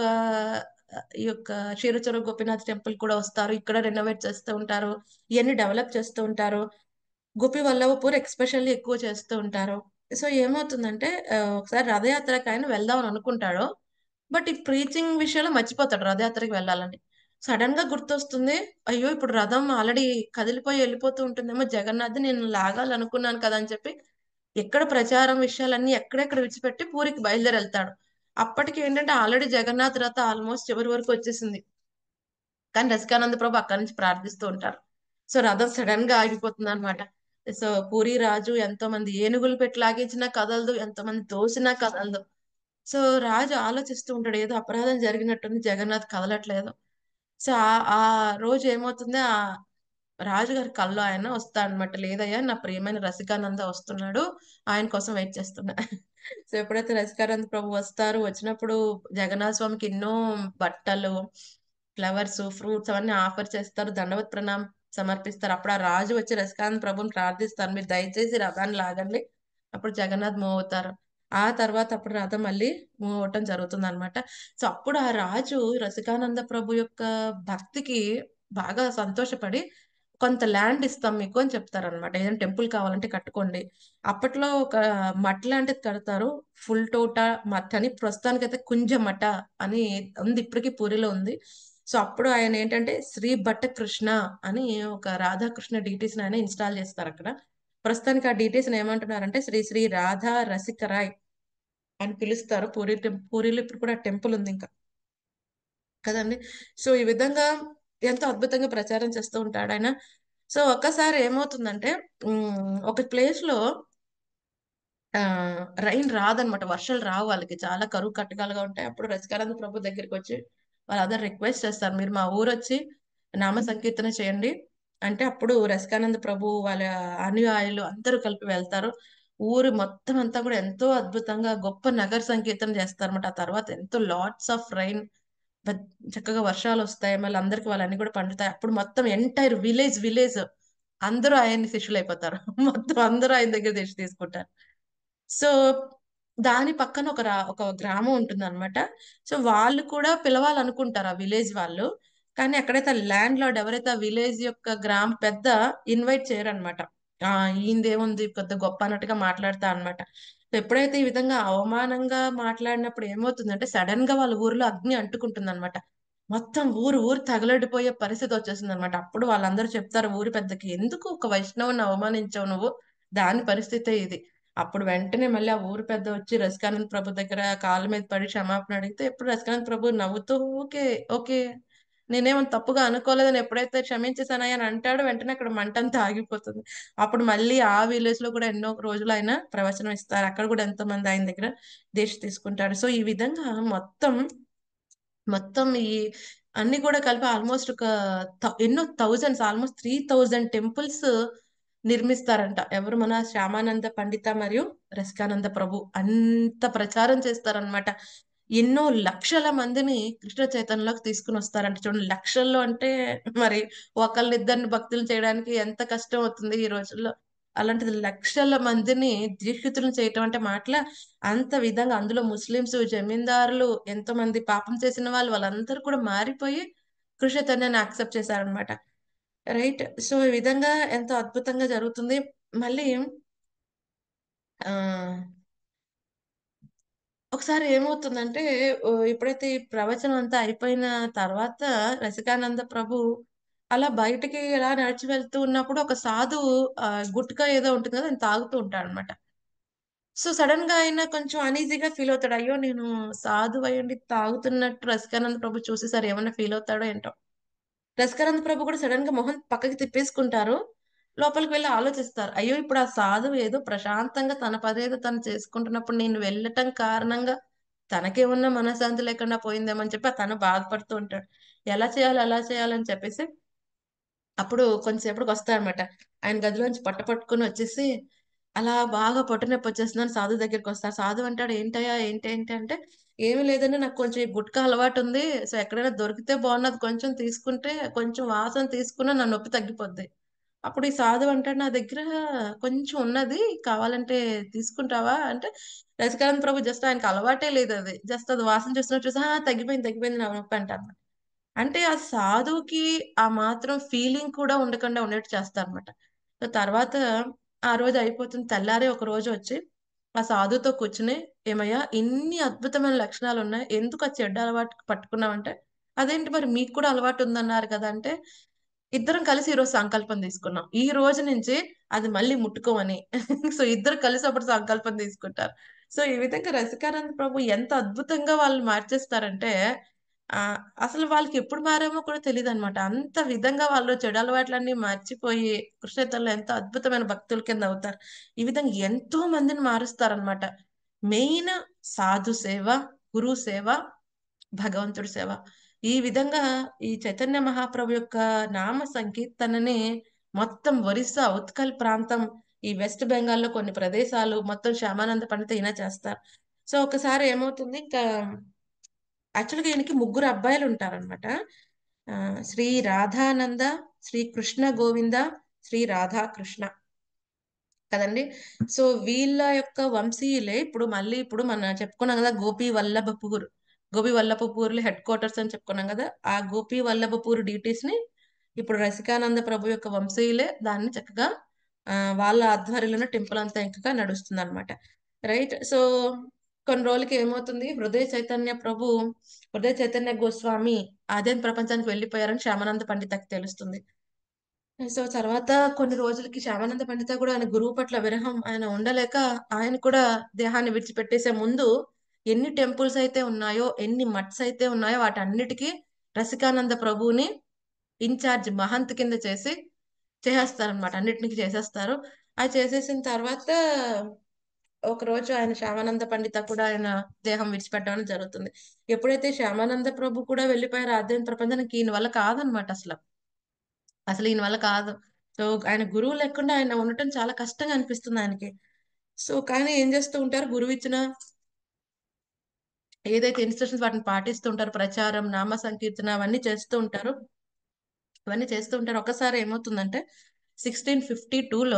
ఈ యొక్క క్షీరచోర గోపీనాథ్ టెంపుల్ కూడా వస్తారు ఇక్కడ రెనోవేట్ చేస్తూ ఉంటారు ఇవన్నీ డెవలప్ చేస్తూ ఉంటారు గోపి వల్లభపూర్ ఎక్స్పెషల్లీ ఎక్కువ చేస్తూ ఉంటారు సో ఏమవుతుందంటే ఆ, ఒకసారి రథయాత్రకి ఆయన వెళ్దామని అనుకుంటాడు బట్ ఈ ప్రీచింగ్ విషయంలో మర్చిపోతాడు రథయాత్రకి వెళ్ళాలని సడన్ గా గుర్తొస్తుంది అయ్యో ఇప్పుడు రథం ఆల్రెడీ కదిలిపోయి వెళ్ళిపోతూ ఉంటుందేమో జగన్నాథ్ నేను లాగాలనుకున్నాను కదా అని చెప్పి ఎక్కడ ప్రచారం విషయాలన్నీ ఎక్కడెక్కడ విడిచిపెట్టి పూరికి బయలుదేరి వెళ్తాడు అప్పటికి ఏంటంటే ఆల్రెడీ జగన్నాథ్ రథ ఆల్మోస్ట్ చివరి వరకు వచ్చేసింది కానీ రసికానంద ప్రభు అక్కడి నుంచి ప్రార్థిస్తూ ఉంటారు సో రథం సడన్ గా ఆగిపోతుంది అనమాట సో పూరి రాజు ఎంతో మంది ఏనుగులు పెట్టి లాగించినా కదలదు ఎంతో మంది తోసినా కదలదు సో రాజు ఆలోచిస్తూ ఉంటాడు ఏదో అపరాధం జరిగినట్టుంది జగన్నాథ్ కదలట్లేదు సో ఆ ఆ రోజు ఏమవుతుంది ఆ రాజుగారి కల్లో ఆయన వస్తా అనమాట లేదయ్యా నా ప్రియమైన రసికానంద వస్తున్నాడు ఆయన కోసం వెయిట్ చేస్తున్నా సో ఎప్పుడైతే రసికానంద ప్రభు వస్తారు వచ్చినప్పుడు జగన్నాథ స్వామికి ఎన్నో బట్టలు ఫ్లవర్స్ ఫ్రూట్స్ అవన్నీ ఆఫర్ చేస్తారు దండవత్ ప్రణామం సమర్పిస్తారు అప్పుడు ఆ రాజు వచ్చి రసికానంద ప్రభుని ప్రార్థిస్తారు మీరు దయచేసి రథాన్ని లాగండి అప్పుడు జగన్నాథ్ మూవ్ అవుతారు ఆ తర్వాత అప్పుడు రథం మళ్ళీ మూవ్ అవటం జరుగుతుంది అనమాట సో అప్పుడు ఆ రాజు రసికానంద ప్రభు యొక్క భక్తికి బాగా సంతోషపడి కొంత ల్యాండ్ ఇస్తాం మీకు అని చెప్తారనమాట ఏదైనా టెంపుల్ కావాలంటే కట్టుకోండి అప్పట్లో ఒక మఠ లాంటిది కడతారు ఫుల్ టోటా మఠ అని ప్రస్తుతానికైతే కుంజ మఠ అని ఉంది ఇప్పటికీ పూరిలో ఉంది సో అప్పుడు ఆయన ఏంటంటే శ్రీ భట్ట కృష్ణ అని ఒక రాధాకృష్ణ డీటీస్ ఆయన ఇన్స్టాల్ చేస్తారు అక్కడ ప్రస్తుతానికి ఆ డీటీస్ ఏమంటున్నారంటే శ్రీ శ్రీ రాధా రసికరాయ్ అని పిలుస్తారు పూరి టెం- పూరిలో ఇప్పుడు కూడా టెంపుల్ ఉంది ఇంకా కదండి సో ఈ విధంగా ఎంతో అద్భుతంగా ప్రచారం చేస్తూ ఉంటాడు ఆయన సో ఒక్కసారి ఏమవుతుందంటే ఉమ్, ఒక ప్లేస్ లో ఆ రైన్ రాదనమాట వర్షాలు రావు వాళ్ళకి చాలా కరువు కట్టకాలుగా ఉంటాయి అప్పుడు రసికానంద ప్రభు దగ్గరికి వచ్చి వాళ్ళందరూ రిక్వెస్ట్ చేస్తారు మీరు మా ఊరు వచ్చి నామ సంకీర్తన చేయండి అంటే అప్పుడు రసికానంద ప్రభు వాళ్ళ అనుయాయులు అందరూ కలిపి వెళ్తారు ఊరు మొత్తం అంతా కూడా ఎంతో అద్భుతంగా గొప్ప నగర సంకీర్తన చేస్తారన్నమాట ఆ తర్వాత ఎంతో లాట్స్ ఆఫ్ రైన్ చక్కగా వర్షాలు వస్తాయి మళ్ళీ అందరికి వాళ్ళన్నీ కూడా పండుతాయి అప్పుడు మొత్తం ఎంటైర్ విలేజ్ విలేజ్ అందరూ ఆయన్ని శిష్యులు అయిపోతారు మొత్తం అందరూ ఆయన దగ్గర తీసి తీసుకుంటారు సో దాని పక్కన ఒక రా ఒక గ్రామం ఉంటుంది అనమాట సో వాళ్ళు కూడా పిలవాలనుకుంటారు ఆ విలేజ్ వాళ్ళు కానీ ఎక్కడైతే ల్యాండ్ లార్డ్ ఎవరైతే ఆ విలేజ్ యొక్క గ్రామ పెద్ద ఇన్వైట్ చేయరనమాట ఆ ఈయనదేముంది పెద్ద గొప్ప అన్నట్టుగా మాట్లాడతా అనమాట ఎప్పుడైతే ఈ విధంగా అవమానంగా మాట్లాడినప్పుడు ఏమవుతుందంటే సడన్ గా వాళ్ళ ఊరిలో అగ్ని అంటుకుంటుంది అనమాట మొత్తం ఊరు ఊరు తగలడిపోయే పరిస్థితి వచ్చేసింది అనమాట అప్పుడు వాళ్ళందరూ చెప్తారు ఊరి పెద్దకి ఎందుకు ఒక వైష్ణవుని అవమానించావు నువ్వు దాని పరిస్థితే ఇది అప్పుడు వెంటనే మళ్ళీ ఆ ఊరు పెద్ద వచ్చి రసికానంద్ ప్రభు దగ్గర కాళ్ళ మీద పడి క్షమాపణ అడిగితే ఎప్పుడు రసికానంద్ ప్రభు నవ్వుతూ ఓకే ఓకే నేనేమో తప్పుగా అనుకోలేదని ఎప్పుడైతే క్షమించేసానని అని అంటాడో వెంటనే అక్కడ మంట అంతా ఆగిపోతుంది అప్పుడు మళ్ళీ ఆ విలేజ్ లో కూడా ఎన్నో రోజులు ఆయన ప్రవచనం ఇస్తారు అక్కడ కూడా ఎంతో మంది ఆయన దగ్గర దీక్ష తీసుకుంటారు సో ఈ విధంగా మొత్తం మొత్తం ఈ అన్ని కూడా కలిపి ఆల్మోస్ట్ ఒక థౌ- ఎన్నో thousands almost three thousand temples నిర్మిస్తారంట ఎవరు మన శ్యామానంద పండిత మరియు రసికానంద ప్రభు అంత ప్రచారం చేస్తారనమాట ఎన్నో లక్షల మందిని కృష్ణ చైతన్యలోకి తీసుకుని వస్తారంట చూడండి లక్షల్లో అంటే మరి ఒకళ్ళిద్దరిని భక్తులు చేయడానికి ఎంత కష్టం అవుతుంది ఈ రోజుల్లో అలాంటిది లక్షల మందిని దీక్షితులను చేయటం అంటే మాటల అంత విధంగా అందులో ముస్లిమ్స్ జమీందారులు ఎంతో మంది పాపం చేసిన వాళ్ళు వాళ్ళందరూ కూడా మారిపోయి కృష్ణ చైతన్యాన్ని యాక్సెప్ట్ చేశారనమాట రైట్ సో ఈ విధంగా ఎంతో అద్భుతంగా జరుగుతుంది మళ్ళీ ఆ ఒకసారి ఏమవుతుందంటే ఓ, ఎప్పుడైతే ఈ ప్రవచనం అంతా అయిపోయిన తర్వాత రసికానంద ప్రభు అలా బయటికి ఇలా నడిచి వెళ్తూ ఉన్నప్పుడు ఒక సాధువు ఆ, గుట్కా ఏదో ఉంటుంది కదా ఆయన తాగుతూ ఉంటాడు అనమాట సో సడన్ గా ఆయన కొంచెం అనీజీగా ఫీల్ అవుతాడు అయ్యో నేను సాధువు అయ్యండి తాగుతున్నట్టు రసికానంద ప్రభు చూసేసరి ఏమన్నా ఫీల్ అవుతాడో ఏంటో రసికానంద ప్రభు కూడా సడన్ గా మొహం పక్కకి తిప్పేసుకుంటారు లోపలికి వెళ్ళి ఆలోచిస్తారు అయ్యో ఇప్పుడు ఆ సాధువు ఏదో ప్రశాంతంగా తన పదేదో తను చేసుకుంటున్నప్పుడు నేను వెళ్ళటం కారణంగా తనకేమన్నా మనశ్శాంతి లేకుండా పోయిందేమని చెప్పి తను బాధపడుతూ ఉంటాడు ఎలా చేయాలి ఎలా చేయాలని చెప్పేసి అప్పుడు కొంతసేపటికి వస్తాడనమాట ఆయన గదిలోంచి పట్ట పట్టుకుని వచ్చేసి అలా బాగా పొట్ట నొప్పి వచ్చేస్తుందని సాధు దగ్గరికి వస్తారు సాధు అంటాడు ఏంటయ్యా ఏంటి ఏంటి అంటే ఏమీ లేదండి నాకు కొంచెం ఈ గుట్కా అలవాటు ఉంది సో ఎక్కడైనా దొరికితే బాగున్నది కొంచెం తీసుకుంటే కొంచెం వాసన తీసుకున్నా నా నొప్పి తగ్గిపోద్ది అప్పుడు ఈ సాధు అంటాడు నా దగ్గర కొంచెం ఉన్నది కావాలంటే తీసుకుంటావా అంటే రసికానంద ప్రభు జస్ట్ ఆయనకు అలవాటే లేదు అది జస్ట్ అది వాసన చూసినట్టు చూసి "ఆ, తగ్గిపోయింది తగ్గిపోయింది నా నొప్పి అంటారు అంటే ఆ సాధువుకి ఆ మాత్రం ఫీలింగ్ కూడా ఉండకుండా ఉండేట్టు చేస్తారన్నమాట సో తర్వాత ఆ రోజు అయిపోతుంది తెల్లారి ఒక రోజు వచ్చి ఆ సాధుతో కూర్చుని ఏమయ్యా ఇన్ని అద్భుతమైన లక్షణాలు ఉన్నాయి ఎందుకు ఆ చెడ్డ అలవాటు పట్టుకున్నావంటే అదేంటి మరి మీకు కూడా అలవాటు ఉందన్నారు కదా అంటే ఇద్దరం కలిసి ఈ రోజు సంకల్పం తీసుకున్నాం ఈ రోజు నుంచి అది మళ్ళీ ముట్టుకోమని సో ఇద్దరు కలిసి అప్పుడు సంకల్పం తీసుకుంటారు సో ఈ విధంగా రసికానంద ప్రభు ఎంత అద్భుతంగా వాళ్ళు మార్చేస్తారంటే ఆ అసలు వాళ్ళకి ఎప్పుడు మారామో కూడా తెలియదు అనమాట అంత విధంగా వాళ్ళు చెడు అలవాట్లన్నీ మర్చిపోయి కృష్ణతల్లో ఎంతో అద్భుతమైన భక్తుల కింద అవుతారు ఈ విధంగా ఎంతో మందిని మారుస్తారనమాట మెయిన్ సాధు సేవ గురు సేవ భగవంతుడి సేవ ఈ విధంగా ఈ చైతన్య మహాప్రభు యొక్క నామ సంకీర్తనని మొత్తం ఒరిస్సా ఉత్కల్ ప్రాంతం ఈ వెస్ట్ బెంగాల్లో కొన్ని ప్రదేశాలు మొత్తం శ్యామానంద పండిత ఈయన చేస్తారు సో ఒకసారి ఏమవుతుంది ఇంకా యాక్చువల్గా ఈయనకి ముగ్గురు అబ్బాయిలు ఉంటారనమాట శ్రీ రాధానంద శ్రీ కృష్ణ గోవింద శ్రీ రాధాకృష్ణ కదండి సో వీళ్ళ యొక్క వంశీయులే ఇప్పుడు మళ్ళీ ఇప్పుడు మన చెప్పుకున్నాం కదా గోపి వల్లభపూర్ గోపి వల్లభపూర్లో హెడ్ క్వార్టర్స్ అని చెప్పుకున్నాం కదా ఆ గోపి వల్లభపూర్ డీటీస్ ని ఇప్పుడు రసికానంద ప్రభు యొక్క వంశీయులే దాన్ని చక్కగా ఆ, వాళ్ళ ఆధ్వర్యంలోనే టెంపుల్ అంతా ఇంకా నడుస్తుంది అనమాట రైట్ సో కొన్ని రోజులకి ఏమవుతుంది హృదయ చైతన్య ప్రభు హృదయ చైతన్య గోస్వామి ఆధ్యాత్మిక ప్రపంచానికి వెళ్ళిపోయారని శ్యామానంద పండితకి తెలుస్తుంది సో తర్వాత కొన్ని రోజులకి శ్యామానంద పండిత కూడా ఆయన గురువు పట్ల విరహం ఆయన ఉండలేక ఆయన కూడా దేహాన్ని విడిచిపెట్టేసే ముందు ఎన్ని టెంపుల్స్ అయితే ఉన్నాయో ఎన్ని మఠ్స్ అయితే ఉన్నాయో వాటన్నిటికీ రసికానంద ప్రభువుని ఇన్ఛార్జ్ మహంత్ కింద చేసి చేసేస్తారనమాట అన్నిటినికి చేసేస్తారు అది చేసేసిన తర్వాత ఒక రోజు ఆయన శ్యామానంద పండిత కూడా ఆయన దేహం విడిచిపెట్టడం జరుగుతుంది ఎప్పుడైతే శ్యామానంద ప్రభు కూడా వెళ్ళిపోయారు ఆధ్యాత్మిక ప్రపంచానికి ఈయన వల్ల కాదనమాట అసలు అసలు ఈయన వల్ల కాదు సో ఆయన గురువు లేకుండా ఆయన ఉండటం చాలా కష్టంగా అనిపిస్తుంది ఆయనకి సో కానీ ఏం చేస్తూ ఉంటారు గురువు ఇచ్చిన ఏదైతే ఇన్స్ట్రక్షన్స్ వాటిని పాటిస్తూ ఉంటారు ప్రచారం నామ సంకీర్తన అవన్నీ చేస్తూ ఉంటారు ఇవన్నీ చేస్తూ ఉంటారు ఒకసారి ఏమవుతుందంటే సిక్స్టీన్ ఫిఫ్టీ టూలో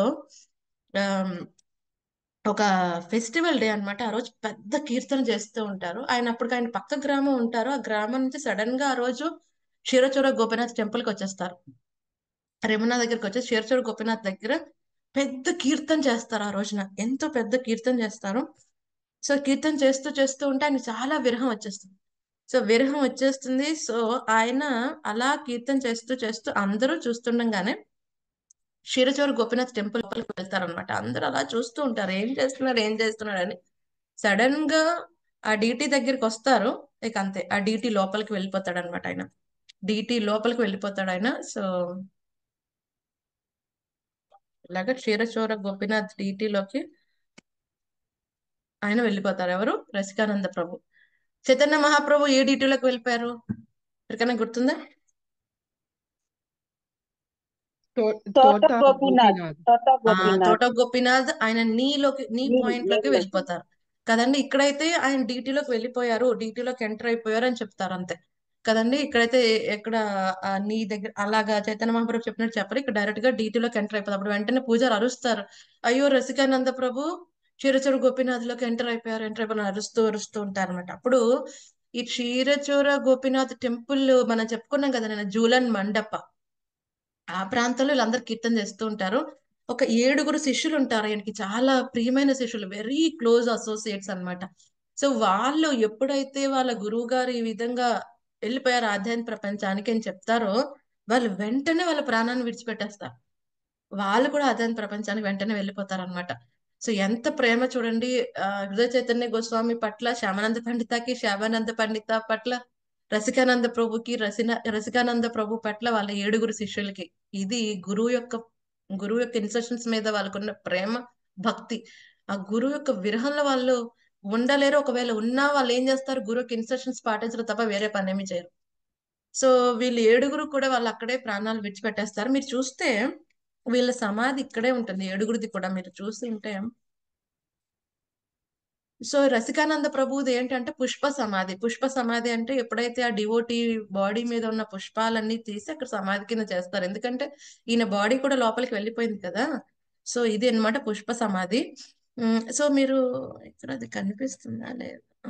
ఒక ఫెస్టివల్ డే అన్నమాట ఆ రోజు పెద్ద కీర్తన చేస్తూ ఉంటారు ఆయన అప్పటికి ఆయన పక్క గ్రామం ఉంటారు ఆ గ్రామం నుంచి సడన్ గా ఆ రోజు క్షీరచూర గోపినాథ్ టెంపుల్ కి వచ్చేస్తారు రమణ దగ్గరికి వచ్చి క్షీరచూర గోపినాథ్ దగ్గర పెద్ద కీర్తన చేస్తారు ఆ రోజున ఎంతో పెద్ద కీర్తన చేస్తారు సో కీర్తన చేస్తూ చేస్తూ ఉంటే ఆయన చాలా విరహం వచ్చేస్తుంది సో విరహం వచ్చేస్తుంది సో ఆయన అలా కీర్తన చేస్తూ చేస్తూ అందరూ చూస్తుండగానే క్షీరచూర గోపినాథ్ టెంపుల్ లోపలికి వెళ్తారనమాట అందరూ అలా చూస్తూ ఉంటారు ఏం చేస్తున్నారు ఏం చేస్తున్నారు అని సడన్ గా ఆ డీటీ దగ్గరికి వస్తారు ఇక అంతే ఆ డీటీ లోపలికి వెళ్ళిపోతాడు అనమాట ఆయన డీటీ లోపలికి వెళ్ళిపోతాడు ఆయన సో ఇలాగ క్షీరచూర గోపినాథ్ డీటీలోకి ఆయన వెళ్ళిపోతారు ఎవరు రసికానంద ప్రభు చైతన్య మహాప్రభు ఏ డీటీలోకి వెళ్ళిపోయారు ఎవరికైనా గుర్తుందా తో- తోట తోట గోపీనాథ్ గోపీనాథ్ తోట ఆ గోపీనాథ్ తోట గోపీనాథ్ ఆయన నీలోకి నీ నీ పాయింట్ లోకి నీలోకి. వెళ్ళిపోతారు కదండి ఇక్కడైతే ఆయన డీటీలోకి వెళ్ళిపోయారు డీటీలోకి ఎంటర్ అయిపోయారు అని చెప్తారు అంతే కదండి ఇక్కడైతే ఎక్కడ ఆ, నీ దగ్గర అలాగా చైతన్య మహాప్రభు చెప్పినట్టు చెప్పరు ఇక్కడ డైరెక్ట్ గా డీటీలోకి ఎంటర్ అయిపోతారు అప్పుడు వెంటనే పూజారు అరుస్తారు అయ్యో రసికానంద ప్రభు క్షీరచూర గోపీనాథ్ లోకి ఎంటర్ అయిపోయారు ఎంటర్ అయిపోయారు అరుస్తూ అరుస్తూ ఉంటారు అనమాట అప్పుడు ఈ క్షీరచూర గోపీనాథ్ టెంపుల్ మనం చెప్పుకున్నాం కదా నేను జూలన్ మండప ఆ ప్రాంతంలో వీళ్ళందరూ కీర్తన చేస్తూ ఉంటారు ఒక ఏడుగురు శిష్యులు ఉంటారు ఆయనకి చాలా ప్రియమైన శిష్యులు వెరీ క్లోజ్ అసోసియేట్స్ అన్నమాట సో వాళ్ళు ఎప్పుడైతే వాళ్ళ గురువు గారు ఈ విధంగా వెళ్ళిపోయారు ఆధ్యాత్మిక ప్రపంచానికి అని చెప్తారో వాళ్ళు వెంటనే వాళ్ళ ప్రాణాన్ని విడిచిపెట్టేస్తారు వాళ్ళు కూడా ఆధ్యాత్మిక ప్రపంచానికి వెంటనే వెళ్ళిపోతారు అనమాట సో ఎంత ప్రేమ చూడండి ఆ హృదయ చైతన్య గోస్వామి పట్ల శ్యామానంద పండితకి శ్యామానంద పండిత పట్ల రసికానంద ప్రభుకి రసిన రసికానంద ప్రభు పట్ల వాళ్ళ ఏడుగురు శిష్యులకి ఇది గురువు యొక్క గురువు యొక్క ఇన్స్ట్రక్షన్స్ మీద వాళ్ళకున్న ప్రేమ భక్తి ఆ గురువు యొక్క విరహంలో వాళ్ళు ఉండలేరు ఒకవేళ ఉన్నా వాళ్ళు ఏం చేస్తారు గురువు యొక్క ఇన్స్ట్రక్షన్స్ పాటించడం తప్ప వేరే పని ఏమీ చేయరు సో వీళ్ళు ఏడుగురు కూడా వాళ్ళు అక్కడే ప్రాణాలు విడిచిపెట్టేస్తారు మీరు చూస్తే వీళ్ళ సమాధి ఇక్కడే ఉంటుంది ఏడుగురిది కూడా మీరు చూసి ఉంటే సో రసికానంద ప్రభుది ఏంటంటే పుష్ప సమాధి పుష్ప సమాధి అంటే ఎప్పుడైతే ఆ డివోటీ బాడీ మీద ఉన్న పుష్పాలన్నీ తీసి అక్కడ సమాధి కింద చేస్తారు ఎందుకంటే ఈయన బాడీ కూడా లోపలికి వెళ్ళిపోయింది కదా సో ఇది అన్నమాట పుష్ప సమాధి ఉమ్, సో మీరు ఇక్కడ అది కనిపిస్తుందా లేదా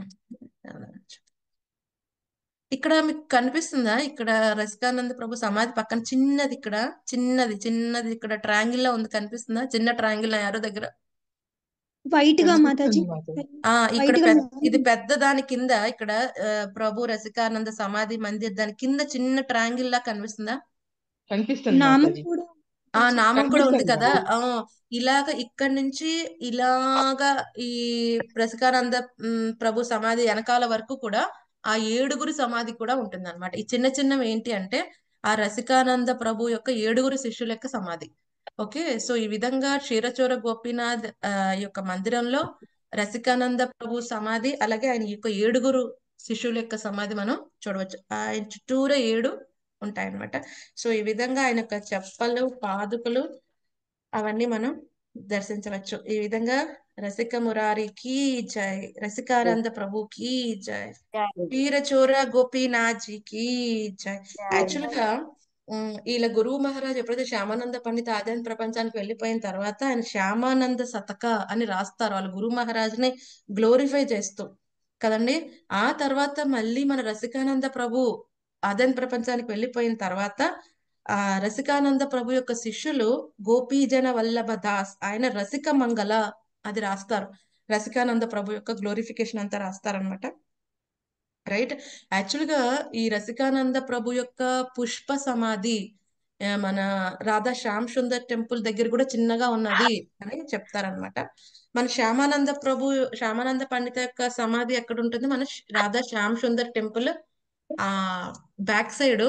ఇక్కడ మీకు కనిపిస్తుందా ఇక్కడ రసికానంద ప్రభు సమాధి పక్కన చిన్నది ఇక్కడ చిన్నది చిన్నది ఇక్కడ ట్రయాంగిల్ లో ఉంది కనిపిస్తుందా చిన్న ట్రయాంగిల్ యారో దగ్గర వైట్ గా మాతాజీ కనిపిస్తుంది మాతాజీ ఆ ఇక్కడ వైట్ గా పెద్ద ఇది పెద్ద దాని కింద ఇక్కడ ఆ, ప్రభు రసికానంద సమాధి మందిర్ దాని కింద చిన్న ట్రయాంగిల్ లా కనిపిస్తుందా కనిపిస్తుంది నామం మాతాజీ కూడా ఆ నామం కూడా ఉంది కనిపిస్తుంది కదా మాతాజీ ఆ ఇలాగ ఇక్కడ నుంచి ఇలాగా ఈ రసికానంద మ్, ప్రభు సమాధి వెనకాల వరకు కూడా ఆ ఏడుగురు సమాధి కూడా ఉంటుంది అనమాట ఈ చిన్న చిన్నవి ఏంటి అంటే ఆ రసికానంద ప్రభు యొక్క ఏడుగురు శిష్యుల యొక్క సమాధి ఓకే సో ఈ విధంగా క్షీరచోర గోపీనాథ్ ఆ, యొక్క మందిరంలో రసికానంద ప్రభు సమాధి అలాగే ఆయన యొక్క ఏడుగురు శిష్యుల యొక్క సమాధి మనం చూడవచ్చు ఆయన చుట్టూరా ఏడు ఉంటాయన్నమాట సో ఈ విధంగా ఆయన యొక్క చెప్పలు పాదుకలు అవన్నీ మనం దర్శించవచ్చు ఈ విధంగా రసిక మురారికి జై రసికానంద ప్రభుకి జై వీరచోర గోపీనాథ్జీకి జై యాక్చువల్ గా ఉమ్, వీళ్ళ గురువు మహారాజ్ ఎప్పుడైతే శ్యామానంద పండిత ఆధ్యాత్మిక ప్రపంచానికి వెళ్ళిపోయిన తర్వాత ఆయన శ్యామానంద శతక అని రాస్తారు వాళ్ళ గురువు మహారాజ్ని గ్లోరిఫై చేస్తూ కదండి ఆ తర్వాత మళ్ళీ మన రసికానంద ప్రభు ఆధ్యాత్మిక ప్రపంచానికి వెళ్ళిపోయిన తర్వాత ఆ రసికానంద ప్రభు యొక్క శిష్యులు గోపీజన వల్లభ దాస్ ఆయన రసిక మంగళ అది రాస్తారు రసికానంద ప్రభు యొక్క గ్లోరిఫికేషన్ అంతా రాస్తారనమాట రైట్ యాక్చువల్ గా ఈ రసికానంద ప్రభు యొక్క పుష్ప సమాధి ఆ, మన రాధా శ్యామ్ సుందర్ టెంపుల్ దగ్గర కూడా చిన్నగా ఉన్నది అని చెప్తారనమాట మన శ్యామానంద ప్రభు శ్యామానంద పండిత యొక్క సమాధి ఎక్కడ ఉంటుంది మన శ్- రాధా శ్యామ్ సుందర్ టెంపుల్ ఆ back side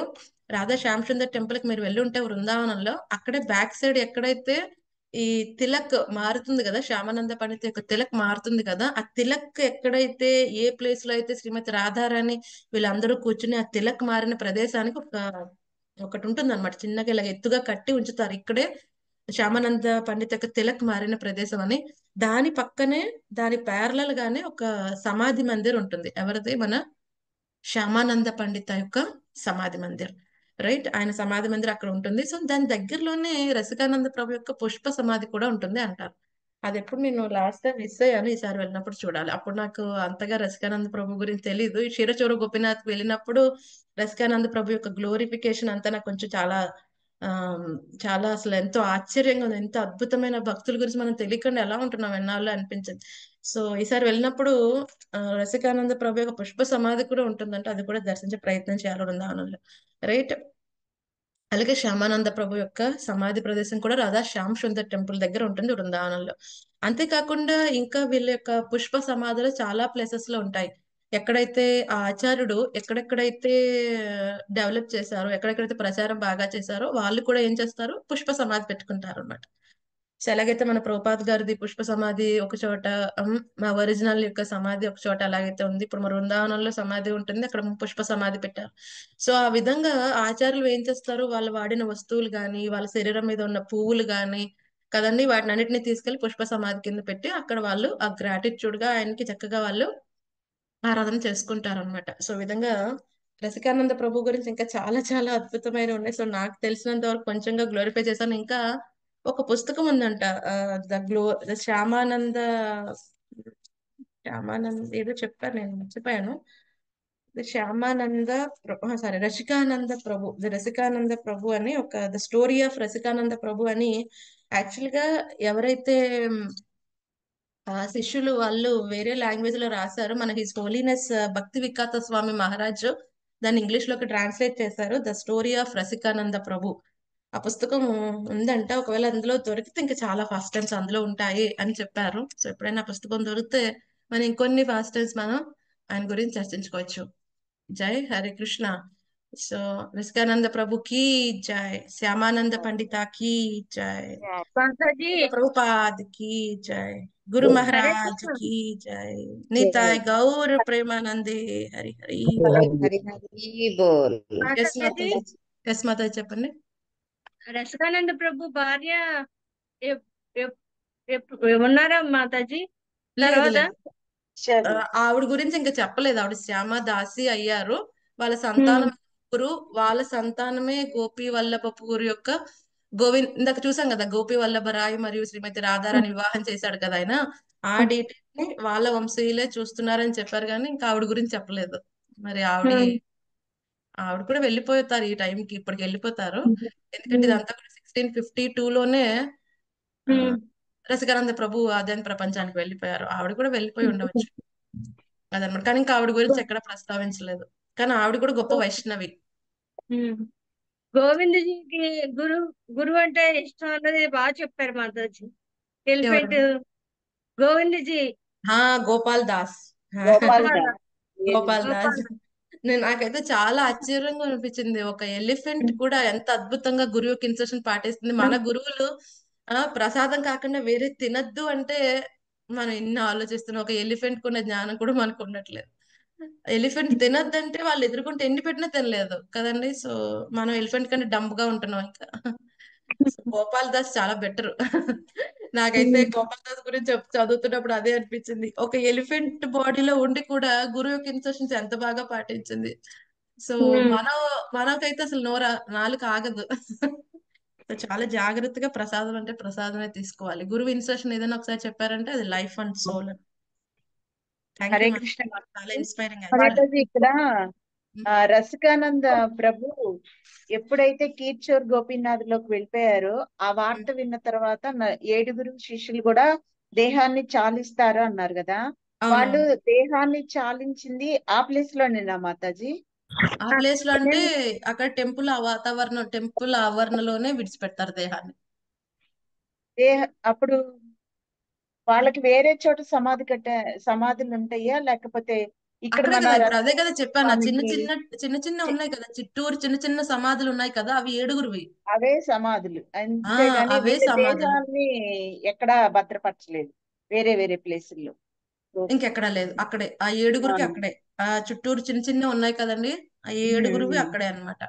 Radha Shyam Sundar temple కి మీరు వెళ్ళి ఉంటే వృందావనంలో అక్కడే బ్యాక్ సైడ్ ఎక్కడైతే ఈ తిలక్ మారుతుంది కదా శ్యామానంద పండిత్ యొక్క తిలక్ మారుతుంది కదా ఆ తిలక్ ఎక్కడైతే ఏ ప్లేస్ లో అయితే శ్రీమతి రాధారాణి వీళ్ళందరూ కూర్చుని ఆ తిలక్ మారిన ప్రదేశానికి ఒక ఒకటి ఉంటుంది అనమాట చిన్నగా ఇలా ఎత్తుగా కట్టి ఉంచుతారు ఇక్కడే శ్యామానంద పండిత్ యొక్క తిలక్ మారిన ప్రదేశం అని దాని పక్కనే దాని ప్యారలల్ గానే ఒక సమాధి మందిర్ ఉంటుంది ఎవరిది మన శ్యామానంద పండిత యొక్క సమాధి మందిర్ రైట్ ఆయన సమాధి మందిర్ అక్కడ ఉంటుంది సో దాని దగ్గరలోనే రసికానంద ప్రభు యొక్క పుష్ప సమాధి కూడా ఉంటుంది అంటారు అది ఎప్పుడు నేను లాస్ట్ టైం మిస్ అయ్యాను ఈసారి వెళ్ళినప్పుడు చూడాలి అప్పుడు నాకు అంతగా రసికానంద ప్రభు గురించి తెలియదు ఈ క్షీరచోర గోపీనాథ్ వెళ్ళినప్పుడు రసికానంద ప్రభు యొక్క గ్లోరిఫికేషన్ అంతా నాకు కొంచెం చాలా ఆ చాలా అసలు ఎంతో ఆశ్చర్యంగా ఉంది ఎంతో అద్భుతమైన భక్తుల గురించి మనం తెలియకుండా ఎలా ఉంటున్నాం ఎన్నాళ్ళు అనిపించింది సో ఈసారి వెళ్ళినప్పుడు ఆ, రసికానంద ప్రభు యొక్క పుష్ప సమాధి కూడా ఉంటుందంటే అది కూడా దర్శించే ప్రయత్నం చేయాలి బృందావనంలో రైట్ అలాగే శ్యామానంద ప్రభు యొక్క సమాధి ప్రదేశం కూడా రాధా శ్యామ్ సుందర్ టెంపుల్ దగ్గర ఉంటుంది బృందావనంలో అంతేకాకుండా ఇంకా వీళ్ళ యొక్క పుష్ప సమాధులు చాలా ప్లేసెస్ లో ఉంటాయి ఎక్కడైతే ఆ ఆచార్యుడు ఎక్కడెక్కడైతే డెవలప్ చేశారో ఎక్కడెక్కడైతే ప్రచారం బాగా చేశారో వాళ్ళు కూడా ఏం చేస్తారు పుష్ప సమాధి పెట్టుకుంటారు అన్నమాట సో ఎలాగైతే మన ప్రభుపాద్ గారిది పుష్ప సమాధి ఒక చోట ఉమ్, మా ఒరిజినల్ యొక్క సమాధి ఒక చోట అలాగైతే ఉంది ఇప్పుడు మన బృందావనంలో సమాధి ఉంటుంది అక్కడ పుష్ప సమాధి పెట్టారు సో ఆ విధంగా ఆచార్యులు ఏం చేస్తారు వాళ్ళు వాడిన వస్తువులు గాని వాళ్ళ శరీరం మీద ఉన్న పువ్వులు గాని కదండి వాటిని అన్నిటిని తీసుకెళ్లి పుష్ప సమాధి కింద పెట్టి అక్కడ వాళ్ళు ఆ గ్రాటిట్యూడ్ గా ఆయనకి చక్కగా వాళ్ళు ఆరాధన చేసుకుంటారు అనమాట సో ఈ విధంగా రసికానంద ప్రభు గురించి ఇంకా చాలా చాలా అద్భుతమైన ఉన్నాయి సో నాకు తెలిసినంత వరకు కొంచెంగా గ్లోరిఫై చేశాను ఇంకా ఒక పుస్తకం ఉందంట ద గ్లో శ్యామానంద శ్యామానంద్ ఏదో చెప్పారు నేను మర్చిపోయాను the Shyamananda sorry Rasikananda Prabhu the Rasikananda Prabhu అని ఒక the story of Rasikananda Prabhu అని యాక్చువల్ గా ఎవరైతే మ్, ఆ శిష్యులు వాళ్ళు వేరే లాంగ్వేజ్ లో రాశారు మన హిస్ హోలీనెస్ భక్తి వికాత స్వామి మహారాజ్ దాన్ని ఇంగ్లీష్ లోకి ట్రాన్స్లేట్ చేశారు the story of Rasikananda Prabhu ఆ పుస్తకం ఉందంట ఒకవేళ అందులో దొరికితే ఇంకా చాలా ఫాస్ట్ టైమ్స్ అందులో ఉంటాయి అని చెప్పారు సో ఎప్పుడైనా ఆ పుస్తకం దొరికితే మనం ఇంకొన్ని ఫాస్ట్ టైమ్స్ మనం ఆయన గురించి చర్చించుకోవచ్చు జై హరే కృష్ణ సో రసికానంద ప్రభు की जय श्यामानंद पंडिता की जय మాతాజీ प्रभुपाद की जय गुरु हरे महाराज कृष्ण की जय निताय गौर प्रेमानंदे हरि हरि హరి హరి బోల్ ఎస్ మాతాజీ మాతాజీ ఎస్ మాతాజీ చెప్పండి రసకానంద ప్రభు భార్య ఎప్- ఎప్- ఎప్- ఉన్నారా మాతాజీ లేదు తర్వాత లేదు ఆ, ఆవిడ గురించి ఇంకా చెప్పలేదు ఆవిడ శ్యామ దాసి అయ్యారు వాళ్ళ సంతానం ముగ్గురు వాళ్ళ సంతానమే గోపి వల్లభపూర్ యొక్క గోవింద్ ఇందాక చూసాం కదా గోపి వల్లభరాయ్ మరియు శ్రీమతి రాధారాణి వివాహం చేశాడు కదా ఆయన ఆ డీటెయిల్ ని వాళ్ళ వంశీయులే చూస్తున్నారని చెప్పారు కానీ ఇంకా ఆవిడ గురించి చెప్పలేదు మరి ఆవిడ ఆవిడ కూడా వెళ్ళిపోతారు ఈ టైంకి ఇప్పటికి వెళ్ళిపోతారు ఎందుకంటే ఇదంతా కూడా సిక్స్టీన్ ఫిఫ్టీ టూ లోనే ఆ, రసికానంద ప్రభు ఆధ్యాత్మిక ప్రపంచానికి వెళ్ళిపోయారు ఆవిడ కూడా వెళ్ళిపోయి ఉండవచ్చు అదనమాట కానీ ఇంకా ఆవిడ గురించి ఎక్కడ ప్రస్తావించలేదు కానీ ఆవిడ కూడా గొప్ప వైష్ణవి గోవిందజీకి గురు గురువు అంటే ఇష్టం అన్నది బాగా చెప్పారు మాతాజీ ఎలిఫెంట్ ఎవరు గోవిందజీ ఆ గోపాల్ దాస్ ఆ, గోపాల్ గోపాల దాస్ గోపాల్ దాస్ గోపాల నేను నాకైతే చాలా ఆశ్చర్యంగా అనిపించింది ఒక ఎలిఫెంట్ కూడా ఎంత అద్భుతంగా గురువు యొక్క ఇన్స్ట్రక్షన్ పాటిస్తుంది మన గురువులు ఆ ప్రసాదం కాకుండా వేరే తినద్దు అంటే మనం ఎన్ని ఆలోచిస్తున్నాం ఒక ఎలిఫెంట్ కున్న జ్ఞానం కూడా మనకు ఉండట్లేదు ఎలిఫెంట్ తినద్దంటే వాళ్ళు ఎదుర్కొంటే ఎన్ని పెట్టినా తినలేదు కదండి సో మనం ఎలిఫెంట్ కంటే డంబ్ గా ఉంటున్నాం ఇంకా సో గోపాల్ దాస్ చాలా బెటర్ నాకైతే గోపాల్ దాస్ గురించి చెప్- చదువుతున్నప్పుడు అదే అనిపించింది ఒక ఎలిఫెంట్ బాడీలో ఉండి కూడా గురువు యొక్క ఇన్స్ట్రక్షన్స్ ఎంత బాగా పాటించింది సో మన మనకైతే అసలు నోర నాలుక ఆగదు సో చాలా జాగ్రత్తగా ప్రసాదం అంటే ప్రసాదమే తీసుకోవాలి గురువు ఇన్స్ట్రక్షన్ ఏదైనా ఒకసారి చెప్పారంటే అది life and soul thank Hare you Krishna చాలా ఇన్స్పైరింగ్ యాక్చువల్లీ మాతాజీ ఇక్కడ ఆ, రసికానంద ప్రభు ఎప్పుడైతే కీర్చోర్ గోపీనాథ్ లోకి వెళ్ళిపోయారో ఆ వార్త విన్న తర్వాత న- ఏడుగురు శిష్యులు కూడా దేహాన్ని చాలిస్తారు అన్నారు కదా వాళ్ళు అవునవును దేహాన్ని చాలించింది ఆ ప్లేస్ లోనేనా మాతాజీ ఆ ప్లేస్ లో అంటే అక్కడ టెంపుల్ ఆ వాతావరణం టెంపుల్ ఆవరణలోనే విడిచిపెడతారు దేహాన్ని దేహ అప్పుడు వాళ్ళకి వేరే చోట సమాధి కట్ట సమాధులు ఉంటాయా లేకపోతే ఇక్కడ అక్కడే మన కదా ఇప్పుడు అదే కదా చెప్పాను ఆ చిన్న స్వామికి చిన్న చిన్న చిన్న ఉన్నాయి కదా చిట్టూరు చిన్న చిన్న సమాధులు ఉన్నాయి కదా అవి ఏడుగురువి అవే సమాధులు ఆ అంతేగాని అవే వీళ్ళ సమాధులు దేహాన్ని ఎక్కడా భద్రపరచలేదు వేరే వేరే ప్లేసుల్లో ఇంకెక్కడా లేదు అక్కడే ఆ ఏడుగురికి అక్కడే ఆ చుట్టూరు చిన్న చిన్న ఉన్నాయి కదండి ఆ ఏడుగురువి అక్కడే అన్నమాట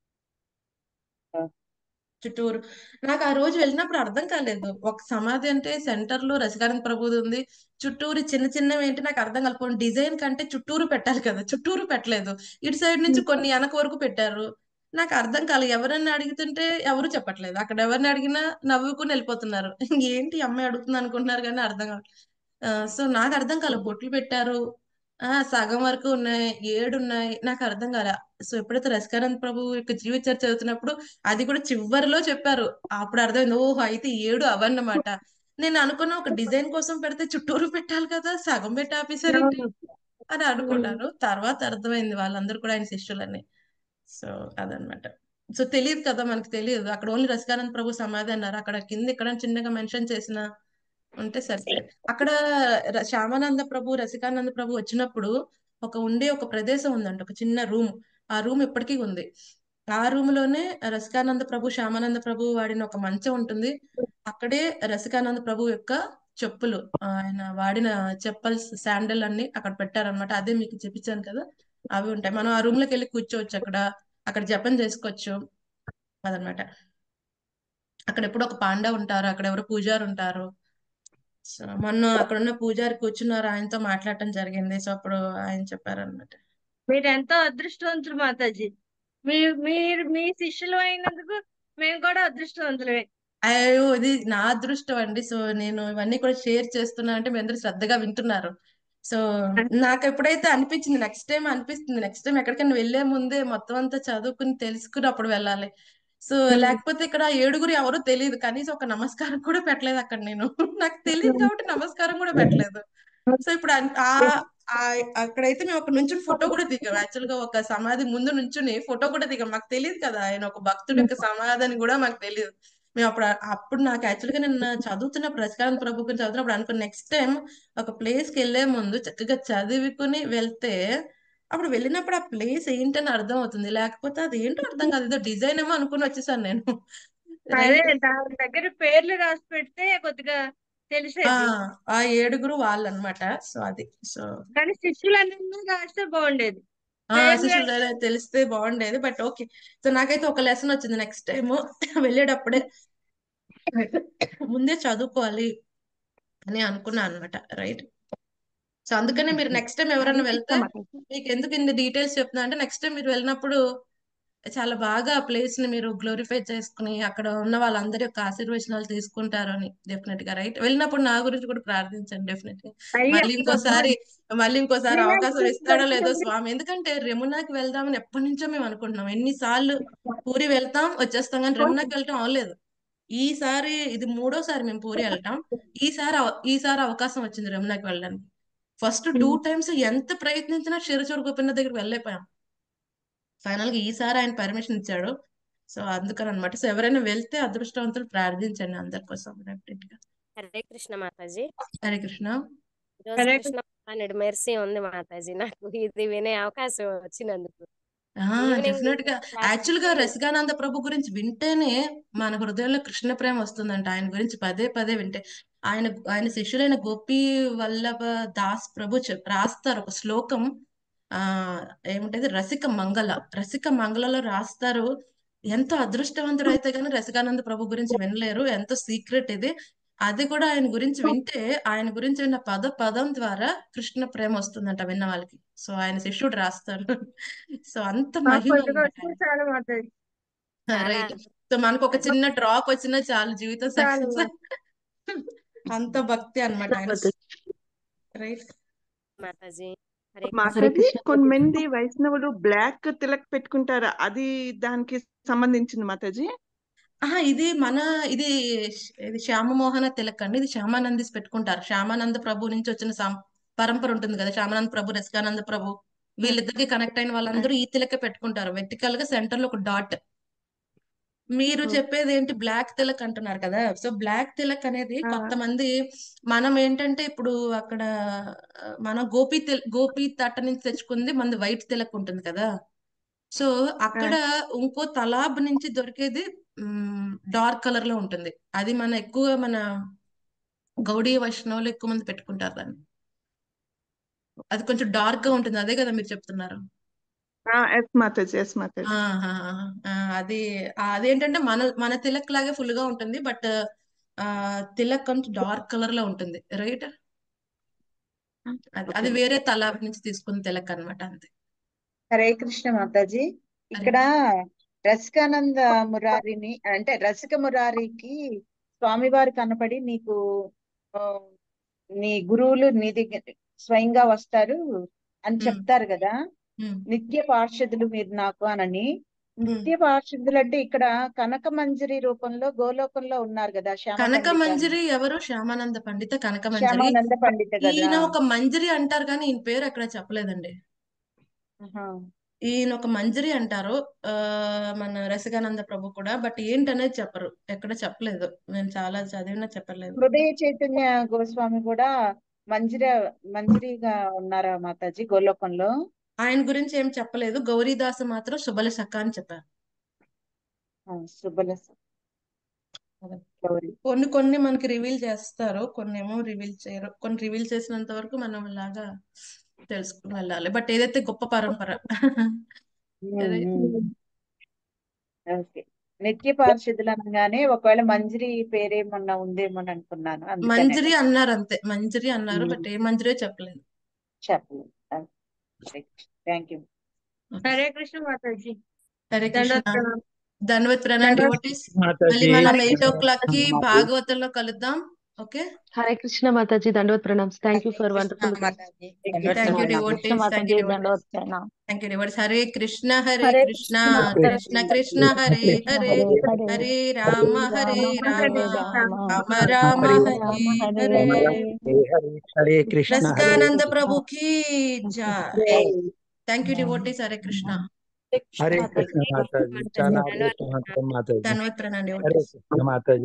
చుట్టూరు నాకు ఆ రోజు వెళ్ళినప్పుడు అర్థం కాలేదు ఒక సమాధి అంటే సెంటర్ లో రసికానంద ప్రభుది ఉంది చుట్టూరు చిన్న చిన్నవి ఏంటి నాకు అర్థం కాలిపోయింది డిజైన్ కంటే చుట్టూరు పెట్టాలి కదా చుట్టూరు పెట్టలేదు ఇటు సైడ్ నుంచి కొన్ని వెనక వరకు పెట్టారు నాకు అర్థం కాలేదు ఎవరన్నా అడుగుతుంటే ఎవరు చెప్పట్లేదు అక్కడ ఎవరిని అడిగినా నవ్వుకుని వెళ్ళిపోతున్నారు ఏంటి ఈ అమ్మాయి అడుగుతుంది అనుకుంటున్నారు కానీ అర్థం కాదు సో నాకు అర్థం కాలేదు బొట్లు పెట్టారు ఆ సగం వరకు ఉన్నాయి ఏడు ఉన్నాయి నాకు అర్థం కాలే సో ఎప్పుడైతే రసికానంద్ ప్రభు యొక్క జీవిత చరిత్ర చదువుతున్నప్పుడు అది కూడా చివరిలో చెప్పారు అప్పుడు అర్థమైంది ఓహో అయితే ఏడు అవన్నమాట నేను అనుకున్న ఒక డిజైన్ కోసం పెడితే చుట్టూరు పెట్టాలి కదా సగం పెట్టి ఆపేసారేంటి అని అనుకున్నాను తర్వాత అర్థమైంది వాళ్ళందరూ కూడా ఆయన శిష్యులని సో అదనమాట సో తెలియదు కదా మనకు తెలియదు అక్కడ ఓన్లీ రసికానంద్ ప్రభు సమాధి అన్నారు అక్కడ కింద ఇక్కడ చిన్నగా మెన్షన్ చేసిన ఉంటే సరిపోయేది అక్కడ ర- శ్యామానంద ప్రభు రసికానంద ప్రభు వచ్చినప్పుడు ఒక ఉండే ఒక ప్రదేశం ఉందంట ఒక చిన్న రూమ్ ఆ రూమ్ ఇప్పటికీ ఉంది ఆ రూమ్ లోనే రసికానంద ప్రభు శ్యామానంద ప్రభు వాడిన ఒక మంచం ఉంటుంది అక్కడే రసికానంద ప్రభు యొక్క చెప్పులు ఆయన వాడిన చెప్పల్స్ శాండల్ అన్ని అక్కడ పెట్టారనమాట అదే మీకు చూపించాను కదా అవి ఉంటాయి మనం ఆ రూమ్ లోకి వెళ్ళి కూర్చోవచ్చు అక్కడ అక్కడ జపం చేసుకోవచ్చు అదనమాట అక్కడ ఎప్పుడు ఒక పాండా ఉంటారు అక్కడ ఎవరో పూజారి ఉంటారు సో మొన్న అక్కడ ఉన్న పూజారి కూర్చున్నారు ఆయనతో మాట్లాడటం జరిగింది సో అప్పుడు ఆయన చెప్పారనమాట మీరు ఎంతో అదృష్టవంతులు మాతాజీ మీరు మీరు మీ శిష్యులు అయినందుకు మేము కూడా అదృష్టవంతులమే అయ్యో ఇది నా అదృష్టం అండి సో నేను ఇవన్నీ కూడా షేర్ చేస్తున్నా అంటే మీ అందరూ శ్రద్ధగా వింటున్నారు సో నాకు ఎప్పుడైతే అనిపించింది నెక్స్ట్ టైం అనిపిస్తుంది నెక్స్ట్ టైం ఎక్కడికైనా వెళ్లే ముందే మొత్తం అంతా చదువుకుని తెలుసుకుని అప్పుడు వెళ్ళాలి సో లేకపోతే ఇక్కడ ఏడుగురు ఎవరో తెలియదు కనీసం ఒక నమస్కారం కూడా పెట్టలేదు అక్కడ నేను నాకు తెలియదు కాబట్టి నమస్కారం కూడా పెట్టలేదు సో ఇప్పుడు అన్- ఆ ఆ- అక్కడైతే మేము ఒక నుంచి ఫోటో కూడా దిగాం యాక్చువల్ గా ఒక సమాధి ముందు నుంచుని ఫోటో కూడా దిగాం మాకు తెలియదు కదా ఆయన ఒక భక్తుడి యొక్క సమాధి అని కూడా మాకు తెలియదు మేము అప్పుడు అప్పుడు నాకు యాక్చువల్ గా నేను చదువుతున్నప్పుడు రజకానంద ప్రభు గురించి చదువుతున్నప్పుడు అనుకున్న నెక్స్ట్ టైం ఒక ప్లేస్ కి వెళ్లే ముందు చక్కగా చదువుకుని వెళ్తే అప్పుడు వెళ్ళినప్పుడు ఆ ప్లేస్ ఏంటని అర్థం అవుతుంది లేకపోతే అది ఏంటో అర్థం కాదు ఏదో డిజైన్ ఏమో అనుకుని వచ్చేసాను నేను అదే రైట్ దాని దగ్గర పేర్లు రాసి పెడితే కొద్దిగా ఆ తెలిసేది ఆ ఏడుగురు వాళ్ళు అన్నమాట సో అది సో కానీ శిష్యులన్నీ రాస్తే బాగుండేది ఆ పేర్లు శిష్యులు ఎవరైనా తెలిస్తే బాగుండేది బట్ ఓకే సో నాకైతే ఒక లెసన్ వచ్చింది నెక్స్ట్ టైం వెళ్ళేటప్పుడే ముందే చదువుకోవాలి అని అనుకున్నాను అనమాట రైట్ సో అందుకనే మీరు నెక్స్ట్ టైం ఎవరైనా వెళ్తే మీకు ఎందుకు ఇన్ని డీటెయిల్స్ చెప్తున్నా అంటే నెక్స్ట్ టైం మీరు వెళ్ళినప్పుడు చాలా బాగా ఆ ప్లేస్ ని మీరు గ్లోరిఫై చేసుకుని అక్కడ ఉన్న వాళ్ళందరి యొక్క ఆశీర్వచనాలు తీసుకుంటారు అని డెఫినెట్ గా రైట్ వెళ్ళినప్పుడు నా గురించి కూడా ప్రార్థించండి డెఫినెట్ గా అయ్యా మళ్ళీ ఇంకోసారి మళ్ళీ ఇంకోసారి వినాయక అవకాశం చవితి ఇస్తాడో లేదో వస్తుంది. స్వామి ఎందుకంటే రెమునాకి వెళ్దామని ఎప్పటి నుంచో మేము అనుకుంటున్నాం ఎన్నిసార్లు పూరి వెళ్తాం వచ్చేస్తాం కానీ రెమునాకి వెళ్ళటం అవ్వలేదు ఈసారి ఇది మూడోసారి మేము పూరి వెళ్ళటం ఈసారి అవ- ఈసారి అవకాశం వచ్చింది రెమునాకి వెళ్ళడానికి ఫస్ట్ టూ టైమ్స్ ఎంత ప్రయత్నించినా చిరుచూరు గోపిన్న దగ్గరికి వెళ్ళలేకపోయాం ఫైనల్ గా ఈసారి ఆయన పర్మిషన్ ఇచ్చాడు సో అందుకని అనమాట సో ఎవరైనా వెళ్తే అదృష్టవంతులు ప్రార్థించండి అందరి కోసం డెఫినెట్ గా హరే కృష్ణ మాతాజీ హరే కృష్ణ ఈరోజు హరే కృష్ణ భగవానుడి మెర్సీ ఉంది మాతాజీ నాకు ఇది వినే అవకాశం వచ్చినందుకు ఈవినింగ్ డెఫినెట్ గా యాక్చువల్ గా రసికానంద ప్రభు గురించి వింటేనే మన హృదయంలో కృష్ణ ప్రేమ వస్తుందంట ఆయన గురించి పదే పదే వింటే ఆయన ఆయన శిష్యులైన గోపి వల్లభ దాస్ ప్రభు చెప్ రాస్తారు ఒక శ్లోకం ఆ ఏముంటది రసిక మంగళ రసిక మంగళలో రాస్తారు ఎంతో అదృష్టవంతుడు అయితే గానీ రసికానంద ప్రభు గురించి వినలేరు ఎంతో సీక్రెట్ ఇది అది కూడా ఆయన గురించి వింటే ఆయన గురించి విన్న పద పదం ద్వారా కృష్ణ ప్రేమ వస్తుందంట విన్న వాళ్ళకి సో ఆయన శిష్యుడు రాస్తారు సో అంత ఆ మహిమ కొద్దిగా ఉందట వస్తే చాలు మాతాజీ చాలా రైట్ సో మనకు ఒక చిన్న డ్రాప్ వచ్చినా చాలు జీవితం చాలు సక్సెస్ అంత భక్తి అన్నమాట ఆయన రైట్ మాతాజీ హరే మాతాజీ కొంతమంది వైష్ణవులు బ్లాక్ తిలక్ పెట్టుకుంటారు అది దానికి సంబంధించింది మాతాజీ ఆహా ఇది మన ఇది ఇది శ్యామమోహన తిలక్ అండి ఇది శ్యామానందిస్ పెట్టుకుంటారు శ్యామానంద ప్రభు నుంచి వచ్చిన సం పరంపర ఉంటుంది కదా శ్యామానంద ప్రభు రసికానంద ప్రభు వీళ్ళిద్దరికి కనెక్ట్ అయిన వాళ్ళందరూ ఈ తిలకే పెట్టుకుంటారు వెర్టికల్ గా సెంటర్ లో ఒక డాట్ మీరు ఉమ్, చెప్పేది ఏంటి బ్లాక్ తిలక్ అంటున్నారు కదా సో బ్లాక్ తిలక్ అనేది ఆ, కొంతమంది మనం ఏంటంటే ఇప్పుడు అక్కడ ఆ, మనం గోపి తిల్ గోపి తట్ట నుంచి తెచ్చుకుంది మనది వైట్ తిలక్ ఉంటుంది కదా సో ఆ, అక్కడ ఇంకో తలాబ్ నుంచి దొరికేది డార్క్ కలర్ లో ఉంటుంది అది మన ఎక్కువ మన గౌడీ వైష్ణవులు ఎక్కువ మంది పెట్టుకుంటారు దాన్ని అది కొంచెం డార్క్ గా ఉంటుంది అదే కదా మీరు చెప్తున్నారు ఆ, ఎస్ మాతాజీ ఎస్ మాతాజీ ఆహాహా. ఆ, అది ఆ, అదేంటంటే మన మన తిలక్ లాగే ఫుల్ గా ఉంటుంది బట్ ఆ తిలక్ కొంచెం డార్క్ కలర్ లో ఉంటుంది రైట్ అది ఓకే అది వేరే తలాబ్ నుంచి తీసుకున్న తిలక్ అన్నమాట అంతే హరే కృష్ణ మాతాజీ హరే ఇక్కడ రసికానంద మురారిని అంటే రసిక మురారికి స్వామివారు కనపడి నీకు ఆ, నీ గురువులు నీ దగ్గర స్వయంగా వస్తారు అని ఉమ్, చెప్తారు కదా ఉమ్, నిత్య పార్షదులు మీరు నాకు అనని ఉమ్. నిత్య పార్షదులు అంటే ఇక్కడ కనక మంజరి రూపంలో గోలోకంలో ఉన్నారు కదా శ్యామ కనక పండిత మంజరి ఎవరు శ్యామానంద పండిత కనక మంజరి శ్యామానంద పండిత కదా ఈయన ఒక మంజరి అంటారు కానీ ఈయన పేరు ఎక్కడ చెప్పలేదండి ఆహా. ఈయన ఒక మంజరి అంటారు ఆ మన రసికానంద ప్రభు కూడా బట్ ఏంటనేది చెప్పరు ఎక్కడ చెప్పలేదు నేను చాలా చదివినా చెప్పలేదు హృదయ చైతన్య గోస్వామి కూడా మంజిర మంజిరిగా ఉన్నారా మాతాజీ గోలోకంలో ఆయన గురించి ఏం చెప్పలేదు గౌరీదాసు మాత్రం శుభల సక్క అని చెప్పారు ఆ, శుభల గౌరీ కొన్ని కొన్ని మనకి రివీల్ చేస్తారు కొన్ని ఏమో రివీల్ చేయరు కొన్ని రివీల్ చేసినంత వరకు మనం ఇలాగా తెలుసుకుని వెళ్ళాలి బట్ ఏదైతే గొప్ప పరంపర అదే ఓకే నిత్య పార్షదులు అనగానే ఒకవేళ మంజిరి పేరేమన్నా ఉందేమో అని అనుకున్నాను అందుకనే మంజరి అన్నారు అంతే మంజరి అన్నారు బట్ ఏ మంజరియో చెప్పలేదు చెప్పలేదు థ్యాంక్ యూ హరే కృష్ణ మాతాజీ హరే కృష్ణ దండవత్ ప్రణామం ధన్వత్ ప్రణాం దండవత్ డివోటీస్ మళ్ళీ మాతాజీ మనం ఎయిట్ ఓ క్లాక్ కి భాగవతంలో కలుద్దాం ఓకే హరే కృష్ణ మాతాజీ దండవత్ ప్రణామ్స్ థ్యాంక్ యూ ఫర్ వండర్ఫుల్ మాతాజీ థ్యాంక్ యూ దండవత్ డివోటీస్ థ్యాంక్ యూ డివోటీస్ దండవత్ ప్రణామం thank you devotees Hare Krishna Hare Hare Krishna Krishna Krishna మాతాజీ కృష్ణ హరే హరే హరే రామ హరే రామ రామ రామ హరే హరే రామ హరే హరే హరే హరే కృష్ణ హరే రసికానంద ప్రభు की జై జై thank you devotees Hare Krishna Hare Krishna మాతాజీ చాలా అద్భుతం మాతాజీ ధన్వత్ ప్రణాం హరే డివోటీస్ కృష్ణ మాతాజీ